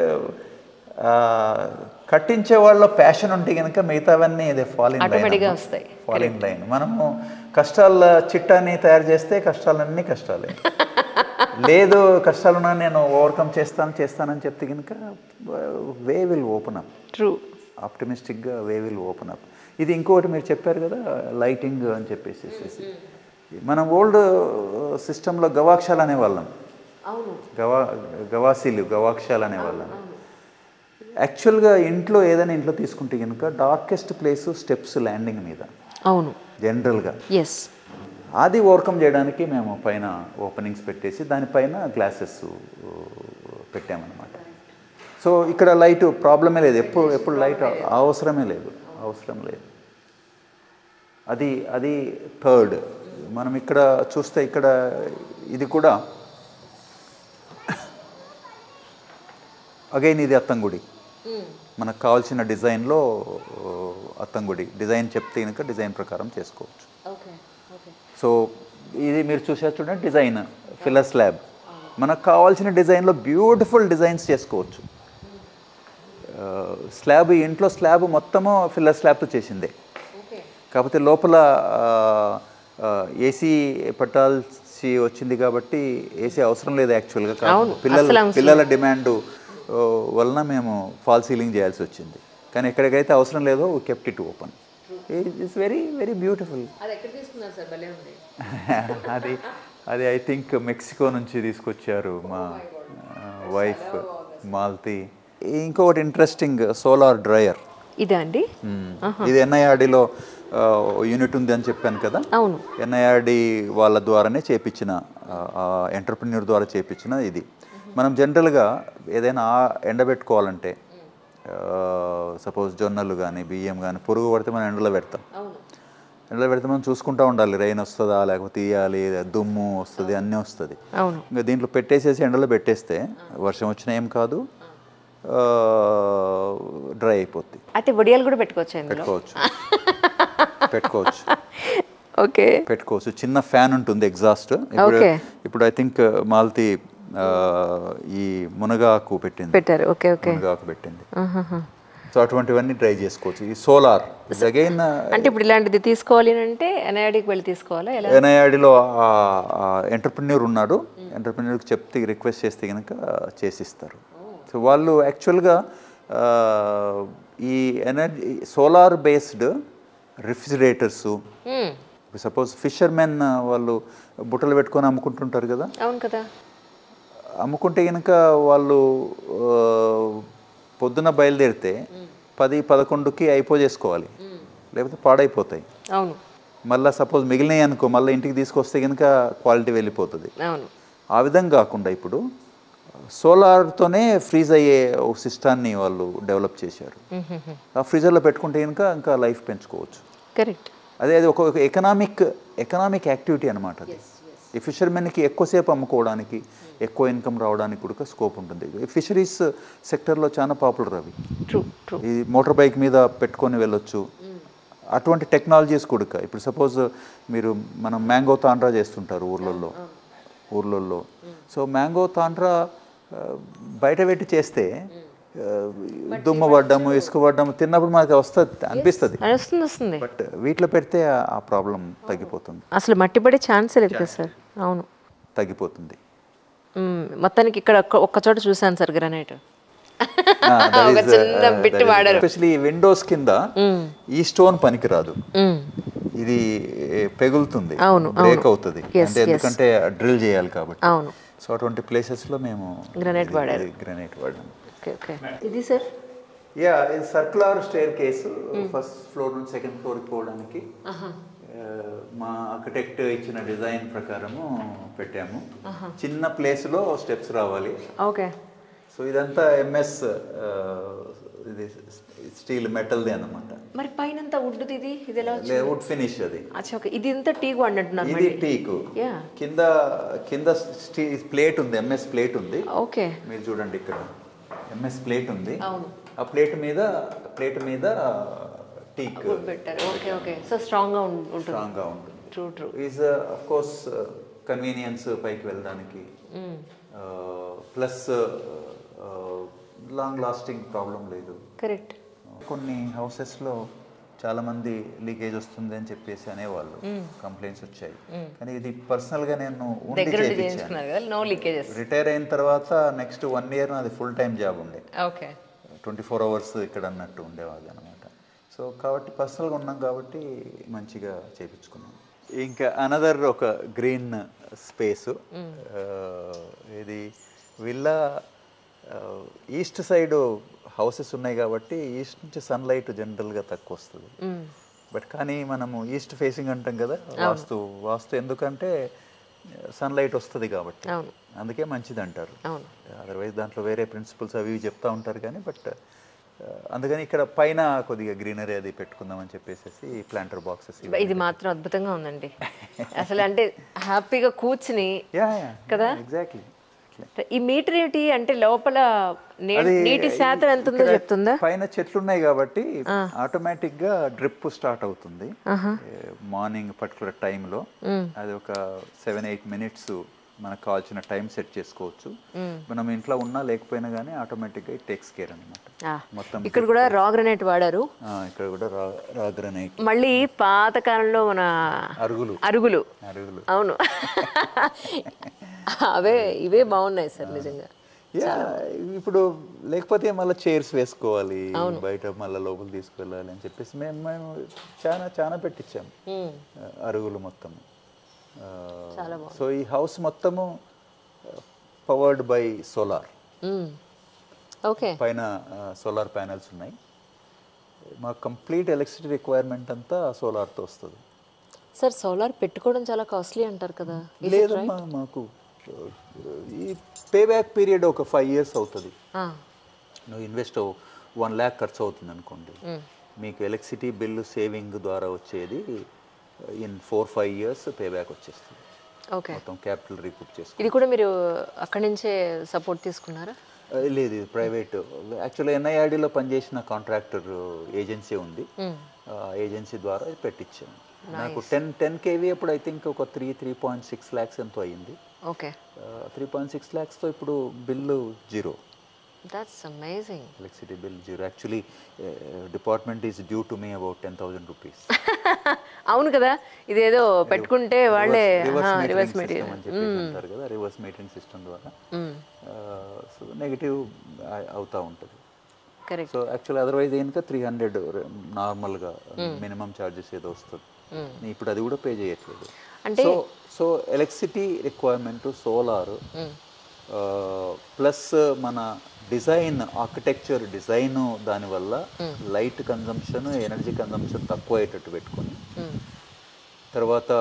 కట్టించే వాళ్ళ ప్యాషన్ ఉంటే కనుక మిగతావన్నీ ఇదే ఫాల్ ఇన్ Automatic గా లైన్ వస్తాయి. ఫాల్ ఇన్ లైన్ మనము కష్టాల చిట్టాని తయారు చేస్తే కష్టాలన్నీ కష్టాలే లేదు కష్టాలున్నా నేను ఓవర్కమ్ చేస్తాను చేస్తానని చెప్తే కనుక we will open up true ఆప్టమిస్టిక్గా వే విల్ ఓపెన్ అప్ ఇది ఇంకోటి మీరు చెప్పారు కదా లైటింగ్ అని చెప్పేసి మనం ఓల్డ్ సిస్టంలో గవాక్షాలు అనేవాళ్ళం అవును గవా గవాసీలు గవాక్షాలు అనేవాళ్ళం యాక్చువల్గా ఇంట్లో ఏదైనా ఇంట్లో తీసుకుంటే కనుక డార్కెస్ట్ ప్లేస్ స్టెప్స్ ల్యాండింగ్ మీద అవును జనరల్గా ఎస్ అది ఓవర్కమ్ చేయడానికి మేము పైన ఓపెనింగ్స్ పెట్టేసి దానిపైన గ్లాసెస్ పెట్టామన్నమాట సో ఇక్కడ లైట్ ప్రాబ్లమే లేదు ఎప్పుడు ఎప్పుడు లైట్ అవసరమే లేదు అవసరం లేదు అది అది థర్డ్ మనం ఇక్కడ చూస్తే ఇక్కడ ఇది కూడా అగైన్ ఇది అత్తంగుడి మనకు కావాల్సిన డిజైన్లో అత్తంగుడి డిజైన్ చెప్తే కనుక డిజైన్ ప్రకారం చేసుకోవచ్చు ఓకే ఓకే సో ఇది మీరు చూసారు చూడండి డిజైన్ ఫిల్లర్ స్లాబ్ మనకు కావాల్సిన డిజైన్లో బ్యూటిఫుల్ డిజైన్స్ చేసుకోవచ్చు స్లాబ్ ఈ ఇంట్లో స్లాబ్ మొత్తము ఫిల్లర్ స్లాబ్తో చేసిందే ఓకే కాకపోతే లోపల ఏసీ పెట్టాల్సి వచ్చింది కాబట్టి ఏసీ అవసరం లేదు యాక్చువల్గా అవును, పిల్లల అస్సలు అవసరం పిల్లల డిమాండ్ వలన మేము ఫాల్ సీలింగ్ చేయాల్సి వచ్చింది కానీ ఎక్కడికైతే అవసరం లేదో kept it open it's very very beautiful అది ఎక్కడ తీసుకున్నారు సార్ భలే ఉంది అది అది ఐ థింక్ మెక్సికో నుంచి తీసుకొచ్చారు మా వైఫ్ మాల్తి ఇంకొకటి ఇంట్రెస్టింగ్ సోలార్ డ్రయర్ ఇదా అండి ఇది ఎన్ఐఆర్డిలో యూనిట్ ఉంది అని చెప్పాను కదా అవును ఎన్ఐఆర్డి వాళ్ళ ద్వారానే చేపించిన ఎంటర్ప్రిన్యూర్ ద్వారా చేపించిన ఇది మనం జనరల్గా ఏదైనా ఆ- ఎండబెట్టుకోవాలంటే సపోజ్ జొన్నలు కానీ బియ్యం కానీ పురుగు పడితే మనం ఎండలో పెడతాం అవును ఎండలో పెడితే మనం చూసుకుంటూ ఉండాలి రెయిన్ వస్తుందా లేకపోతే తీయాలి దుమ్ము వస్తుంది అన్నీ వస్తుంది అవును ఇంకా దీంట్లో పెట్టేసేసి ఎండలో పెట్టేస్తే వర్షం వచ్చినా ఏం కాదు డ్రై అయిపోద్ది అయితే వడియాలు కూడా పెట్టుకోవచ్చు ఇందులో పెట్టుకోవచ్చు పెట్టుకోవచ్చు ఓకే పెట్టుకోవచ్చు చిన్న ఫ్యాన్ ఉంటుంది ఎగ్జాస్ట్ ఇప్పుడు Okay. ఇప్పుడు ఐ థింక్ మాల్తి ఆ, ఈ మునగాకు పెట్టింది పెట్టారు ఓకే ఓకే మునగాకు పెట్టింది సో అటువంటివన్నీ ట్రై చేసుకోవచ్చు ఈ సోలార్ అగైన్ అంటే ఇప్పుడు ఇలాంటిది తీసుకోవాలి అంటే ఎన్ఐడికి వెళ్ళి తీసుకోవాలా ఎలా ఎన్ఐఆర్డిలో ఎంటర్ప్రిన్యూర్ ఉన్నాడు ఎంటర్ప్రిన్యూర్కి చెప్తే రిక్వెస్ట్ చేస్తే కనుక చేసిస్తారు సో వాళ్ళు యాక్చువల్గా ఈ energy solar based refrigerators hmm. Suppose fishermen వాళ్ళు బుట్టలు పెట్టుకొని అమ్ముకుంటుంటారు కదా అవును కదా అమ్ముకుంటే కనుక వాళ్ళు ఆ, పొద్దున బయలుదేరితే పది పదకొండుకి అయిపోజేసుకోవాలి లేకపోతే పాడైపోతాయి అవును మళ్ళీ సపోజ్ మిగిలినాయి అనుకో మళ్ళీ ఇంటికి తీసుకొస్తే కనుక క్వాలిటీ వెళ్ళిపోతుంది అవును ఆ విధంగా కాకుండా ఇప్పుడు సోలార్తోనే ఫ్రీజ్ అయ్యే ఒక సిస్టాన్ని వాళ్ళు డెవలప్ చేశారు ఆ ఫ్రీజర్లో పెట్టుకుంటే కనుక ఇంకా లైఫ్ పెంచుకోవచ్చు కరెక్ట్ అదే అది ఒక ఎకనామిక్ ఎకనామిక్ యాక్టివిటీ అనమాట అది ఈ ఫిషర్మెన్కి ఎక్కువసేపు అమ్ముకోవడానికి ఎక్కువ ఇన్కమ్ రావడానికి కూడా స్కోప్ ఉంటుంది ఫిషరీస్ సెక్టర్లో చాలా పాపులర్ అవి ట్రూ ట్రూ ఈ మోటార్ బైక్ మీద పెట్టుకొని వెళ్ళొచ్చు అటువంటి టెక్నాలజీస్ కూడా ఇప్పుడు సపోజ్ మీరు మనం మ్యాంగో తాండ్రా చేస్తుంటారు ఊర్లలో ఊర్లలో సో మ్యాంగో తాండ్రా ఆ, బయట పెట్టి చేస్తే ఆ, దుమ్మ పడ్డము ఇసుక పడ్డము తిన్నప్పుడు మనకి వస్తుంది అనిపిస్తుంది అని వస్తుంది వస్తుంది బట్ వీటిలో పెడితే ఆ- ఆ ప్రాబ్లం తగ్గిపోతుంది అసలు మట్టి పడే ఛాన్సే లేదు కదా సార్ అవును తగ్గిపోతుంది మ్మ్. మొత్తానికి ఇక్కడ ఒక్క ఒక్క చోట చూసాను సార్ గ్రనైట్ ఒక చిన్న బిట్ వాడారు ఎస్పెషలీ విండోస్ కింద ఈ స్టోన్ పనికిరాదు మ్మ్. ఇది ఏ, పెగులుతుంది అవును, బ్రేక్ అవుతుంది Yes, అంటే ఎందుకంటే డ్రిల్ చేయాలి కాబట్టి అవును సో అటువంటి ప్లేసెస్ లో మేము Granite వాడారు. గ్రానైట్ వాడాము ఓకే ఓకే ఇది సార్ యా ఇది circular staircase first floor నుంచి సెకండ్ ఫ్లోర్కి పోవడానికి ఆ, మా ఆర్కిటెక్ట్ ఇచ్చిన డిజైన్ ప్రకారము పెట్టాము చిన్న ప్లేస్లో స్టెప్స్ రావాలి ఓకే సో ఇదంతా ఎంఎస్ ఇది స్టీల్ మెటల్ది అన్నమాట మరి పైన వుడ్ది ఇది ఇది ఎలా లే వుడ్ ఫినిష్ అది అచ్చా ఓకే ఇది ఇంత టీగు అన్నట్టున్నారు ఇది మళ్ళీ టీకు యా కింద కింద స్టీ ప్లేట్ ఉంది ఎంఎస్ ప్లేట్ ఉంది ఓకే మీరు చూడండి ఇక్కడ ఎంఎస్ ప్లేట్ ఉంది అవును ఆ ప్లేట్ మీద ప్లేట్ మీద టీక్ పెట్టారు ఓకే ఓకే సో స్ట్రాంగ్గా ఉంటుంది స్ట్రాంగ్గా ఉంటుంది true true is of course convenience పైకి వెళ్ళడానికి ప్లస్ లాంగ్ లాస్టింగ్ ప్రాబ్లం లేదు కరెక్ట్ కొన్ని హౌసెస్లో చాలా మంది లీకేజ్ వస్తుంది అని చెప్పేసి అనేవాళ్ళు కంప్లైంట్స్ వచ్చాయి కానీ ఇది పర్సనల్గా నేను ఉండి దగ్గర ఉండి చేయించాను చేయించుకున్నారు కదా నో లీకేజెస్ రిటైర్ అయిన తర్వాత నెక్స్ట్ వన్ ఇయర్ అది ఫుల్ టైం జాబ్ ఉండే ఓకే ట్వంటీ ఫోర్ అవర్స్ ఇక్కడ అన్నట్టు ఉండేవాళ్ళు అనమాట సో కాబట్టి పర్సనల్గా ఉన్నాం కాబట్టి మంచిగా చేపించుకున్నాం ఇంకా అనదర్ ఒక గ్రీన్ స్పేస్ ఇది విల్లా ఈస్ట్ సైడ్ హౌసెస్ ఉన్నాయి కాబట్టి ఈస్ట్ నుంచి సన్లైట్ జనరల్గా తక్కువ వస్తుంది బట్ కానీ మనము ఈస్ట్ ఫేసింగ్ అంటాం కదా వాస్తు వాస్తు ఎందుకంటే సన్లైట్ వస్తుంది కాబట్టి అవును అందుకే మంచిది అంటారు అవును అదర్వైజ్ దాంట్లో వేరే ప్రిన్సిపల్స్ అవి ఇవి చెప్తా ఉంటారు కానీ బట్ అందుకని ఇక్కడ పైన కొద్దిగా గ్రీనరీ అది పెట్టుకుందామని చెప్పేసి ప్లాంటర్ బాక్సెస్ ఇది మాత్రం అద్భుతంగా ఉందండి అసలు అంటే హ్యాపీగా కూర్చుని యా యా కదా? ఎగ్జాక్ట్లీ ఈ మీటర్ ఏంటి అంటే లోపల నీ- నీటి శాతం ఎంత ఉందో చెప్తుందా పైన చెట్లు ఉన్నాయి కాబట్టి ఆటోమేటిక్ గా డ్రిప్ స్టార్ట్ అవుతుంది మార్నింగ్ పర్టికులర్ టైంలో అది ఒక సెవెన్ ఎయిట్ మినిట్స్ మనకు కావాల్సిన టైం సెట్ చేసుకోవచ్చు మనం ఇంట్లో ఉన్నా లేకపోయినా కానీ ఆటోమేటిక్గా ఇట్ టేక్స్ కేర్ అనమాట ఆ, మొత్తం ఇక్కడ కూడా రా గ్రనైట్ వాడారు ఆ, ఇక్కడ కూడా రా రా గ్రనైట్ మళ్ళీ పాత కాలంలో మన అరుగులు అరుగులు అరుగులు అవును అవే ఇవే బాగున్నాయి సార్ నిజంగా యా ఇప్పుడు లేకపోతే మళ్ళీ చైర్స్ వేసుకోవాలి బయట మళ్ళీ లోపల తీసుకెళ్ళాలి అని చెప్పేసి మేము మేము చాలా చాలా పెట్టించాము మ్మ్. ఆ, అరుగులు మొత్తం సో ఈ హౌస్ మొత్తము powered by solar hmm. Okay పైన సోలార్ ప్యానెల్స్ ఉన్నాయి మా కంప్లీట్ ఎలక్ట్రిసిటీ రిక్వైర్మెంట్ అంతా సోలార్తో వస్తుంది సార్ సోలార్ పెట్టుకోవడం చాలా కాస్ట్లీ అంటారు కదా లేదమ్మా మాకు ఈ పే బ్యాక్ పీరియడ్ ఒక ఫైవ్ ఇయర్స్ అవుతుంది ఆ, నువ్వు ఇన్వెస్ట్ వన్ ల్యాక్ ఖర్చు అవుతుంది అనుకోండి మీకు ఎలక్ట్రిసిటీ బిల్లు సేవింగ్ ద్వారా వచ్చేది in four five years pay back వచ్చేస్తుంది ఓకే మొత్తం క్యాపిటల్ రీకూప్ చేసుకో ఇది కూడా మీరు అక్కడి నుంచే సపోర్ట్ తీసుకున్నారా ఆ, లేదు ఇది ప్రైవేట్ యాక్చువల్లీ ఎన్ఐఆర్డీలో పనిచేసిన కాంట్రాక్టర్ ఏజెన్సీ ఉంది ఆ ఏజెన్సీ ద్వారా ఇది పెట్టించాను నాకు టెన్ టెన్ కేవీ అప్పుడు ఐ థింక్ ఒక three three point six lakhs ఎంతో అయ్యింది ఓకే త్రీ పాయింట్ సిక్స్ ల్యాక్స్తో ఇప్పుడు bill zero that's amazing electricity bill zero actually department is due to me about ten thousand rupees అవును కదా ఇదేదో పెట్టుకుంటే వాళ్ళే రివర్స్ మీటరింగ్ అని చెప్పేసి అంటారు కదా రివర్స్ మీటరింగ్ సిస్టమ్ ద్వారా సో నెగిటివ్ అవుతూ ఉంటుంది కరెక్ట్ సో యాక్చువల్లీ అదర్వైజ్ కనుక త్రీ హండ్రెడ్ నార్మల్గా మినిమం ఛార్జెస్ ఏదో వస్తుంది నేను ఇప్పుడు అది కూడా పే చేయట్లేదు అంటే- so so electricity requirement solar plus మన డిజైన్ ఆర్కిటెక్చర్ డిజైన్ దానివల్ల లైట్ కన్జంప్షన్ ఎనర్జీ కన్జంప్షన్ తక్కువ అయ్యేటట్టు పెట్టుకొని తర్వాత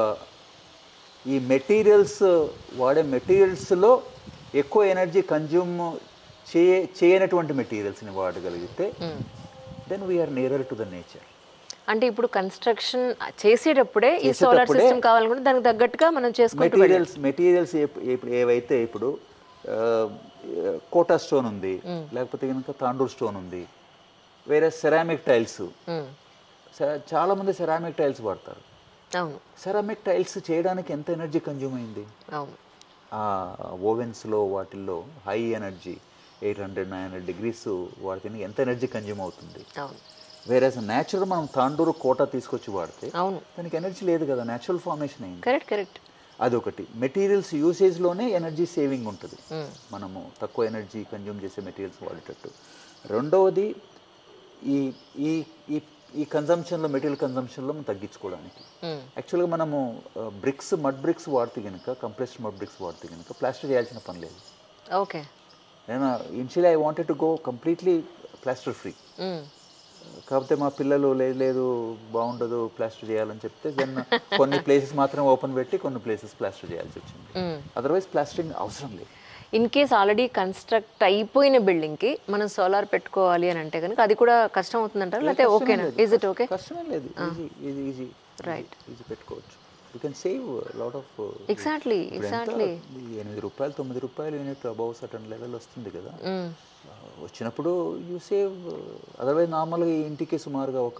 ఈ మెటీరియల్స్ వాడే మెటీరియల్స్లో ఎక్కువ ఎనర్జీ కన్జ్యూమ్ చేయ చేయనటువంటి మెటీరియల్స్ని వాడగలిగితే then we're nearer to the nature అంటే ఇప్పుడు కన్స్ట్రక్షన్ చేసేటప్పుడే ఈ సోలార్ చేసేటప్పుడే సిస్టమ్ కావాలనుకుంటే దానికి తగ్గట్టుగా మనం చేసుకుంటూ మెటీరియల్స్ మెటీరియల్స్ ఇప్పుడు ఏవైతే ఇప్పుడు ఆ, కోటా స్టోన్ ఉంది లేకపోతే కనుక తాండూర్ స్టోన్ ఉంది వేరే సెరామిక్ టైల్స్ మ్మ్. చాలా మంది సెరామిక్ టైల్స్ వాడతారు అవును సెరామిక్ టైల్స్ చేయడానికి ఎంత ఎనర్జీ కన్జ్యూమ్ అయింది అవును ఆ ఓవెన్స్లో వాటిల్లో high energy eight hundred nine hundred degrees వాడితే ఎంత ఎనర్జీ కన్జ్యూమ్ అవుతుంది అవును వేరే న్యాచురల్ మనం తాండూరు కోట తీసుకొచ్చి వాడితే అవును దానికి ఎనర్జీ లేదు కదా న్యాచురల్ ఫార్మేషన్ అయింది కరెక్ట్ కరెక్ట్ అదొకటి మెటీరియల్స్ యూసేజ్లోనే ఎనర్జీ సేవింగ్ ఉంటుంది మనము తక్కువ ఎనర్జీ కన్జ్యూమ్ చేసే మెటీరియల్స్ వాడేటట్టు రెండవది ఈ ఈ ఈ ఈ కన్జంప్షన్లో మెటీరియల్ కన్జంప్షన్లో మనం తగ్గించుకోవడానికి యాక్చువల్గా మనము బ్రిక్స్ మడ్ బ్రిక్స్ వాడితే కనుక కంప్రెస్డ్ మడ్ బ్రిక్స్ వాడితే కనుక ప్లాస్టర్ చేయాల్సిన పని లేదు ఓకే నేను initially I wanted to go completely plaster free కాకపోతే మా పిల్లలు లేదు లేదు బాగుండదు ప్లాస్టర్ చేయాలని చెప్తే దెన్ కొన్ని ప్లేసెస్ మాత్రం ఓపెన్ పెట్టి కొన్ని ప్లేసెస్ ప్లాస్టర్ చేయాల్సి వచ్చింది అదర్వైజ్ ప్లాస్టరింగ్ అవసరం లేదు ఇన్ కేస్ ఆల్రెడీ కన్స్ట్రక్ట్ అయిపోయిన బిల్డింగ్ కి మనం సోలార్ పెట్టుకోవాలి అని అంటే కనుక అది కూడా కష్టం అవుతుందంటారా లేకపోతే ఓకేనా ఇస్ ఇట్ ఓకే కష్టమే లేదు easy easy easy Right. Easy పెట్టుకోవచ్చు you can save lot of exactly exactly ఎనిమిది రూపాయలు తొమ్మిది రూపాయలు యూనిట్ అబౌవ్ సటన్ లెవెల్ వస్తుంది కదా ఆ, వచ్చినప్పుడు యూ సేవ్ అదర్వైజ్ నార్మల్గా ఈ ఇంటికి సుమారుగా ఒక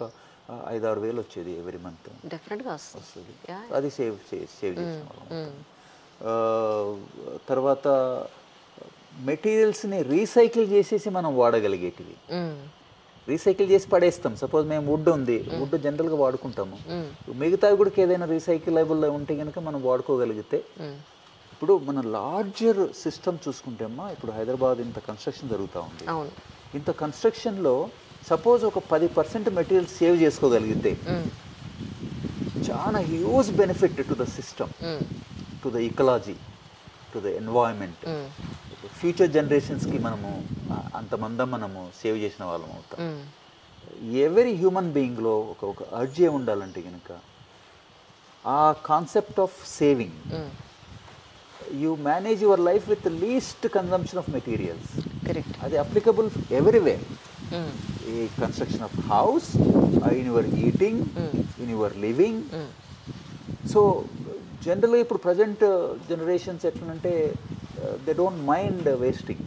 ఆ, ఐదు ఆరు వేలు వచ్చేది ఎవ్రీ మంత్ డెఫినెట్గా వస్తుంది వస్తుంది Yeah. అది సేవ్ సేవ్ చేసిన వాళ్ళం ఆ, తర్వాత మెటీరియల్స్ని రీసైకిల్ చేసేసి మనం వాడగలిగేటివి Mm. రీసైకిల్ చేసి పడేస్తాం సపోజ్ మేము వుడ్ ఉంది వుడ్ జనరల్గా వాడుకుంటాము మిగతావి కూడా ఏదైనా రీసైకిలబుల్ ఉంటే కనుక మనం వాడుకోగలిగితే Mm. ఇప్పుడు మన లార్జర్ సిస్టమ్ చూసుకుంటే అమ్మా ఇప్పుడు హైదరాబాద్ ఇంత కన్స్ట్రక్షన్ జరుగుతూ ఉంది అవును ఇంత కన్స్ట్రక్షన్లో సపోజ్ ఒక పది పర్సెంట్ మెటీరియల్ సేవ్ చేసుకోగలిగితే Mm. చాలా huge benefit to the system Mm. To the ecology to the environment Mm. Future జనరేషన్స్కి మనము ఆ, అంతమందం మనము సేవ్ చేసిన వాళ్ళం అవుతాం Mm. ఎవరీ హ్యూమన్ బీయింగ్లో ఒక ఒక అర్జీ ఉండాలంటే కనుక ఆ concept of saving Mm. You manage your life with least consumption of materials correct అది అప్లికబుల్ ఎవ్రీవేర్ Mm. ఈ construction of house in your eating in your living Mm. So జనరల్గా ఇప్పుడు ప్రజెంట్ జనరేషన్స్ ఎట్లంటే they don't mind wasting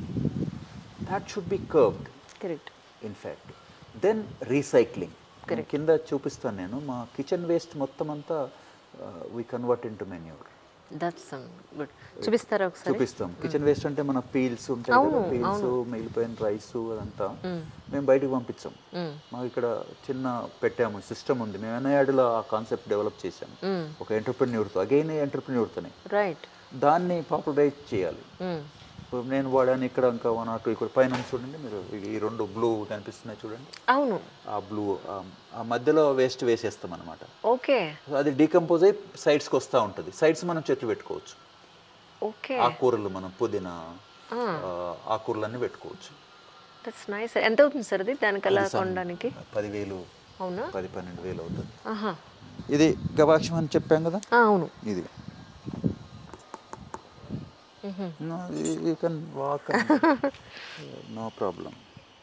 that should be curbed correct in fact then recycling Correct. కింద చూపిస్తాను నేను మా kitchen waste మొత్తం అంతా we convert into manure that's good చూపిస్తారా ఒకసారి చూపిస్తాం కిచెన్ వేస్ట్ అంటే మన పీల్స్ ఉంటాయి అవును, కదా పీల్స్ అవును. మిగిలిపోయిన రైస్ అదంతా Mm. మేము బయటకు పంపించాం Mm. మాకు ఇక్కడ చిన్న పెట్టాము సిస్టమ్ ఉంది మేము ఎన్ఐఆర్లో ఆ కాన్సెప్ట్ డెవలప్ చేశాము Mm. ఒక ఎంటర్ప్రెన్యూర్తో అగైన్ ఎంటర్ప్రెన్యూర్తోనే రైట్ దాన్ని పాపులరైజ్ చేయాలి ఇప్పుడు నేను వాడాను ఇక్కడ ఇంకా వన్ ఆర్ టూ ఇక్కడ పైన ఉంది చూడండి మీరు ఈ- ఈ రెండు బ్లూ కనిపిస్తున్నాయి చూడండి అవును ఆ బ్లూ ఆ మధ్యలో వేస్ట్ వేసేస్తాం అనమాట ఓకే అది డీకంపోజ్ అయ్యి సైడ్స్కి వస్తూ ఉంటుంది సైడ్స్ మనం చెట్లు పెట్టుకోవచ్చు ఓకే ఆకుకూరలు మనం పుదీనా ఆ, ఆకుకూరలన్నీ పెట్టుకోవచ్చు దట్స్ నైస్ ఎంత అవుతుంది సార్ అది దానికల్లా కొనడానికి పదివేలు అవునా పది పన్నెండు వేలు అవుతుంది ఆహా ఇది గవాక్షం అని చెప్పాం కదా ఆ, అవును ఇది you can walk no problem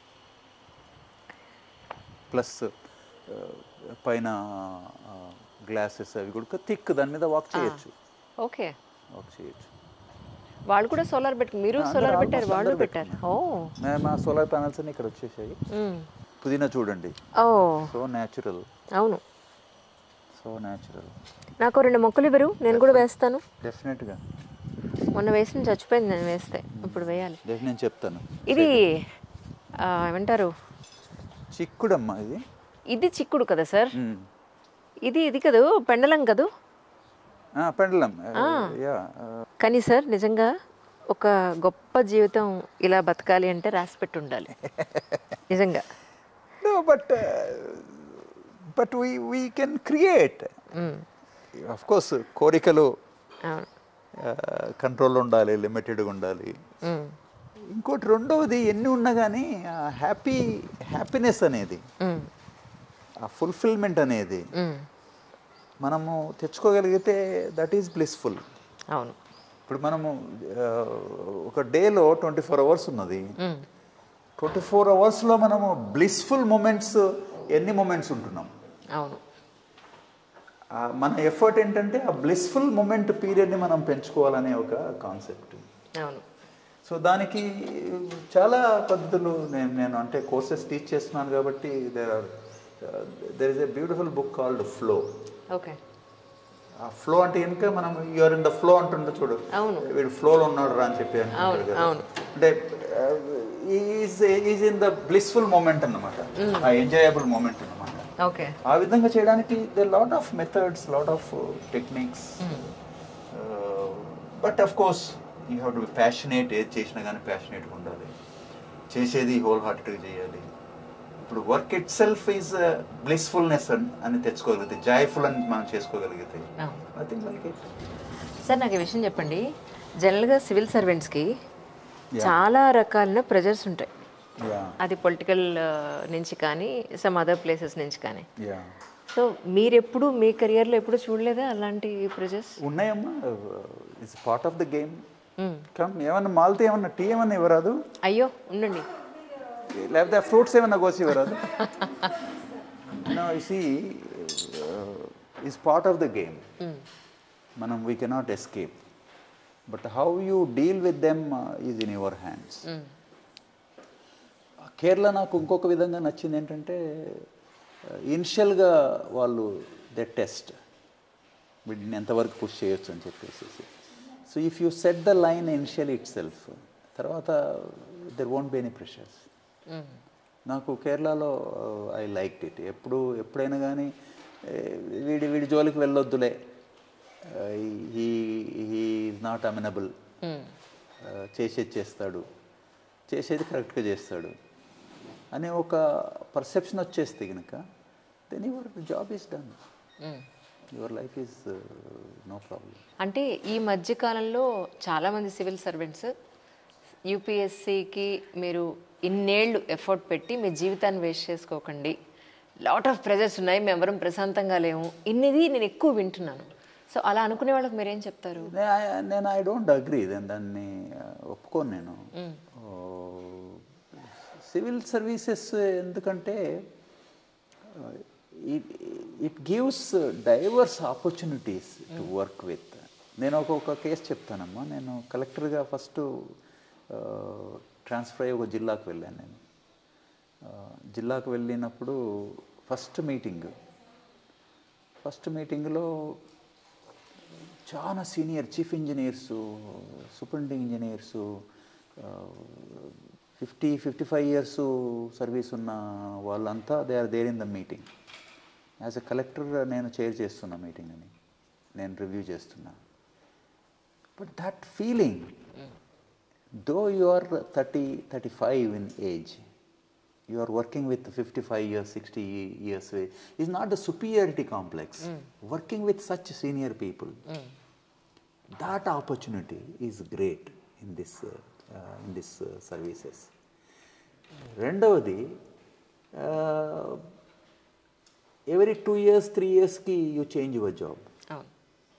plus పైన గ్లాసెస్ అవి కూడా థిక్ దాని మీద వాక్ చేయొచ్చు ఓకే వాక్ చేయొచ్చు వాళ్ళు కూడా సోలార్ పెట్టు మీరు అందరూ సోలార్ almost పెట్టారు వాళ్ళు అందరూ పెట్టారు ఓ మేము మా సోలార్ ప్యానల్స్ అన్ని ఇక్కడ వచ్చేసాయి మ్మ్. పుదీనా చూడండి ఓ సో న్యాచురల్ అవును సో న్యాచురల్ నాకు రెండు మొక్కలు ఇవ్వరు నేను కూడా వేస్తాను డెఫినెట్గా మొన్న వేసిన చచ్చిపోయింది నేను వేస్తే ఇప్పుడు వేయాలి డెఫినెట్ నేను చెప్తాను ఇది ఆ, ఏమంటారు చిక్కుడమ్మా ఇది ఇది చిక్కుడు కదా సార్ మ్మ్. ఇది ఇది కదూ పెండలం కదూ ఆ, పెండలం యా కానీ సార్ నిజంగా ఒక గొప్ప జీవితం ఇలా బతకాలి అంటే రాసి పెట్టి ఉండాలి నిజంగా No, but uh, but we we can create. Hmm. Of course, కోరికలు అవును కంట్రోల్ ఉండాలి లిమిటెడ్గా ఉండాలి మ్మ్. ఇంకోటి రెండవది ఎన్ని ఉన్నా కానీ హ్యాపీ హ్యాపీనెస్ అనేది మ్మ్. ఆ ఫుల్ఫిల్మెంట్ అనేది మ్మ్. మనము తెచ్చుకోగలిగితే దట్ ఈస్ బ్లిస్ఫుల్ అవును ఇప్పుడు మనము ఆ, ఒక డేలో ట్వంటీ ఫోర్ అవర్స్ ఉన్నది మ్మ్. ట్వంటీ ఫోర్ అవర్స్లో మనము బ్లిస్ఫుల్ మూమెంట్స్ ఎన్ని మూమెంట్స్ ఉంటున్నాం అవును ఆ మన ఎఫర్ట్ ఏంటంటే ఆ బ్లిస్ఫుల్ మూమెంట్ పీరియడ్ని మనం పెంచుకోవాలనే ఒక కాన్సెప్ట్ అవును సో దానికి చాలా పద్ధతులు నేను నేను అంటే కోర్సెస్ టీచ్ చేస్తున్నాను కాబట్టి there are there is a beautiful book called flow okay ఆ ఫ్లో అంటే కనుక మనం యూఆర్ ఇన్ ద ఫ్లో అంటుండే చూడు అవును. వీడు ఫ్లోలో ఉన్నాడు రా అని చెప్పి అంటుంటాడు అవును, కదా. అవును. అంటే is is in the blissful moment అన్నమాట ఆ ఎంజాయబుల్ మూమెంట్ అన్నమాట ఓకే ఆ విధంగా చేయడానికి the lot of methods lot of techniques but of course you have to be passionate ఏది చేసినా కానీ ప్యాషనేట్గా ఉండాలి చేసేది హోల్ హార్టెడ్గా చేయాలి ఇప్పుడు work itself is blissfulness అని తెచ్చుకోగలిగితే జాయ్ఫుల్ అని మనం చేసుకోగలిగితే అవును నథింగ్ లైక్ ఇట్ సార్ నాకు ఈ విషయం చెప్పండి జనరల్గా సివిల్ సర్వెంట్స్కి చాలా రకాలైన ప్రెజర్స్ ఉంటాయి యా అది పొలిటికల్ నుంచి కానీ సమ్ అదర్ ప్లేసెస్ నుంచి కానీ యా సో మీరు ఎప్పుడు మీ కెరియర్లో ఎప్పుడు చూడలేదా అలాంటి ప్రెజర్స్ ఉన్నాయమ్మా it's part of the game come ఏమన్నా మాల్తే ఏమన్నా టీ ఏమన్నా ఇవ్వరాదు అయ్యో ఉండండి లేకపోతే ఫ్రూట్స్ ఏమన్నా కోసి ఇవ్వరాదు no see is part of the game మనం we cannot escape but how you deal with them is in your hands Kerala నాకు ఇంకొక విధంగా నచ్చింది ఏంటంటే ఇనిషియల్గా వాళ్ళు ద టెస్ట్ వీటిని ఎంతవరకు పుష్ చేయొచ్చు అని చెప్పేసి so if you set the line initial itself తర్వాత there won't be any pressures నాకు కేరళలో ఐ లైక్ ఇట్ ఎప్పుడు ఎప్పుడైనా కానీ వీడి వీడి జోలికి వెళ్ళొద్దులే he he is not amenable చేసేది చేస్తాడు చేసేది కరెక్ట్గా చేస్తాడు అనే ఒక పర్సెప్షన్ వచ్చేస్తే కనుక then your job is done your life is no problem అంటే ఈ మధ్య కాలంలో చాలామంది సివిల్ సర్వెంట్స్ యూపీఎస్సికి మీరు ఇన్నేళ్ళు ఎఫర్ట్ పెట్టి మీ జీవితాన్ని వేస్ట్ చేసుకోకండి లాట్ ఆఫ్ ప్రెజర్స్ ఉన్నాయి మేము ఎవరం ప్రశాంతంగా లేము ఇన్నిది నేను ఎక్కువ వింటున్నాను సో అలా అనుకునే వాళ్ళకి మీరేం చెప్తారు నేను ఐ డోంట్ అగ్రీ దాన్ని uh, ఒప్పుకోను నేను సివిల్ సర్వీసెస్ ఎందుకంటే it gives diverse opportunities to work with నేను ఒక ఒక కేసు చెప్తానమ్మా నేను కలెక్టర్గా ఫస్ట్ ట్రాన్స్ఫర్ అయ్యి ఒక జిల్లాకు వెళ్ళాను నేను ఆ, జిల్లాకు వెళ్ళినప్పుడు ఫస్ట్ మీటింగ్ ఫస్ట్ మీటింగ్లో చాలా senior chief engineers superintending engineers fifty fifty five years service ఉన్న వాళ్ళంతా they are there in the meeting as a collector నేను చైర్ చేస్తున్నా మీటింగ్ అని నేను రివ్యూ చేస్తున్నా but that feeling though you are thirty thirty five in age you are working with 55 years, 60 ye- years, age, is not the superiority complex. Working with such senior people, that opportunity is great in this, uh, uh, in this uh, services. రెండవది every two years three ఇయర్స్కి you change your job అవును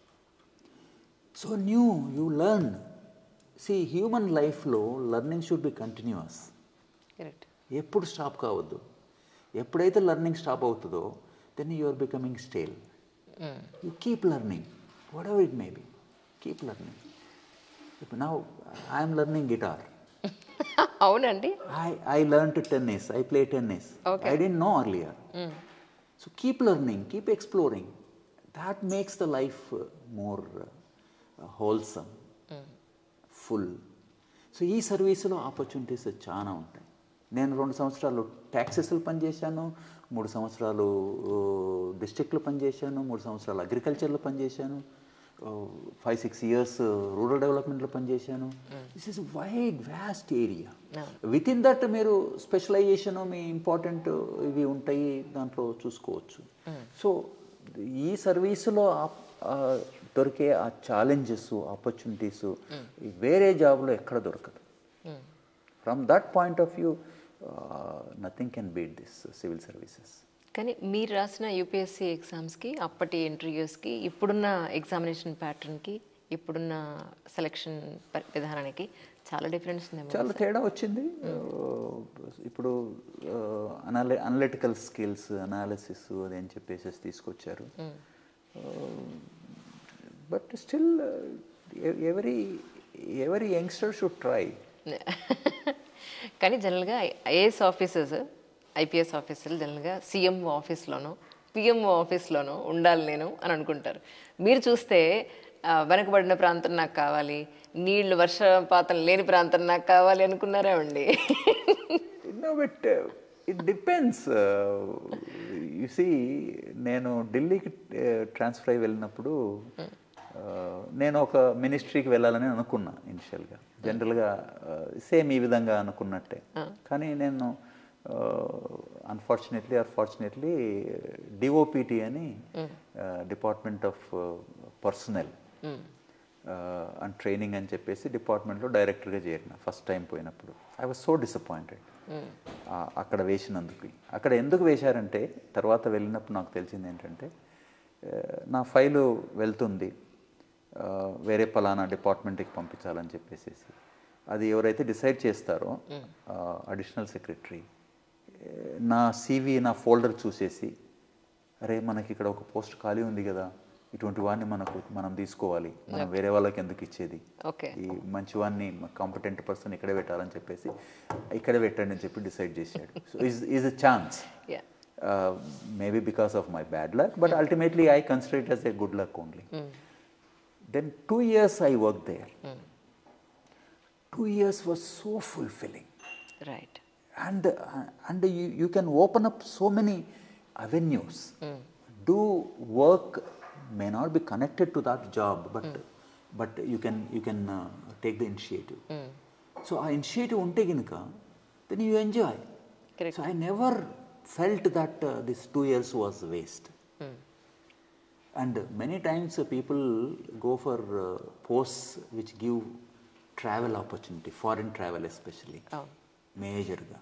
so new you learn see human లైఫ్లో learning should be continuous correct ఎప్పుడు stop కావద్దు ఎప్పుడైతే learning stop అవుతుందో then you are becoming stale you keep learning whatever it may be keep learning ఇప్పుడు నా I'm learning guitar అవునండి I, I learned tennis. I play tennis. Okay. I didn't know earlier. So keep learning, keep exploring. That makes the life uh, more uh, wholesome, full. So ఈ సర్వీసులో opportunities చాలా ఉంటాయి నేను రెండు సంవత్సరాలు ట్యాక్సెస్లు పనిచేశాను మూడు సంవత్సరాలు డిస్ట్రిక్ట్లో పనిచేశాను మూడు సంవత్సరాలు అగ్రికల్చర్లో పనిచేశాను ఫైవ్ సిక్స్ ఇయర్స్ రూరల్ డెవలప్మెంట్లో పనిచేశాను this is wide vast area with in that మీరు స్పెషలైజేషన్ మీ ఇంపార్టెంట్ ఇవి ఉంటాయి దాంట్లో చూసుకోవచ్చు సో ఈ సర్వీసులో ఆప్- ఆ దొరికే ఆ ఛాలెంజెస్ ఆపర్చునిటీస్ వేరే జాబ్లో ఎక్కడ దొరకదు from that point of view nothing can beat this civil services కానీ మీరు రాసిన యూపీఎస్సీ ఎగ్జామ్స్కి అప్పటి ఇంటర్వ్యూస్కి ఇప్పుడున్న ఎగ్జామినేషన్ ప్యాటర్న్కి ఇప్పుడున్న సెలక్షన్ విధానానికి చాలా డిఫరెన్స్ ఉందేమో చాలా తేడా వచ్చింది ఇప్పుడు అనలి అనలిటికల్ స్కిల్స్ అనాలిసిస్ అది అని చెప్పేసి తీసుకొచ్చారు but still every every youngster should try కానీ జనరల్గా ఐఏఎస్ ఆఫీసర్స్ ఐపీఎస్ ఆఫీసర్లు జనరల్గా సీఎంఓ ఆఫీస్లోనో పిఎంఓ ఆఫీస్లోనో ఉండాలి నేను అని అనుకుంటారు మీరు చూస్తే ఆ, వెనకబడిన ప్రాంతం నాకు కావాలి నీళ్లు వర్షపాతం లేని ప్రాంతం నాకు కావాలి అనుకున్నారా అండి no but it depends you see నేను ఢిల్లీకి ట్రాన్స్ఫర్ అయి వెళ్ళినప్పుడు uh, నేను ఒక మినిస్ట్రీకి వెళ్ళాలని అనుకున్నా ఇనిషియల్గా జనరల్గా సేమ్ ఈ విధంగా అనుకున్నట్టే కానీ నేను అన్ఫార్చునేట్లీ ఆర్ ఫార్చునేట్లీ డిఓపిటి అని department of personnel and training అని చెప్పేసి డిపార్ట్మెంట్లో డైరెక్టర్గా చేరిన ఫస్ట్ టైం పోయినప్పుడు ఐ వాజ్ సో డిసప్పాయింటెడ్ అక్కడ వేసినందుకు అక్కడ ఎందుకు వేశారంటే తర్వాత వెళ్ళినప్పుడు నాకు తెలిసింది ఏంటంటే ఆ, నా ఫైలు వెళ్తుంది ఆ, వేరే పలానా డిపార్ట్మెంట్కి పంపించాలని చెప్పేసి అది ఎవరైతే డిసైడ్ చేస్తారో అడిషనల్ సెక్రటరీ నా సీవీ నా ఫోల్డర్ చూసేసి అరే మనకి ఇక్కడ ఒక పోస్ట్ ఖాళీ ఉంది కదా ఇటువంటి వాడిని మనకు మనం తీసుకోవాలి మనం వేరే వాళ్ళకి ఎందుకు ఇచ్చేది ఓకే ఈ మంచి వాడిని కాంపిటెంట్ పర్సన్ ఇక్కడే పెట్టాలని చెప్పేసి ఇక్కడే పెట్టండి అని చెప్పి డిసైడ్ చేశాడు so is is a chance yeah uh, maybe because of my bad luck, but ultimately I consider it as a good luck only. Then two years I worked there. Two years was so fulfilling. Right and uh, and you, you can open up so many avenues do work may not be connected to that job but but you can you can uh, take the initiative so ఆ initiative ఉంటే గనుక then you enjoy Correct. so i never felt that uh, this two years was waste and many times uh, people go for uh, posts which give travel opportunity foreign travel especially అవును మేజర్గా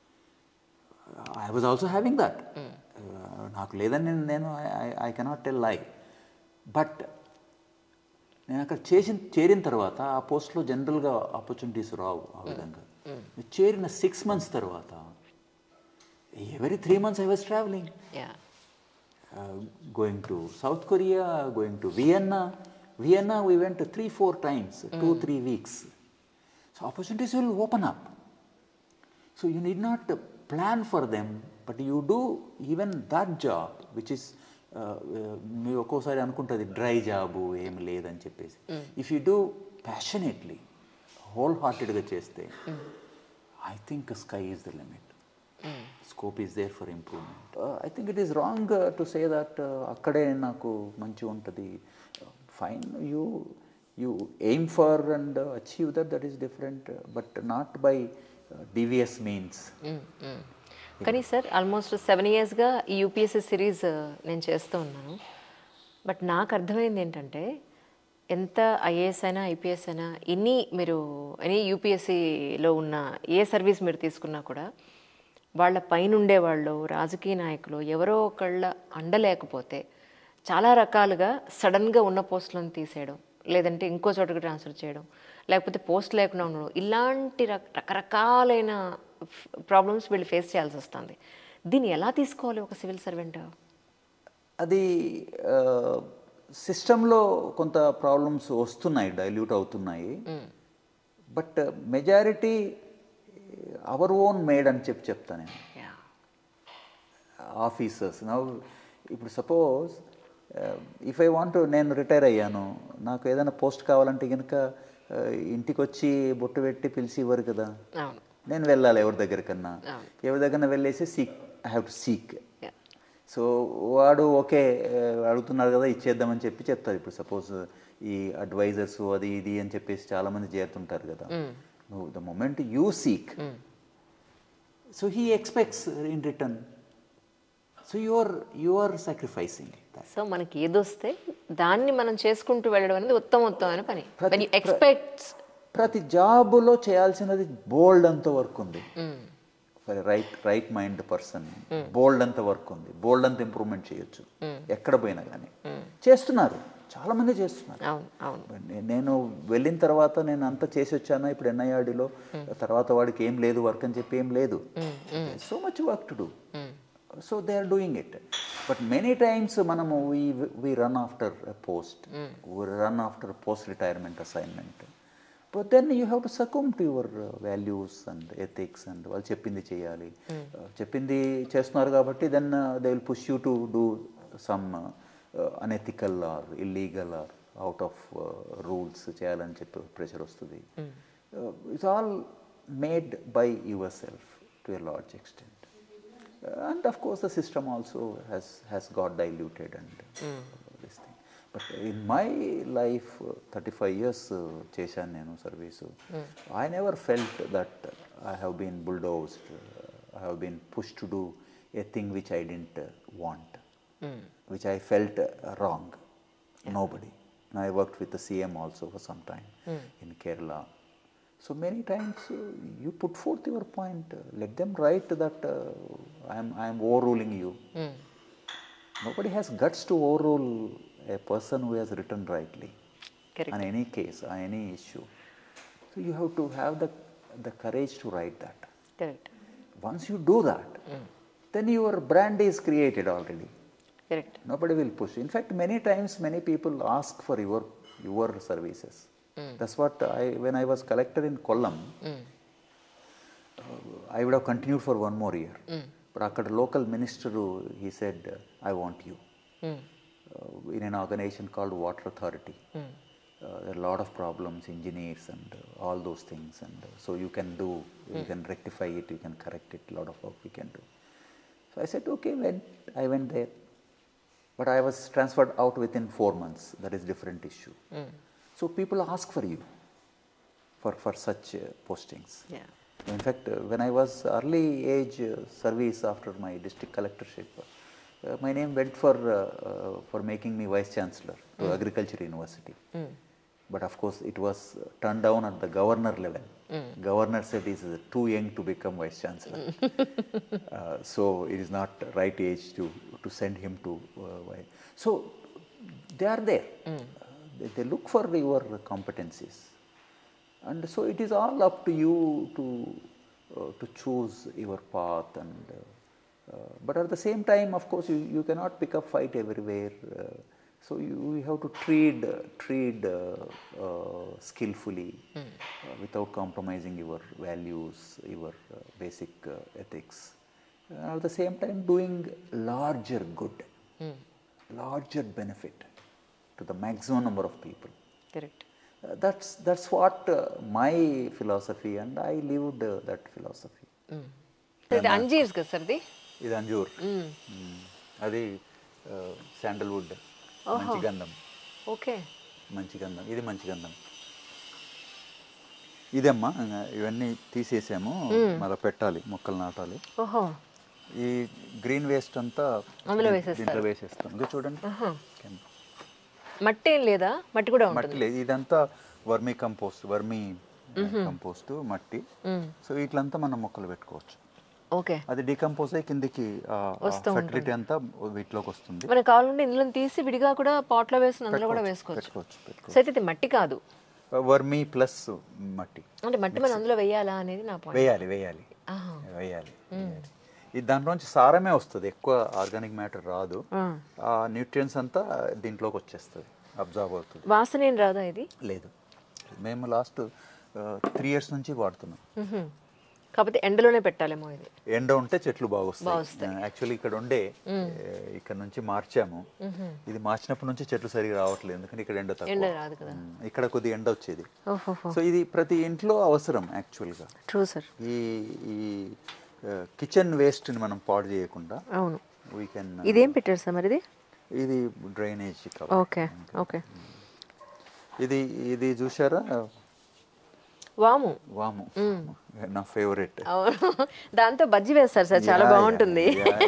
I was also having that నాకు లేదని నేను నేను I cannot tell lie but నేను అక్కడ చేసిన చేరిన తర్వాత ఆ పోస్ట్లో జనరల్గా ఆపర్చునిటీస్ రావు ఆ విధంగా చేరిన సిక్స్ మంత్స్ తర్వాత every three months I was travelling yeah going to South Korea going to Vienna Vienna we went three four times two three weeks so opportunities will open up so you need not plan for them but you do even that job which is మీరు ఒక్కోసారి అనుకుంటుంది dry job ఏం లేదని చెప్పేసి if you do passionately whole హార్టెడ్గా చేస్తే I think sky is the limit scope is there for improvement I think it is wrong to say that అక్కడే నాకు మంచిగా ఉంటుంది fine you you aim for and achieve that that is different but not by devious means కానీ sir almost seven ఇయర్స్గా ఈ UPSC series నేను చేస్తూ ఉన్నాను బట్ నాకు అర్థమైంది ఏంటంటే ఎంత ఐఏఎస్ అయినా ఐపీఎస్ అయినా ఎనీ మీరు ఎనీ యూపీఎస్సీలో ఉన్న ఏ సర్వీస్ మీరు తీసుకున్నా కూడా వాళ్ళ పైన ఉండేవాళ్ళు రాజకీయ నాయకులు ఎవరో ఒకళ్ళ అండలేకపోతే చాలా రకాలుగా సడన్గా ఉన్న పోస్టులను తీసేయడం లేదంటే ఇంకో చోటకి ట్రాన్స్ఫర్ చేయడం లేకపోతే పోస్ట్ లేకుండా ఉండడం ఇలాంటి రక- రకరకాలైన ప్రాబ్లమ్స్ వీళ్ళు ఫేస్ చేయాల్సి వస్తుంది దీన్ని ఎలా తీసుకోవాలి ఒక సివిల్ సర్వెంట్ అది సిస్టంలో కొంత ప్రాబ్లమ్స్ వస్తున్నాయి డైల్యూట్ అవుతున్నాయి but majority our own made అని చెప్పి చెప్తాను నేను ఆఫీసర్స్ నా ఇప్పుడు సపోజ్ ఇఫ్ ఐ వాంట్ నేను రిటైర్ అయ్యాను నాకు ఏదైనా పోస్ట్ కావాలంటే కనుక ఇంటికి వచ్చి బొట్టు పెట్టి పిలిచి ఇవ్వరు కదా అవును నేను వెళ్ళాలి ఎవరి దగ్గరికన్నా ఎవరి దగ్గర వెళ్ళేసి seek I have to seek Yeah. So వాడు ఓకే అడుగుతున్నారు కదా ఇచ్చేద్దామని చెప్పి చెప్తారు ఇప్పుడు సపోజ్ ఈ అడ్వైజర్స్ అది ఇది అని చెప్పేసి చాలామంది చేరుతుంటారు కదా నువ్వు the moment you seek so he expects in return so you are you are sacrificing so మనకి ఏదొస్తే దాన్ని మనం చేసుకుంటూ వెళ్ళడం అనేది ఉత్తమోత్తమైన పని ప్రతి- వెన్ యూ ఎక్స్పెక్ట్స్ ప్రతి జాబులో చేయాల్సినది బోల్డ్ అంత వర్క్ ఉంది for right right mind person బోల్డ్ అంత వర్క్ ఉంది బోల్డ్ అంత ఇంప్రూవ్మెంట్ చేయొచ్చు ఎక్కడ పోయినా కానీ చేస్తున్నారు చాలా మంది చేస్తున్నారు అవును అవును నే- నేను వెళ్ళిన తర్వాత నేను అంతా చేసి వచ్చాను ఇప్పుడు ఎన్ఐఆర్డిలో తర్వాత వాడికి ఏం లేదు వర్క్ అని చెప్పి ఏం లేదు so much work to do so they are doing it but many times మనము we we run after post run after post retirement assignment but then you have to succumb to your values and ethics and వాళ్ళు చెప్పింది చేయాలి Uh, చెప్పింది చేస్తున్నారు కాబట్టి then they will push you to do some unethical or illegal or out of rules చేయాలని చెప్పి pressure వస్తుంది it's all made by your yourself to a large extent and of course the system also has has got diluted and this thing but in my life thirty five years చేశాను నేను service I never felt that I have been bulldozed I have been push to do a thing which I didn't want which I felt uh, wrong. Nobody. And I worked with the CM also for some time in Kerala. So many times uh, you put forth your point. uh, let them write that uh, I am I am overruling you. Nobody has guts to overrule a person who has written rightly Correct. on any case, on any issue. So you have to have the the courage to write that. Correct Once you do that, then your brand is created already. Correct Nobody will push. In fact, many times, many people ask for your your services. That's what I when I was collector in Kollam, uh, I would have continued for one more year. But అక్కడ local minister he said I want you in an organization called Water Authority. Uh, there are a lot of problems, engineers and uh, all those things, and uh, so you can do, you can rectify it, you can correct it. A lot of work we can do. So I said, okay, went, I went there, but I was transferred out within four months. That is different issue. So people ask for you for for such uh, postings. Yeah. In fact, uh, when I was early age uh, service after my district collectorship, uh, my name went for uh, uh, for making me vice chancellor to agriculture university. But of course, it was uh, turned down at the governor level. Governor said he's uh, too young to become vice chancellor. uh, so it is not right age to to send him to. Uh, vi- so they are there. Uh, they, they look for your competencies. And so it is all up to you to, uh, to choose your path. And, uh, uh, but at the same time, of course, you, you cannot pick up fight everywhere. Uh, so you, you have to treat, uh, treat uh, uh, skillfully uh, without compromising your values, your uh, basic uh, ethics. Uh, at the same time, doing larger good, larger benefit to the maximum number of people. Correct Uh, that's that's what uh, my philosophy and I lived uh, that philosophy. ఇది అంజీర్స్ కదా sir ఇది ఇది అంజూర్ మ్మ్. అది sandalwood మంచి గంధం okay మంచి గంధం ఇది మంచి గంధం ఇదమ్మా ఇంకా ఇవన్నీ తీసేసాము మళ్ళీ పెట్టాలి మొక్కలు నాటాలి ఓహో ఈ గ్రీన్ వేస్ట్ అంతా అందులో దీ- వేసేస్తారు. దీంట్లో వేసేస్తాం ఇంకా చూడండి ఆహా. కింద. మట్టి ఏం లేదా మట్టి కూడా ఉంటుంది మట్టి లేదు ఇదంతా వర్మీ కంపోస్ట్ వర్మీ కంపోస్ట్ మట్టి మ్మ్. సో ఇట్లంతా మనం మొక్కలు పెట్టుకోవచ్చు ఓకే అది డికంపోజ్ అయ్యి కిందికి వస్తూ ఫెర్టిలిటీ అంతా వీటిలోకి వస్తుంది మనకు కావాలంటే ఇందులో తీసి విడిగా కూడా పాట్లో వేసి అందులో కూడా వేసుకోవచ్చు పెట్టుకోవచ్చు పెట్టుకోవచ్చు సో అయితే ఇది మట్టి కాదు వర్మీ ప్లస్ మట్టి అంటే మట్టి మనం అందులో వేయాలా అనేది నా పాయింట్ వేయాలి వేయాలి ఆహా. వేయాలి వేయాలి. ఇది దాంట్లోంచి సారమే వస్తుంది ఎక్కువ ఆర్గానిక్ మ్యాటర్ రాదు ఆ. ఆ న్యూట్రియన్స్ అంతా దీంట్లోకి వచ్చేస్తుంది అబ్జర్వ్ అవుతుంది వాసన ఏం రాదా ఇది లేదు మేము లాస్ట్ త్రీ ఇయర్స్ నుంచి వాడుతున్నాం మ్హూ. కాకపోతే ఎండలోనే పెట్టాలేమో ఇది ఎండ ఉంటే చెట్లు బాగొస్తాయి యాక్చువల్లీ ఇక్కడ ఉండే ఏ, ఇక్కడ నుంచి మార్చాము ఇది మార్చినప్పటి నుంచి చెట్లు సరిగా రావట్లేదు ఎందుకంటే ఇక్కడ ఎండ ఎండ తక్కువ రాదు కదా ఉమ్, ఇక్కడ కొద్ది ఎండ వచ్చేది ఓహో సో ఇది ప్రతి ఇంట్లో అవసరం యాక్చువల్గా ట్రూ సార్ ఈ ఈ కిచెన్ వేస్ట్ని మనం పాడు చేయకుండా అవును వీ కెన్ ఇదేం పెట్టారు సార్ మరి ఇది ఇది డ్రైనేజ్ ఓకే ఓకే ఇది ఇది చూసారా వాము వాము నా ఫేవరెట్ అవును దాంతో బజ్జీ వేస్తారు సార్ చాలా బాగుంటుంది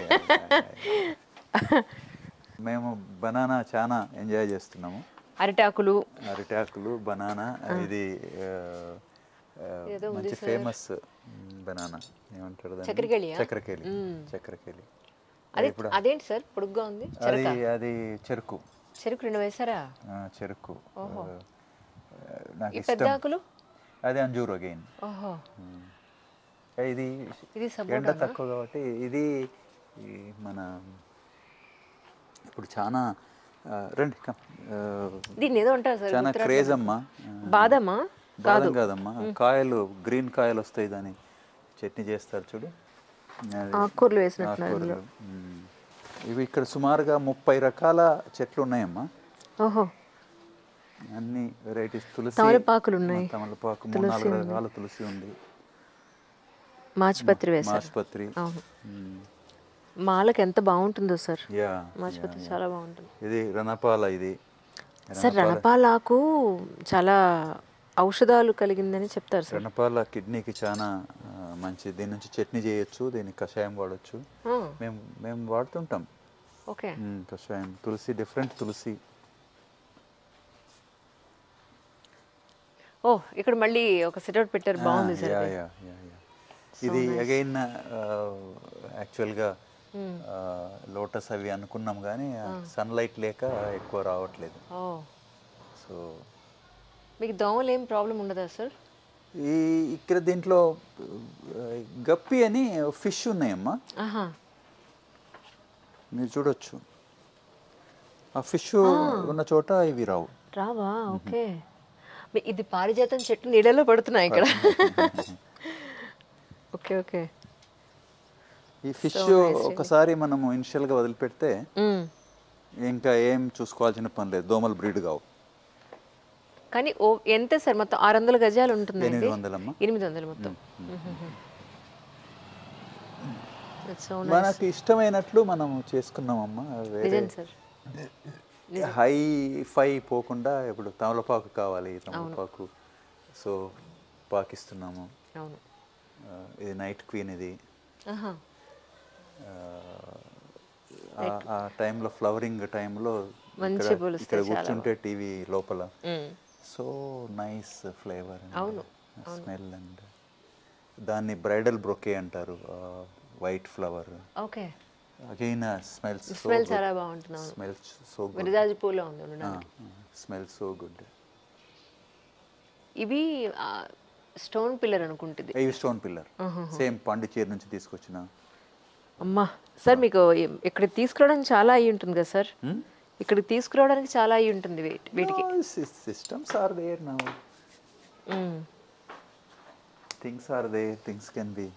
మేము బనానా చాలా ఎంజాయ్ చేస్తున్నాము అరిటాకులు అరిటాకులు బనానా ఇది ఆ, ఆ, మంచి ఫేమస్ బనానా ఏమంటారు దాన్ని? చక్కెరకేళియా? చక్కెరకేళి చక్కెరకేళి అది అదేంటి సార్ పొడుగ్గా ఉంది అది అది చెరుకు చెరుకు రెండు వేసారా ఆ, చెరుకు ఆ, నాకు ఈ ఇష్టం పెద్ద ఆకులు అది అంజూర్ అగైన్ ఓహో ఇది ఇది ఎండ తక్కువ కాబట్టి ఇది ఈ మన ఇప్పుడు చాలా ఆ, రండి come. ఆ, దీన్ని ఏదో అంటారు సార్ చాలా క్రేజ్ అమ్మా ఆ, బాదమా బాదం కాదమ్మా కాయలు గ్రీన్ కాయలు వస్తాయి దాని చట్నీ చేస్తారు చూడు అది ఆకుకూరలు వేసినట్టున్నారు ఆకుకూరలు. మ్మ్. ఇవి ఇక్కడ సుమారుగా ముప్పై రకాల చెట్లు ఉన్నాయమ్మా ఓహో అన్ని వెరైటీస్ తులసి తమలపాకులు ఉన్నాయి. తమలపాకు మూడు నాలుగు రకాల తులసి ఉంది మాచిపత్రి వేశారు మాస్పత్రి అవును మ్మ్. మాలకు ఎంత బాగుంటుందో సార్ యా మాచిపత్రి చాలా బాగుంటుంది ఇది రణపాల ఇది సార్ రణపాలాకు చాలా ఔషధాలు కలిగిందని చెప్తారు సార్ రణపాల కిడ్నీకి చాలా ఆ, మంచిది దీని నుంచి చట్నీ చేయొచ్చు దీన్ని కషాయం వాడచ్చు ఆ, మేము మేము వాడుతుంటాం ఓకే మ్మ్, కషాయం తులసి డిఫరెంట్ తులసి ఓ ఇక్కడ మళ్ళీ ఒక సిట్అవుట్ పెట్టారు బాగుంది sir yeah yeah yeah yeah ఇది అగైన్ యాక్చువల్గా లోటస్ అవి అనుకున్నాం కానీ సన్లైట్ లేక ఎక్కువ రావట్లేదు ఓ సో మీకు దోమలు ఏం ప్రాబ్లం ఉండదా సార్ ఈ ఇక్కడ దీంట్లో ఆ, గప్పి అని ఫిష్ ఉన్నాయమ్మా ఆహా మీరు చూడొచ్చు ఆ ఫిష్ ఉన్న చోట ఇవి రావు రావా ఓకే మీ- ఇది పారిజాతం చెట్టు నీడలో పడుతున్నాయి ఇక్కడ ఓకే ఓకే ఈ ఫిష్ ఒకసారి మనము ఇనిషియల్గా వదిలిపెడితే మ్మ్. ఇంకా ఏం చూసుకోవాల్సిన పని లేదు దోమలు బ్రీడ్ కావు కానీ ఓ ఎంత సార్ మొత్తం ఆరు వందల గజాలు ఉంటుందండి ఎనిమిది వందలమ్మా ఎనిమిది వందలు మొత్తం That's so nice. మనకు ఇష్టమైనట్లు మనం చేసుకున్నామమ్మా వేరే నిజం సార్ హై ఫై పోకుండా ఇప్పుడు తమలపాకు కావాలి తమలపాకు సో పాకిస్తున్నాము అవును ఆ, ఇది నైట్ క్వీన్ ఇది ఆహా. ఆ, ఆ టైంలో ఫ్లవరింగ్ టైంలో మంచి పులుస్తాయి ఇక్కడ చాలా కూర్చుంటే టీవీ లోపల మ్మ్. సో నైస్ ఫ్లేవర్ అవును, స్మెల్ అండ్ దాన్ని బ్రైడల్ బ్రొకే అంటారు white flower okay again smells smell చాలా బాగుంటుంది అవును స్మెల్స్ సో గుడ్ విరజాజి పూలో ఉంది ఉండడానికి స్మెల్ సో గుడ్ ఇవి స్టోన్ పిల్లర్ అనుకుంటుంది ఇవి స్టోన్ పిల్లర్ సేమ్ పాండిచేరి నుంచి తీసుకొచ్చిన అమ్మా సార్ మీకు ఇ- ఇక్కడికి తీసుకురావడానికి చాలా అయి ఉంటుంది కదా సార్ ఇక్కడికి తీసుకురావడానికి చాలా అయి ఉంటుంది వీటి- వీటికి systems are there now hmm. Things are there things can be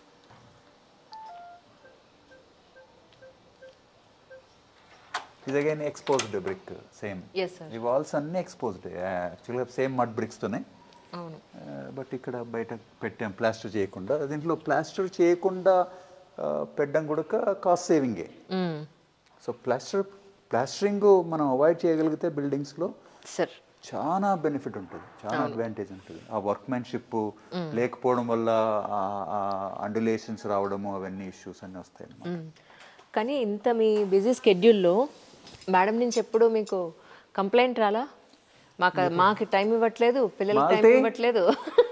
ఇది again exposed brick same yes sir ఈ వాల్స్ అన్నీ ఎక్స్పోజ్డ్ యాక్చువల్గా సేమ్ మడ్ బ్రిక్స్తోనే అవును బట్ ఇక్కడ బయట పెట్టాం ప్లాస్టర్ చేయకుండా దీంట్లో ప్లాస్టర్ చేయకుండా ఆ, పెట్టడం కూడా కాస్ట్ సేవింగే మ్మ్. సో ప్లాస్టర్ ప్లాస్టరింగ్ మనం అవాయిడ్ చేయగలిగితే బిల్డింగ్స్లో సార్ చాలా బెనిఫిట్ ఉంటుంది చాలా అడ్వాంటేజ్ ఉంటుంది ఆ వర్క్మెన్షిప్ లేకపోవడం వల్ల అండులేషన్స్ రావడము అవన్నీ ఇష్యూస్ అన్నీ వస్తాయి అన్నమాట. మ్మ్. కానీ ఇంత మీ బిజీ స్కెడ్యూల్లో మేడం నుంచి ఎప్పుడు మీకు కంప్లైంట్ రాలా మాకు మాకు టైం ఇవ్వట్లేదు పిల్లలకి టైం మాల్టే? ఇవ్వట్లేదు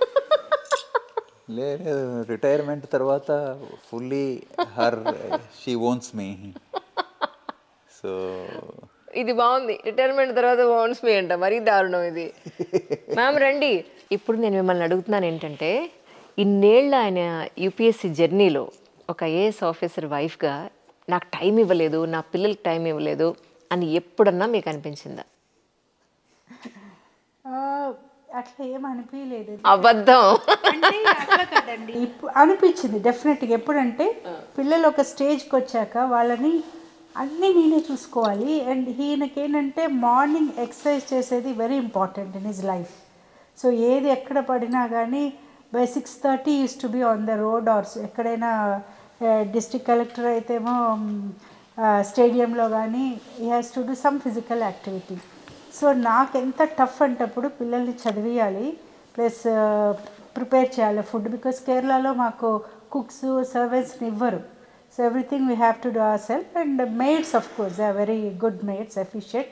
లేదు రిటైర్మెంట్ తర్వాత fully her she owns me so ఇది బాగుంది రిటైర్మెంట్ తర్వాత ఓన్స్ మీ అంట మరీ దారుణం ఇది మ్యామ్ రండి ఇప్పుడు నేను మిమ్మల్ని అడుగుతున్నాను ఏంటంటే ఇన్నేళ్ళ ఆయన యూపీఎస్సీ జర్నీలో ఒక ఐఏఎస్ ఆఫీసర్ వైఫ్గా నాకు టైం ఇవ్వలేదు నా పిల్లలకి టైం ఇవ్వలేదు అని ఎప్పుడన్నా మీకు అనిపించిందా ఆ, అట్లా ఏం అనిపించలేదు అబద్ధం అంటే అట్లా కాదండి ఇప్పుడు అనిపించింది డెఫినెట్గా ఎప్పుడంటే పిల్లలు ఒక స్టేజ్కి వచ్చాక వాళ్ళని అన్నీ నేనే చూసుకోవాలి అండ్ ఈయనకి ఏంటంటే మార్నింగ్ ఎక్సర్సైజ్ చేసేది very important in his life so ఏది ఎక్కడ పడినా కానీ by six thirty used to be on the road or ఎక్కడైనా డిస్ట్రిక్ట్ కలెక్టర్ అయితేమో స్టేడియంలో కానీ he has to do some physical activity so నాకు ఎంత టఫ్ అంటప్పుడు పిల్లల్ని చదివియాలి ప్లస్ ప్రిపేర్ చేయాలి ఫుడ్ బికాస్ కేరళలో మాకు కుక్స్ సర్వెంట్స్ని ఇవ్వరు so everything we have to do our self and maids of course they are very good maids efficient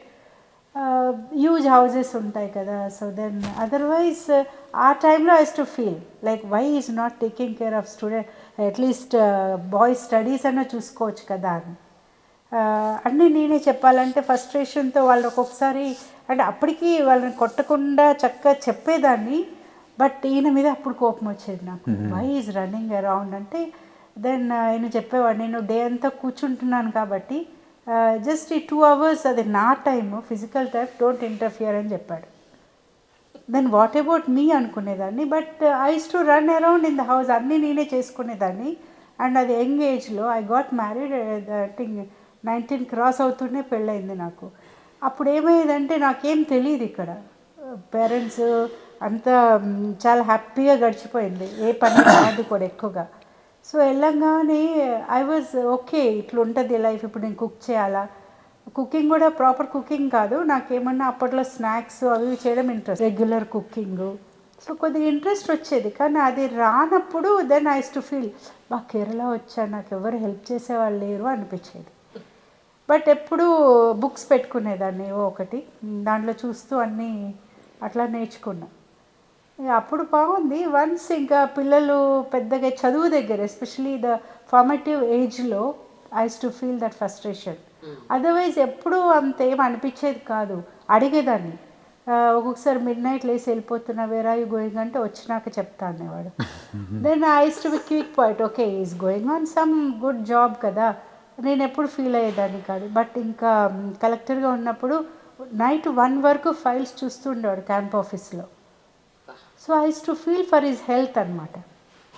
huge houses ఉంటాయి కదా సో దెన్ అదర్వైజ్ ఆ టైంలో I used to feel like why is not taking care of student at least boys studies అన్నా చూసుకోవచ్చు కదా అని ఆ, అన్నీ నేనే చెప్పాలంటే ఫస్ట్రేషన్తో వాళ్ళు ఒక్కొక్కసారి అంటే అప్పటికి వాళ్ళని కొట్టకుండా చక్కగా చెప్పేదాన్ని బట్ ఈయన మీద అప్పుడు కోపం వచ్చేది నాకు వై ఈజ్ రన్నింగ్ అరౌండ్ అంటే దెన్ ఆయన చెప్పేవాడు నేను డే అంతా కూర్చుంటున్నాను కాబట్టి జస్ట్ ఈ టూ అవర్స్ అది నా time physical time don't interfere అని చెప్పాడు దెన్ వాట్ అబౌట్ మీ అనుకునేదాన్ని but I used to run around in the house అన్నీ నేనే చేసుకునేదాన్ని అండ్ అది యంగ్ ఏజ్లో I got married thing nineteen cross అవుతూనే పెళ్ళయింది నాకు అప్పుడు ఏమయ్యేదంటే నాకేం తెలియదు ఇక్కడ పేరెంట్స్ అంతా మ్, చాలా హ్యాపీగా గడిచిపోయింది ఏ పని కాదు కూడా ఎక్కువగా సో వెళ్ళంగానే ఐ వాజ్ ఓకే ఇట్లా ఉంటుంది లైఫ్ ఇప్పుడు నేను కుక్ చేయాలా కుకింగ్ కూడా ప్రాపర్ కుకింగ్ కాదు నాకేమన్నా అప్పట్లో స్నాక్స్ అవి ఇవి చేయడం ఇంట్రెస్ట్ రెగ్యులర్ కుకింగ్ సో కొద్దిగా ఇంట్రెస్ట్ వచ్చేది కానీ అది రానప్పుడు దెన్ ఐస్ టు ఫీల్ బా కేరళ వచ్చా నాకు ఎవరు హెల్ప్ చేసేవాళ్ళు లేరు అనిపించేది బట్ ఎప్పుడు బుక్స్ పెట్టుకునేదాన్ని ఏవో ఒకటి దాంట్లో చూస్తూ అన్నీ అట్లా నేర్చుకున్నా ఇక అప్పుడు బాగుంది వన్స్ ఇంకా పిల్లలు పెద్దగా చదువు దగ్గర ఎస్పెషలీ ద ఫార్మేటివ్ ఏజ్లో I used to feel that frustration otherwise ఎప్పుడూ అంత ఏం అనిపించేది కాదు అడిగేదాన్ని ఆ, ఒక్కొక్కసారి మిడ్ నైట్ లేసి వెళ్ళిపోతున్నా వేర్ ఆర్ యూ గోయింగ్ అంటే వచ్చినాక చెప్తా అనేవాడు then I used to be quick point okay is going on some good job కదా నేను ఎప్పుడు ఫీల్ అయ్యేదాన్ని కాదు బట్ ఇంకా కలెక్టర్గా ఉన్నప్పుడు నైట్ వన్ వరకు ఫైల్స్ చూస్తుండేవాడు క్యాంప్ ఆఫీస్లో so I used to feel for his health అనమాట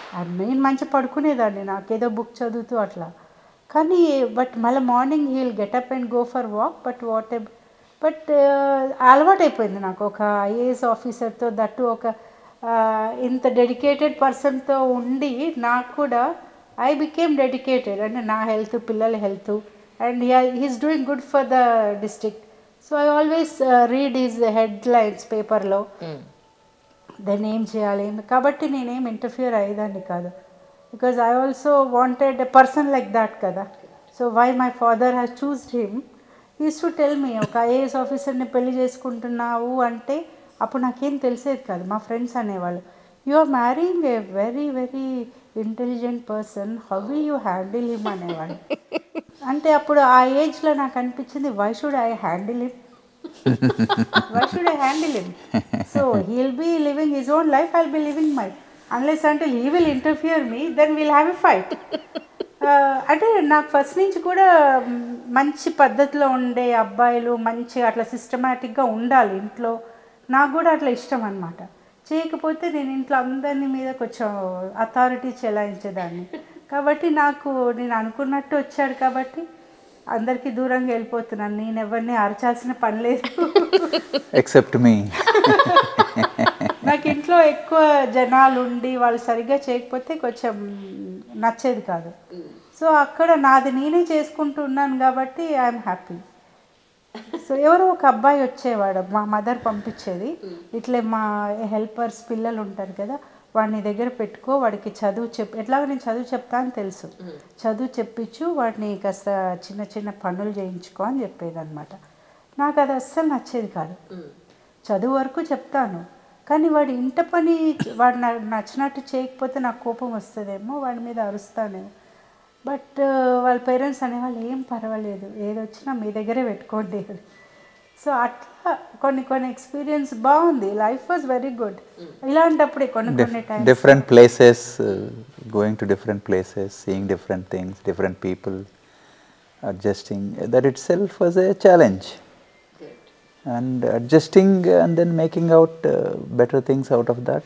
అండ్ నేను మంచి పడుకునేదాన్ని నాకేదో బుక్ చదువుతూ అట్లా కానీ బట్ మళ్ళీ morning he will get up and go for walk but what but అలవాటు అయిపోయింది నాకు ఒక ఐఏఎస్ ఆఫీసర్తో దట్టు ఒక ఆ, ఇంత డెడికేటెడ్ పర్సన్తో ఉండి నాకు కూడా ఐ బికేమ్ డెడికేటెడ్ అంటే నా హెల్త్ పిల్లల health and he's doing good for the district so I always read his headlines పేపర్లో దాన్ని ఏం చేయాలి ఏం- కాబట్టి నేనేం ఇంటర్ఫియర్ అయ్యేదాన్ని కాదు because I also wanted a person like that కదా so why my father has choosed him is to tell me ఒక ఐఏఎస్ ఆఫీసర్ని పెళ్లి చేసుకుంటున్నావు అంటే అప్పుడు నాకేం తెలిసేది కాదు మా ఫ్రెండ్స్ అనేవాళ్ళు you are marrying a very very intelligent person how will you handle him అనేవాళ్ళు అంటే అప్పుడు ఆ ఏజ్లో నాకు అనిపించింది why should I handle him why should I handle him? So he'll be living his own life, I'll be living mine. Unless until he will interfere me, then we'll have a fight. Uh, అంటే నాకు first నుంచి కూడా మ్, మంచి పద్ధతిలో ఉండే అబ్బాయిలు మంచి అట్లా సిస్టమేటిక్గా ఉండాలి ఇంట్లో నాకు కూడా అట్లా ఇష్టం అనమాట చేయకపోతే నేను ఇంట్లో అందరినీ మీద కొంచెం అథారిటీ చెలాయించేదాన్ని కాబట్టి నాకు నేను అనుకున్నట్టు వచ్చాడు కాబట్టి అందరికీ దూరంగా వెళ్ళిపోతున్నాను నేను ఎవరిని అరచాల్సిన పని లేదు ఎక్సెప్ట్ మీ నాకు ఇంట్లో ఎక్కువ జనాలు ఉండి వాళ్ళు సరిగ్గా చేయకపోతే కొంచెం నచ్చేది కాదు సో అక్కడ నాది నేనే చేసుకుంటున్నాను కాబట్టి ఐఎమ్ హ్యాపీ సో ఎవరో ఒక అబ్బాయి వచ్చేవాడు మా మదర్ పంపించేది ఇట్లే మా హెల్పర్స్ పిల్లలు ఉంటారు కదా వాడిని దగ్గర పెట్టుకో వాడికి చదువు చెప్ ఎట్లాగో నేను చదువు చెప్తా అని తెలుసు చదువు చెప్పించు వాడిని కాస్త చిన్న చిన్న పనులు చేయించుకో అని చెప్పేది అనమాట నాకు అది అస్సలు నచ్చేది కాదు చదువు వరకు చెప్తాను కానీ వాడి ఇంట పని వాడు నాకు నచ్చినట్టు చేయకపోతే నాకు కోపం వస్తుందేమో వాడి మీద అరుస్తానేమో బట్ వాళ్ళ పేరెంట్స్ అనేవాళ్ళు ఏం పర్వాలేదు ఏది వచ్చినా మీ దగ్గరే పెట్టుకోండి అని సో అట్లా కొన్ని కొన్ని ఎక్స్పీరియన్స్ బాగుంది లైఫ్ వాజ్ వెరీ గుడ్ ఇలాంటప్పుడే కొన్ని కొన్ని time different places going to different places seeing different things different people adjusting that itself was a challenge and adjusting and then making out uh, better things out of that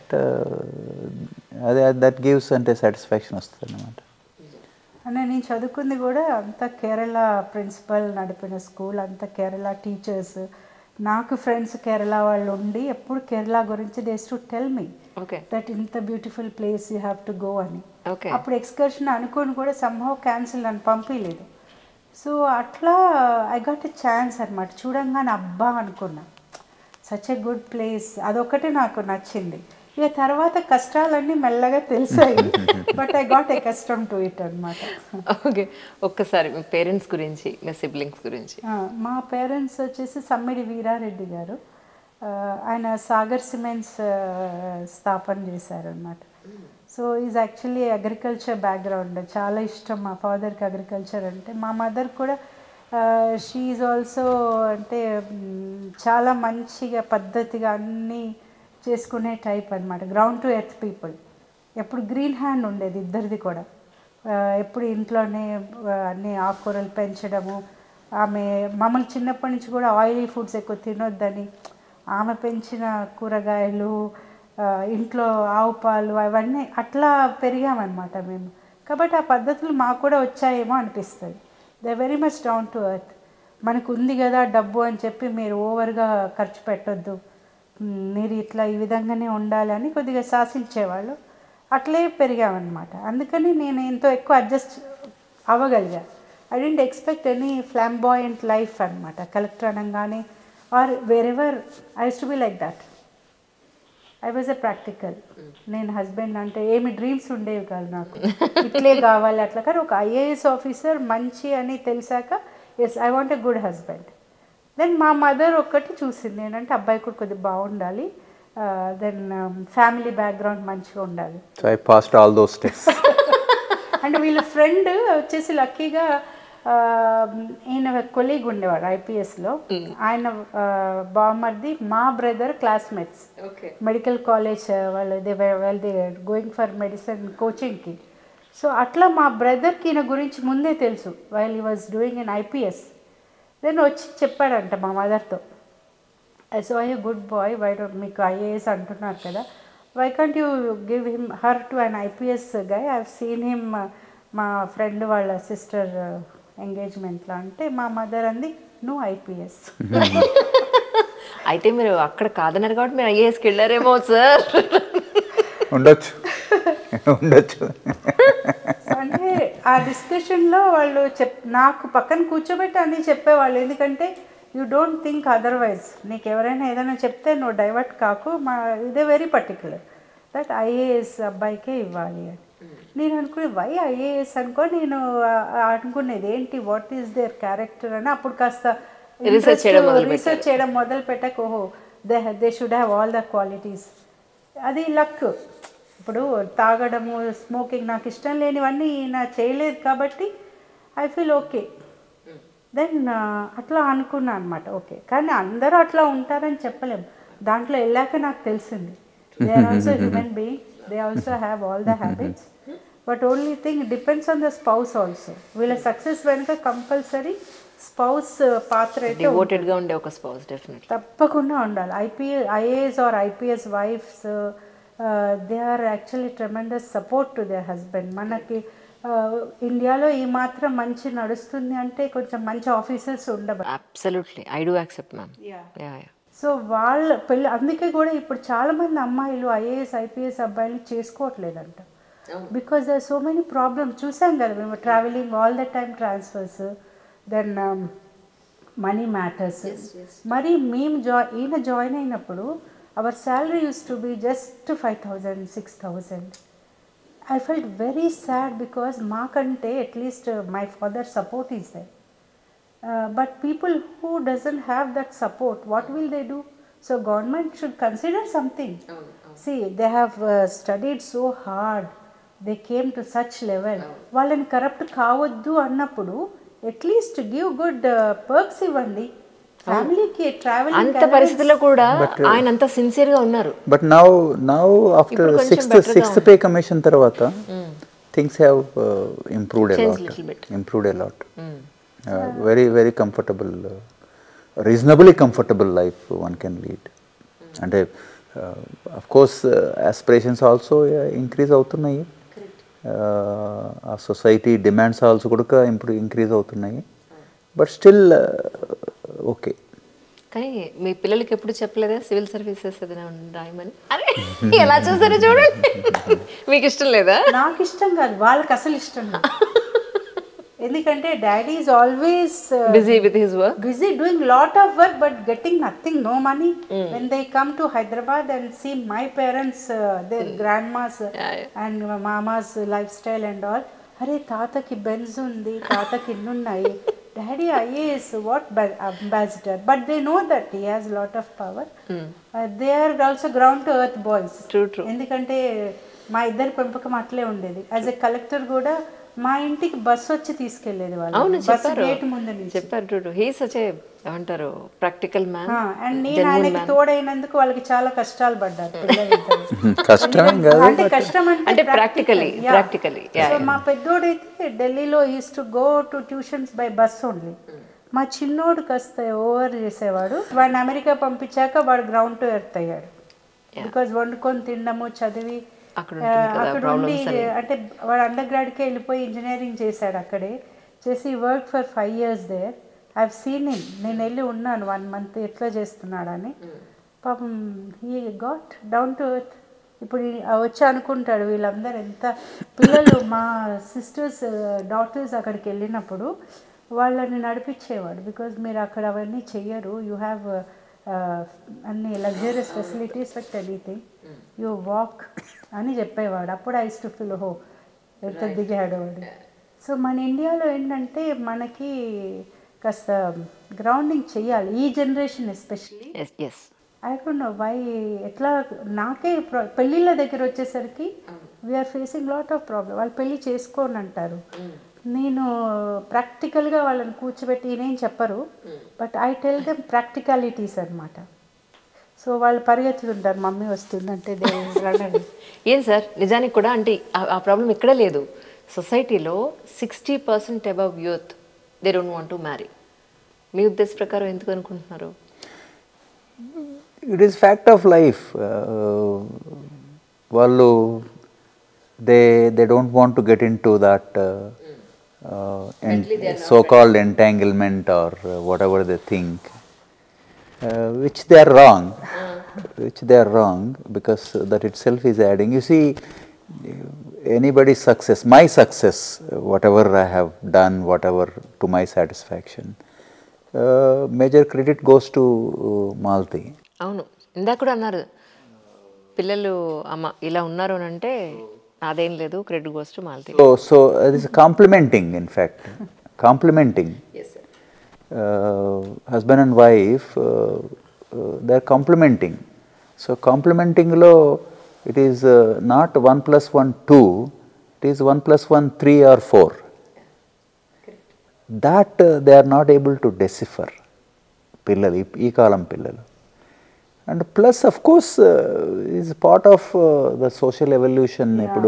uh, that, that gives అంటే satisfaction వస్తుంది అన్నమాట అంటే నేను చదువుకుంది కూడా అంత Kerala principal నడిపిన school అంత కేరళ టీచర్స్ నాకు ఫ్రెండ్స్ కేరళ వాళ్ళు ఉండి ఎప్పుడు కేరళ గురించి they used to tell me okay that ఇంత beautiful place you have to go అని ఓకే అప్పుడు ఎక్స్కర్షన్ అనుకొని కూడా సంహవ్ క్యాన్సిల్ నన్ను పంపించలేదు సో అట్లా ఐ గాట్ ఎ ఛాన్స్ అనమాట చూడంగానే అబ్బా అనుకున్నా సచ్ ఎ గుడ్ ప్లేస్ అదొకటే నాకు నచ్చింది ఇక తర్వాత కష్టాలన్నీ మెల్లగా తెలిసాయి but I got accustomed to it అనమాట ఓకే ఒక్కసారి మీ పేరెంట్స్ గురించి మీ సిబ్లింగ్స్ గురించి మా పేరెంట్స్ వచ్చేసి సమ్మిడి వీరారెడ్డి గారు ఆ, ఆయన సాగర్ సిమెంట్స్ స్థాపన చేశారనమాట so is actually agriculture background చాలా ఇష్టం మా ఫాదర్కి అగ్రికల్చర్ అంటే మా మదర్ కూడా షీ ఈజ్ ఆల్సో అంటే మ్, చాలా మంచిగా పద్ధతిగా అన్నీ చేసుకునే టైప్ అనమాట గ్రౌండ్ టు ఎర్త్ పీపుల్ ఎప్పుడు గ్రీన్ హ్యాండ్ ఉండేది ఇద్దరిది కూడా ఆ, ఎప్పుడు ఇంట్లోనే ఆ, అన్ని ఆకుకూరలు పెంచడము ఆమె మమ్మల్ని చిన్నప్పటి నుంచి కూడా ఆయిలీ ఫుడ్స్ ఎక్కువ తినొద్దని ఆమె పెంచిన కూరగాయలు ఆ, ఇంట్లో ఆవు పాలు అవన్నీ అట్లా పెరిగామన్నమాట మేము కాబట్టి ఆ పద్ధతులు మాకు కూడా వచ్చాయేమో అనిపిస్తుంది they very much down to earth మనకు ఉంది కదా డబ్బు అని చెప్పి మీరు ఓవర్గా ఖర్చు పెట్టొద్దు మ్, మీరు ఇట్లా ఈ విధంగానే ఉండాలని కొద్దిగా శాసించేవాళ్ళు అట్లే పెరిగామన్నమాట అందుకని నేను ఎంతో ఎక్కువ అడ్జస్ట్ అవ్వగలిగా I didn't expect any flamboyant life అనమాట కలెక్టర్ అనగానే or wherever I to be like that I was a practical నేను హస్బెండ్ అంటే ఏమి డ్రీమ్స్ ఉండేవి కాదు నాకు ఇట్లే కావాలి అట్లా కానీ ఒక ఐఏఎస్ ఆఫీసర్ మంచి అని తెలిసాక yes I want a good husband then మా మదర్ ఒక్కటి చూసింది ఏంటంటే అబ్బాయి కూడా కొద్దిగా బాగుండాలి దెన్ ఫ్యామిలీ బ్యాక్గ్రౌండ్ మంచిగా ఉండాలి so I passed all those steps అంటే వీళ్ళ ఫ్రెండ్ వచ్చేసి లక్కీగా ఆ, ఈయన కొలీగ్ ఉండేవాడు ఐపీఎస్లో ఆయన ఆ, బామ్మర్ది మా brother classmates okay medical college వాళ్ళు they well they going for medicine కోచింగ్కి సో అట్లా మా బ్రదర్కి ఈయన గురించి ముందే తెలుసు while he was doing in IPS then వచ్చి చెప్పాడంట మా మదర్తో so I good boy why don't మీకు ఐఏఎస్ అంటున్నారు కదా why can't you give him her to an IPS guy I seen him మా ఫ్రెండ్ వాళ్ళ సిస్టర్ ఎంగేజ్మెంట్లో అంటే మా మదర్ అంది నువ్వు ఐపీఎస్ అయితే మీరు అక్కడ కాదన్నారు కాబట్టి మీరు ఐఏఎస్కి వెళ్ళారేమో సార్ ఉండొచ్చు ఉండొచ్చు అంటే ఆ డిస్కషన్లో వాళ్ళు చెప్ నాకు పక్కన కూర్చోబెట్టి అన్నీ చెప్పేవాళ్ళు ఎందుకంటే యూ డోంట్ థింక్ అదర్వైజ్ నీకు ఎవరైనా ఏదైనా చెప్తే నువ్వు డైవర్ట్ కాకు మా ఇదే వెరీ పర్టికులర్ దట్ ఐఏఎస్ అబ్బాయికే ఇవ్వాలి అని నేను అనుకునే వై ఐఏఎస్ అనుకో నేను ఆ- ఆ అనుకునేది ఏంటి వాట్ ఈస్ దేర్ క్యారెక్టర్ అని అప్పుడు కాస్త Research చేయడం మొదలు రీసెర్చ్ చేయడం మొదలు పెట్టక ఓహో they they should have all the qualities అది లక్ ఇప్పుడు తాగడము స్మోకింగ్ నాకు ఇష్టం లేనివన్నీ ఈయన చేయలేదు కాబట్టి ఐ ఫీల్ ఓకే దెన్ అట్లా అనుకున్నా అనమాట ఓకే కానీ అందరూ అట్లా ఉంటారని చెప్పలేం దాంట్లో వెళ్ళాక నాకు తెలిసింది they are also human being they also have all the habits but only thing depends on the spouse also వీళ్ళ సక్సెస్ వెనుక కంపల్సరీ స్పౌస్ పాత్ర అయితే ఉంటుంది. డివోటెడ్గా ఉండే ఒక స్పౌస్ డెఫినెట్లీ తప్పకుండా ఉండాలి IPA IAS or IPS wives they are actually tremendous support to their husband మనకి uh, ఇండియాలో ఈ మాత్రం మంచి నడుస్తుంది అంటే కొంచెం మంచి ఆఫీసర్స్ ఉండబట్టి absolutely I do accept ma'am Yeah. Yeah yeah so వాళ్ళ పెళ్ళి అందుకే కూడా ఇప్పుడు చాలా మంది అమ్మాయిలు ఐఏఎస్ ఐపీఎస్ అబ్బాయిలు చేసుకోవట్లేదంట because there so many problems చూసాం కదా మేము travelling all the time transfers then money matters మరి మేము జా ఈయన జాయిన్ అయినప్పుడు our salary used to be just five thousand six thousand I felt very sad because మాకంటే at least my father support is there but people who doesn't have that support what will they do so government should consider something see they have studied so hard they came to such level వాళ్ళని corrupt కావద్దు అన్నప్పుడు at least give good perks ఇవ్వండి ఫ్యామిలీకి travelling అంత పరిస్థితుల్లో కూడా ఆయన అంత సిన్సియర్గా ఉన్నారు బట్ నౌ నౌ ఆఫ్టర్ కొంచెం సిక్స్త్ better గా సిక్స్త్ పే కమిషన్ తర్వాత things have improved a Changed లాట్ little bit. Improved a lot very very comfortable reasonably comfortable life one can lead అంటే of course aspirations also increase అవుతున్నాయి Uh, ఆ society demands also కూడా improve increase అవుతున్నాయి but still okay కానీ మీ పిల్లలకి ఎప్పుడు చెప్పలేదా సివిల్ సర్వీసెస్ ఏదైనా రాయమని అరే ఎలా చూసారో చూడండి మీకు ఇష్టం లేదా నాకు ఇష్టం కాదు వాళ్ళకి అసలు ఇష్టం లేదు ఎందుకంటే daddy is always busy with his work busy doing lot of work but getting nothing no money when they come to hyderabad and see my parents uh, their grandmas uh, Yeah, yeah. and mama's lifestyle and all అరే తాతకి Benz ఉంది తాతకి ఇన్ని ఉన్నాయి daddy IAS what ambassador but they know that he has lot of power they are also ground to earth boys True, true. ఎందుకంటే మా ఇద్దరి పెంపకం అట్లే ఉండేది యాజ్ ఎ కలెక్టర్ కూడా మా ఇంటికి బస్సు వచ్చి తీసుకెళ్లేది వాళ్ళు అవును బస్సు చెప్పారు గేట్ ముందు నుంచి చెప్పారు చూడు హీ సచ్ ఏమంటారు ప్రాక్టికల్ మ్యాన్ అండ్ నేను ఆయనకి తోడైనందుకు వాళ్ళకి చాలా కష్టాలు పడ్డారు పిల్లలిద్దరు. కష్టమేం కాదు అంటే కష్టం అంటే అంటే practically, yeah. practically, yeah, so మా పెద్దోడైతే ఢిల్లీలో used to go to tuitions by bus only మా చిన్నోడు కాస్త ఓవర్ చేసేవాడు వాడిని అమెరికా పంపించాక వాడు గ్రౌండ్ టు ఎర్త్ అయ్యాడు బికాజ్ వండుకొని తినడము చదివి అక్కడ ఆ, ఉంటుంది కదా అక్కడ ఉండి ప్రాబ్లమ్స్ అని అంటే వాడు అండర్ గ్రాడ్కి వెళ్ళిపోయి ఇంజనీరింగ్ చేశాడు అక్కడే చేసి work for five years there I seen him నేను వెళ్ళి ఉన్నాను వన్ మంత్ ఎట్లా చేస్తున్నాడని పాపం ఈ గాట్ డౌన్ టు ఎర్త్ ఇప్పుడు ఈ- ఆ వచ్చి అనుకుంటాడు వీళ్ళందరూ ఎంత పిల్లలు మా సిస్టర్స్ డాక్టర్స్ అక్కడికి వెళ్ళినప్పుడు వాళ్ళని నడిపించేవాడు బికాజ్ మీరు అక్కడ అవన్నీ చెయ్యరు యూ హ్యావ్ అన్ని luxurious facilities with anything you walk అని చెప్పేవాడు అప్పుడు ఐస్ టు ఫీల్ హో ఎంత దిగాడు వాడు సో మన ఇండియాలో ఏంటంటే మనకి కాస్త గ్రౌండింగ్ చెయ్యాలి ఈ generation especially yes yes I don't know why ఎట్లా నాకే ప్ర- పెళ్ళిళ్ళ దగ్గర వచ్చేసరికి we're facing lot of problem వాళ్ళు పెళ్ళి చేసుకోని అంటారు నేను ప్రాక్టికల్గా వాళ్ళని కూర్చోబెట్టి ఈయనేం చెప్పరు but I tell them practicalities అనమాట సో వాళ్ళు పరిగెత్తుతుంటారు మమ్మీ వస్తుందంటే దేవుడు ఏం సార్ నిజానికి కూడా అంటే ఆ- ఆ ప్రాబ్లం ఇక్కడే లేదు సొసైటీలో sixty percent above youth they don't want to marry మీ ఉద్దేశ ప్రకారం ఎందుకు అనుకుంటున్నారు it is fact of life వాళ్ళు they they don't want to get in to that so called entanglement or whatever they think which they are wrong, which they are wrong because that itself is adding. You see, anybody's success, my success, whatever I have done, whatever to my satisfaction, uh, major credit goes to uh, Malti. అవును ఇందాక కూడా అన్నారు పిల్లలు అమ్మ ఇలా ఉన్నారు అని అంటే నాదేం లేదు credit goes to Malti So, so uh, this is complimenting, in fact, complimenting. uh, husband and wife, uh, uh, they are complementing. So, complementing law, it is uh, not 1 plus 1 2, it is 1 plus 1 3 or 4. That uh, they are not able to decipher. పిల్లలు ఈ- ఈ కాలం పిల్లలు and plus of course is part of the social evolution ఇప్పుడు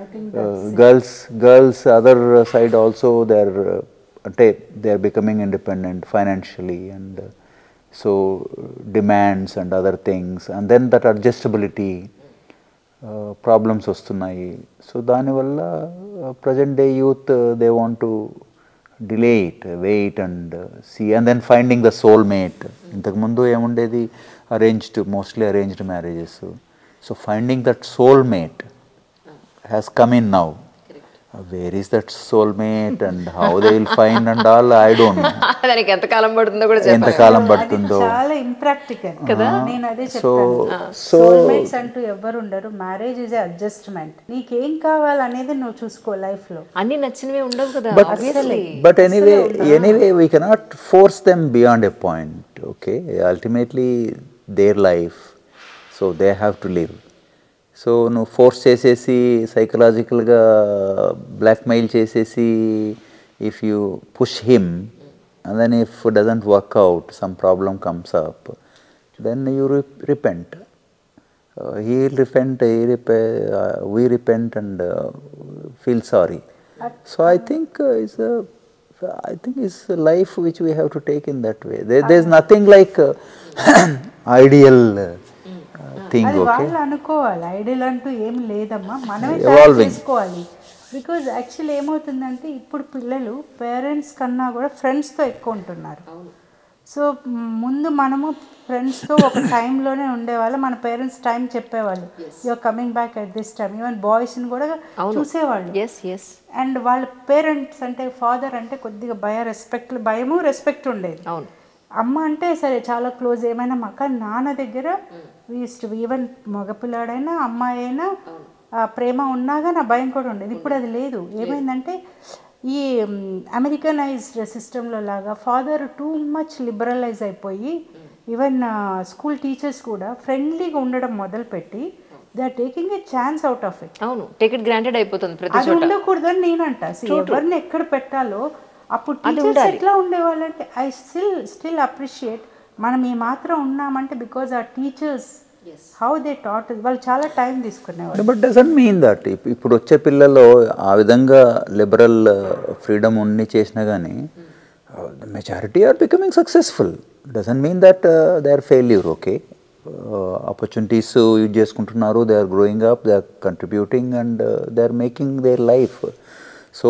girls girls other side also they are అంటే they are becoming independent financially and so demands and other things and then that adjustability problems వస్తున్నాయి so దానివల్ల present day youth they want to delay it wait and see and then finding the soul mate ఇంతకుముందు ఏముండేది arranged mostly arranged marriages so finding that soul mate has come in now where is that soul mate and how they will find and all I don't know దానికి ఎంత కాలం పడుతుందో కూడా ఎంత కాలం పడుతుందో చాలా impractical కదా నేను అదే సో చెప్తాను సో సోల్మేట్స్ అంటూ ఎవరు ఉండరు మ్యారేజ్ ఇస్ అడ్జస్ట్మెంట్ నీకేం కావాలనేది నువ్వు చూసుకో లైఫ్ లో అన్ని నచ్చినవే ఉండవు కదా But, but anyway, anyway, we cannot force them beyond a point. Okay, ultimately their life, so they have to live. So నువ్వు ఫోర్స్ చేసేసి సైకలాజికల్గా బ్లాక్మెయిల్ చేసేసి if you push him and then if doesn't work out some problem comes up then you repent he repent he రిపే we repent and feel sorry so I think is I think it's a life which we have to take in that way. There, there's nothing like uh, ideal uh, thing, అది okay? వాళ్ళు అనుకోవాలి ideal అంటూ ఏం లేదమ్మా మనమే Evolving. తయారు చేసుకోవాలి because actually ఏమవుతుందంటే ఇప్పుడు పిల్లలు పేరెంట్స్ కన్నా కూడా ఫ్రెండ్స్తో ఎక్కువ ఉంటున్నారు సో ముందు మనము ఫ్రెండ్స్తో ఒక టైంలోనే ఉండేవాళ్ళు మన పేరెంట్స్ టైం చెప్పేవాళ్ళు you're coming back at this time even బాయ్స్ని కూడా చూసేవాళ్ళు ఎస్ ఎస్ అండ్ వాళ్ళ పేరెంట్స్ అంటే ఫాదర్ అంటే కొద్దిగా భయ రెస్పెక్ట్ భయము రెస్పెక్ట్ ఉండేది అవును అమ్మ అంటే సరే చాలా క్లోజ్ ఏమైనా మా కానీ నాన్న దగ్గర వీస్ట్ ఈవెన్ మగపిల్లాడైనా అమ్మాయి అయినా ఆ ప్రేమ ఉన్నాగా నా భయం కూడా ఉండేది ఇప్పుడు అది లేదు ఏమైందంటే ఈ అమెరికనైజ్డ్ సిస్టంలో లాగా ఫాదర్ టూ మచ్ లిబరలైజ్ అయిపోయి ఈవెన్ స్కూల్ టీచర్స్ కూడా ఫ్రెండ్లీగా ఉండడం మొదలుపెట్టి they are taking a chance out of it అవును టేక్ ఇట్ గ్రాంటెడ్ అయిపోతుంది ప్రతి అది చోట ఉండకూడదని నేనంట అసలు ఎవరిని ఎక్కడ పెట్టాలో అప్పుడు టీచర్స్ ఎట్లా ఉండేవాళ్ళంటే ఐ స్టిల్ స్టిల్ అప్రిషియేట్ మనం ఏ మాత్రం ఉన్నామంటే బికాజ్ ఆ టీచర్స్ హౌ దే టాట్ వాళ్ళు చాలా టైం తీసుకునేవాళ్ళు బట్ డజంట్ మీన్ దట్ ఇప్పుడు వచ్చే పిల్లల్లో ఆ విధంగా లిబరల్ ఫ్రీడమ్ ఉన్ని చేసినా కానీ majority are becoming successful doesn't mean that they are failure okay opportunities use చేసుకుంటున్నారు they are growing up they are contributing and they are making their life so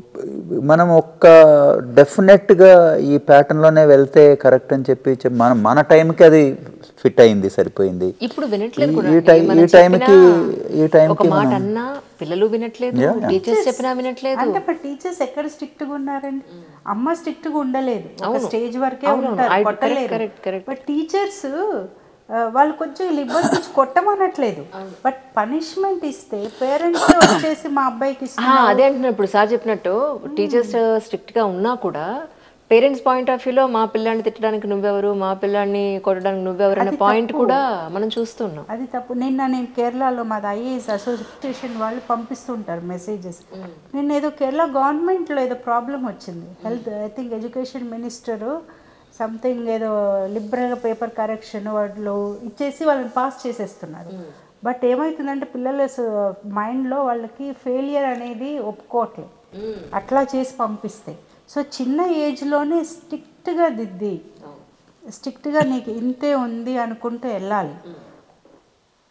మనం ఒక్క డెఫినెట్గా ఈ ప్యాటర్న్లోనే వెళ్తే కరెక్ట్ అని చెప్పి చెప్- మన మన టైంకి అది ఫిట్ అయింది సరిపోయింది ఇప్పుడు వినట్లేదు ఈ- కూడా ఈ టై- ఏమన్నా ఈ టైంకి చెప్పినా ఈ టైంకి ఒక మాట మనం- అన్నా పిల్లలు వినట్లేదు Yeah, yeah. టీచర్స్ చెప్పినా వినట్లేదు అంటే ఇప్పుడు టీచర్స్ ఎక్కడ స్ట్రిక్ట్ గా ఉన్నారండి అమ్మ స్ట్రిక్ట్ గా ఉండలేదు ఒక అవును. స్టేజ్ వరకే అవునవును. ఉంటారు I- కొట్టలేరు correct, correct. బట్ టీచర్స్ వాళ్ళు కొంచెం లిబర్ ఇచ్చి కొట్టమనట్లేదు బట్ పనిష్మెంట్ ఇస్తే పేరెంట్స్ వచ్చేసి మా అబ్బాయికి ఆ, ఇస్తున్నారు అదే అంటున్నారు ఇప్పుడు సార్ చెప్పినట్టు టీచర్స్ స్ట్రిక్ట్ గా ఉన్నా కూడా పేరెంట్స్ పాయింట్ ఆఫ్ వ్యూలో మా పిల్లాన్ని తిట్టడానికి నువ్వెవరు మా పిల్లాన్ని కొట్టడానికి నువ్వెవరు అనే పాయింట్ కూడా మనం చూస్తున్నాం అది తప్పు నిన్న నేను కేరళలో మాది ఐఏఎస్ అసోసియేషన్ వాళ్ళు పంపిస్తుంటారు మెసేజెస్ నిన్న ఏదో కేరళ గవర్నమెంట్లో ఏదో ప్రాబ్లం వచ్చింది health I think education minister something ఏదో లిబరల్గా పేపర్ కరెక్షన్ వాళ్ళు ఇచ్చేసి వాళ్ళని పాస్ చేసేస్తున్నారు బట్ ఏమవుతుందంటే పిల్లల మైండ్లో వాళ్ళకి ఫెయిలియర్ అనేది ఒప్పుకోవట్లేదు అట్లా చేసి పంపిస్తే సో చిన్న ఏజ్లోనే స్ట్రిక్ట్గా దిద్ది స్ట్రిక్ట్గా నీకు ఇంతే ఉంది అనుకుంటూ వెళ్ళాలి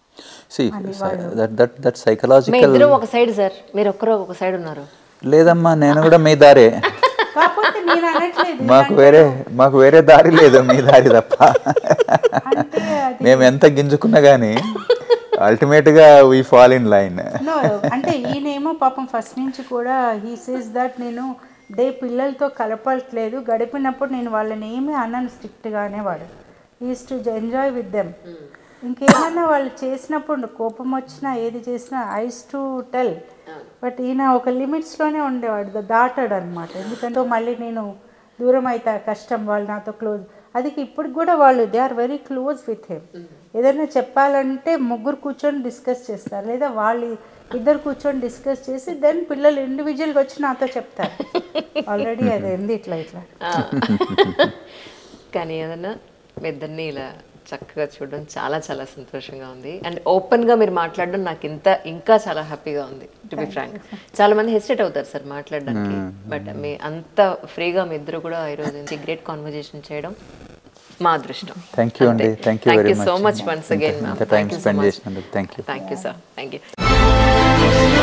సి దట్ దట్ దట్ మీ సైకలాజికల్ ఇద్దరు ఒక సైడ్ సార్ మీరు ఒక్కరు ఒక సైడ్ ఉన్నారు లేదమ్మా నేను కూడా మీ దారే కాకపోతే నేను అనట్లేదు మాకు వేరే మాకు వేరే దారి లేదు మీ దారి తప్ప అంటే అది మేము ఎంత గింజుకున్నా కానీ అల్టిమేట్గా we fall in line no అంటే ఈయనేమో పాపం ఫస్ట్ నుంచి కూడా హీ సేస్ దట్ నేను డే పిల్లలతో కలపట్లేదు గడిపినప్పుడు నేను వాళ్ళని ఏమీ అన్నాను స్ట్రిక్ట్గా అనేవాడు is to enjoy with them ఇంకేమన్నా వాళ్ళు చేసినప్పుడు కోపం వచ్చినా ఏది చేసినా ఐస్ టు టెల్ బట్ ఈయన ఒక లిమిట్స్లోనే ఉండేవాడు దాటాడు అనమాట ఎందుకంటే మళ్ళీ నేను దూరం అయితే కష్టం వాళ్ళు నాతో క్లోజ్ అది ఇప్పుడు కూడా వాళ్ళు they are very close with him ఏదైనా చెప్పాలంటే ముగ్గురు కూర్చొని డిస్కస్ చేస్తారు లేదా వాళ్ళు ఇద్దరు కూర్చొని డిస్కస్ చేసి దెన్ పిల్లలు ఇండివిజువల్గా వచ్చి నాతో చెప్తారు ఆల్రెడీ అది ఉంది ఇట్లా ఇట్లా కానీ ఏదన్నా మీ ఇద్దరిని ఇలా చక్కగా చూడడం చాలా చాలా సంతోషంగా ఉంది అండ్ ఓపెన్గా మీరు మాట్లాడడం నాకు ఇంత ఇంకా చాలా హ్యాపీగా ఉంది టు బి ఫ్రాంక్ చాలా మంది హెసిటేట్ అవుతారు సార్ మాట్లాడడానికి బట్ మీ అంత ఫ్రీగా మీ ఇద్దరు కూడా ఈరోజు గ్రేట్ కాన్వర్జేషన్ చేయడం మా అదృష్టం థ్యాంక్ యూ అండి thank you very so much once again ma'am ఇంత టైం స్పెండ్ చేసినందుకు thank you thank you sir thank you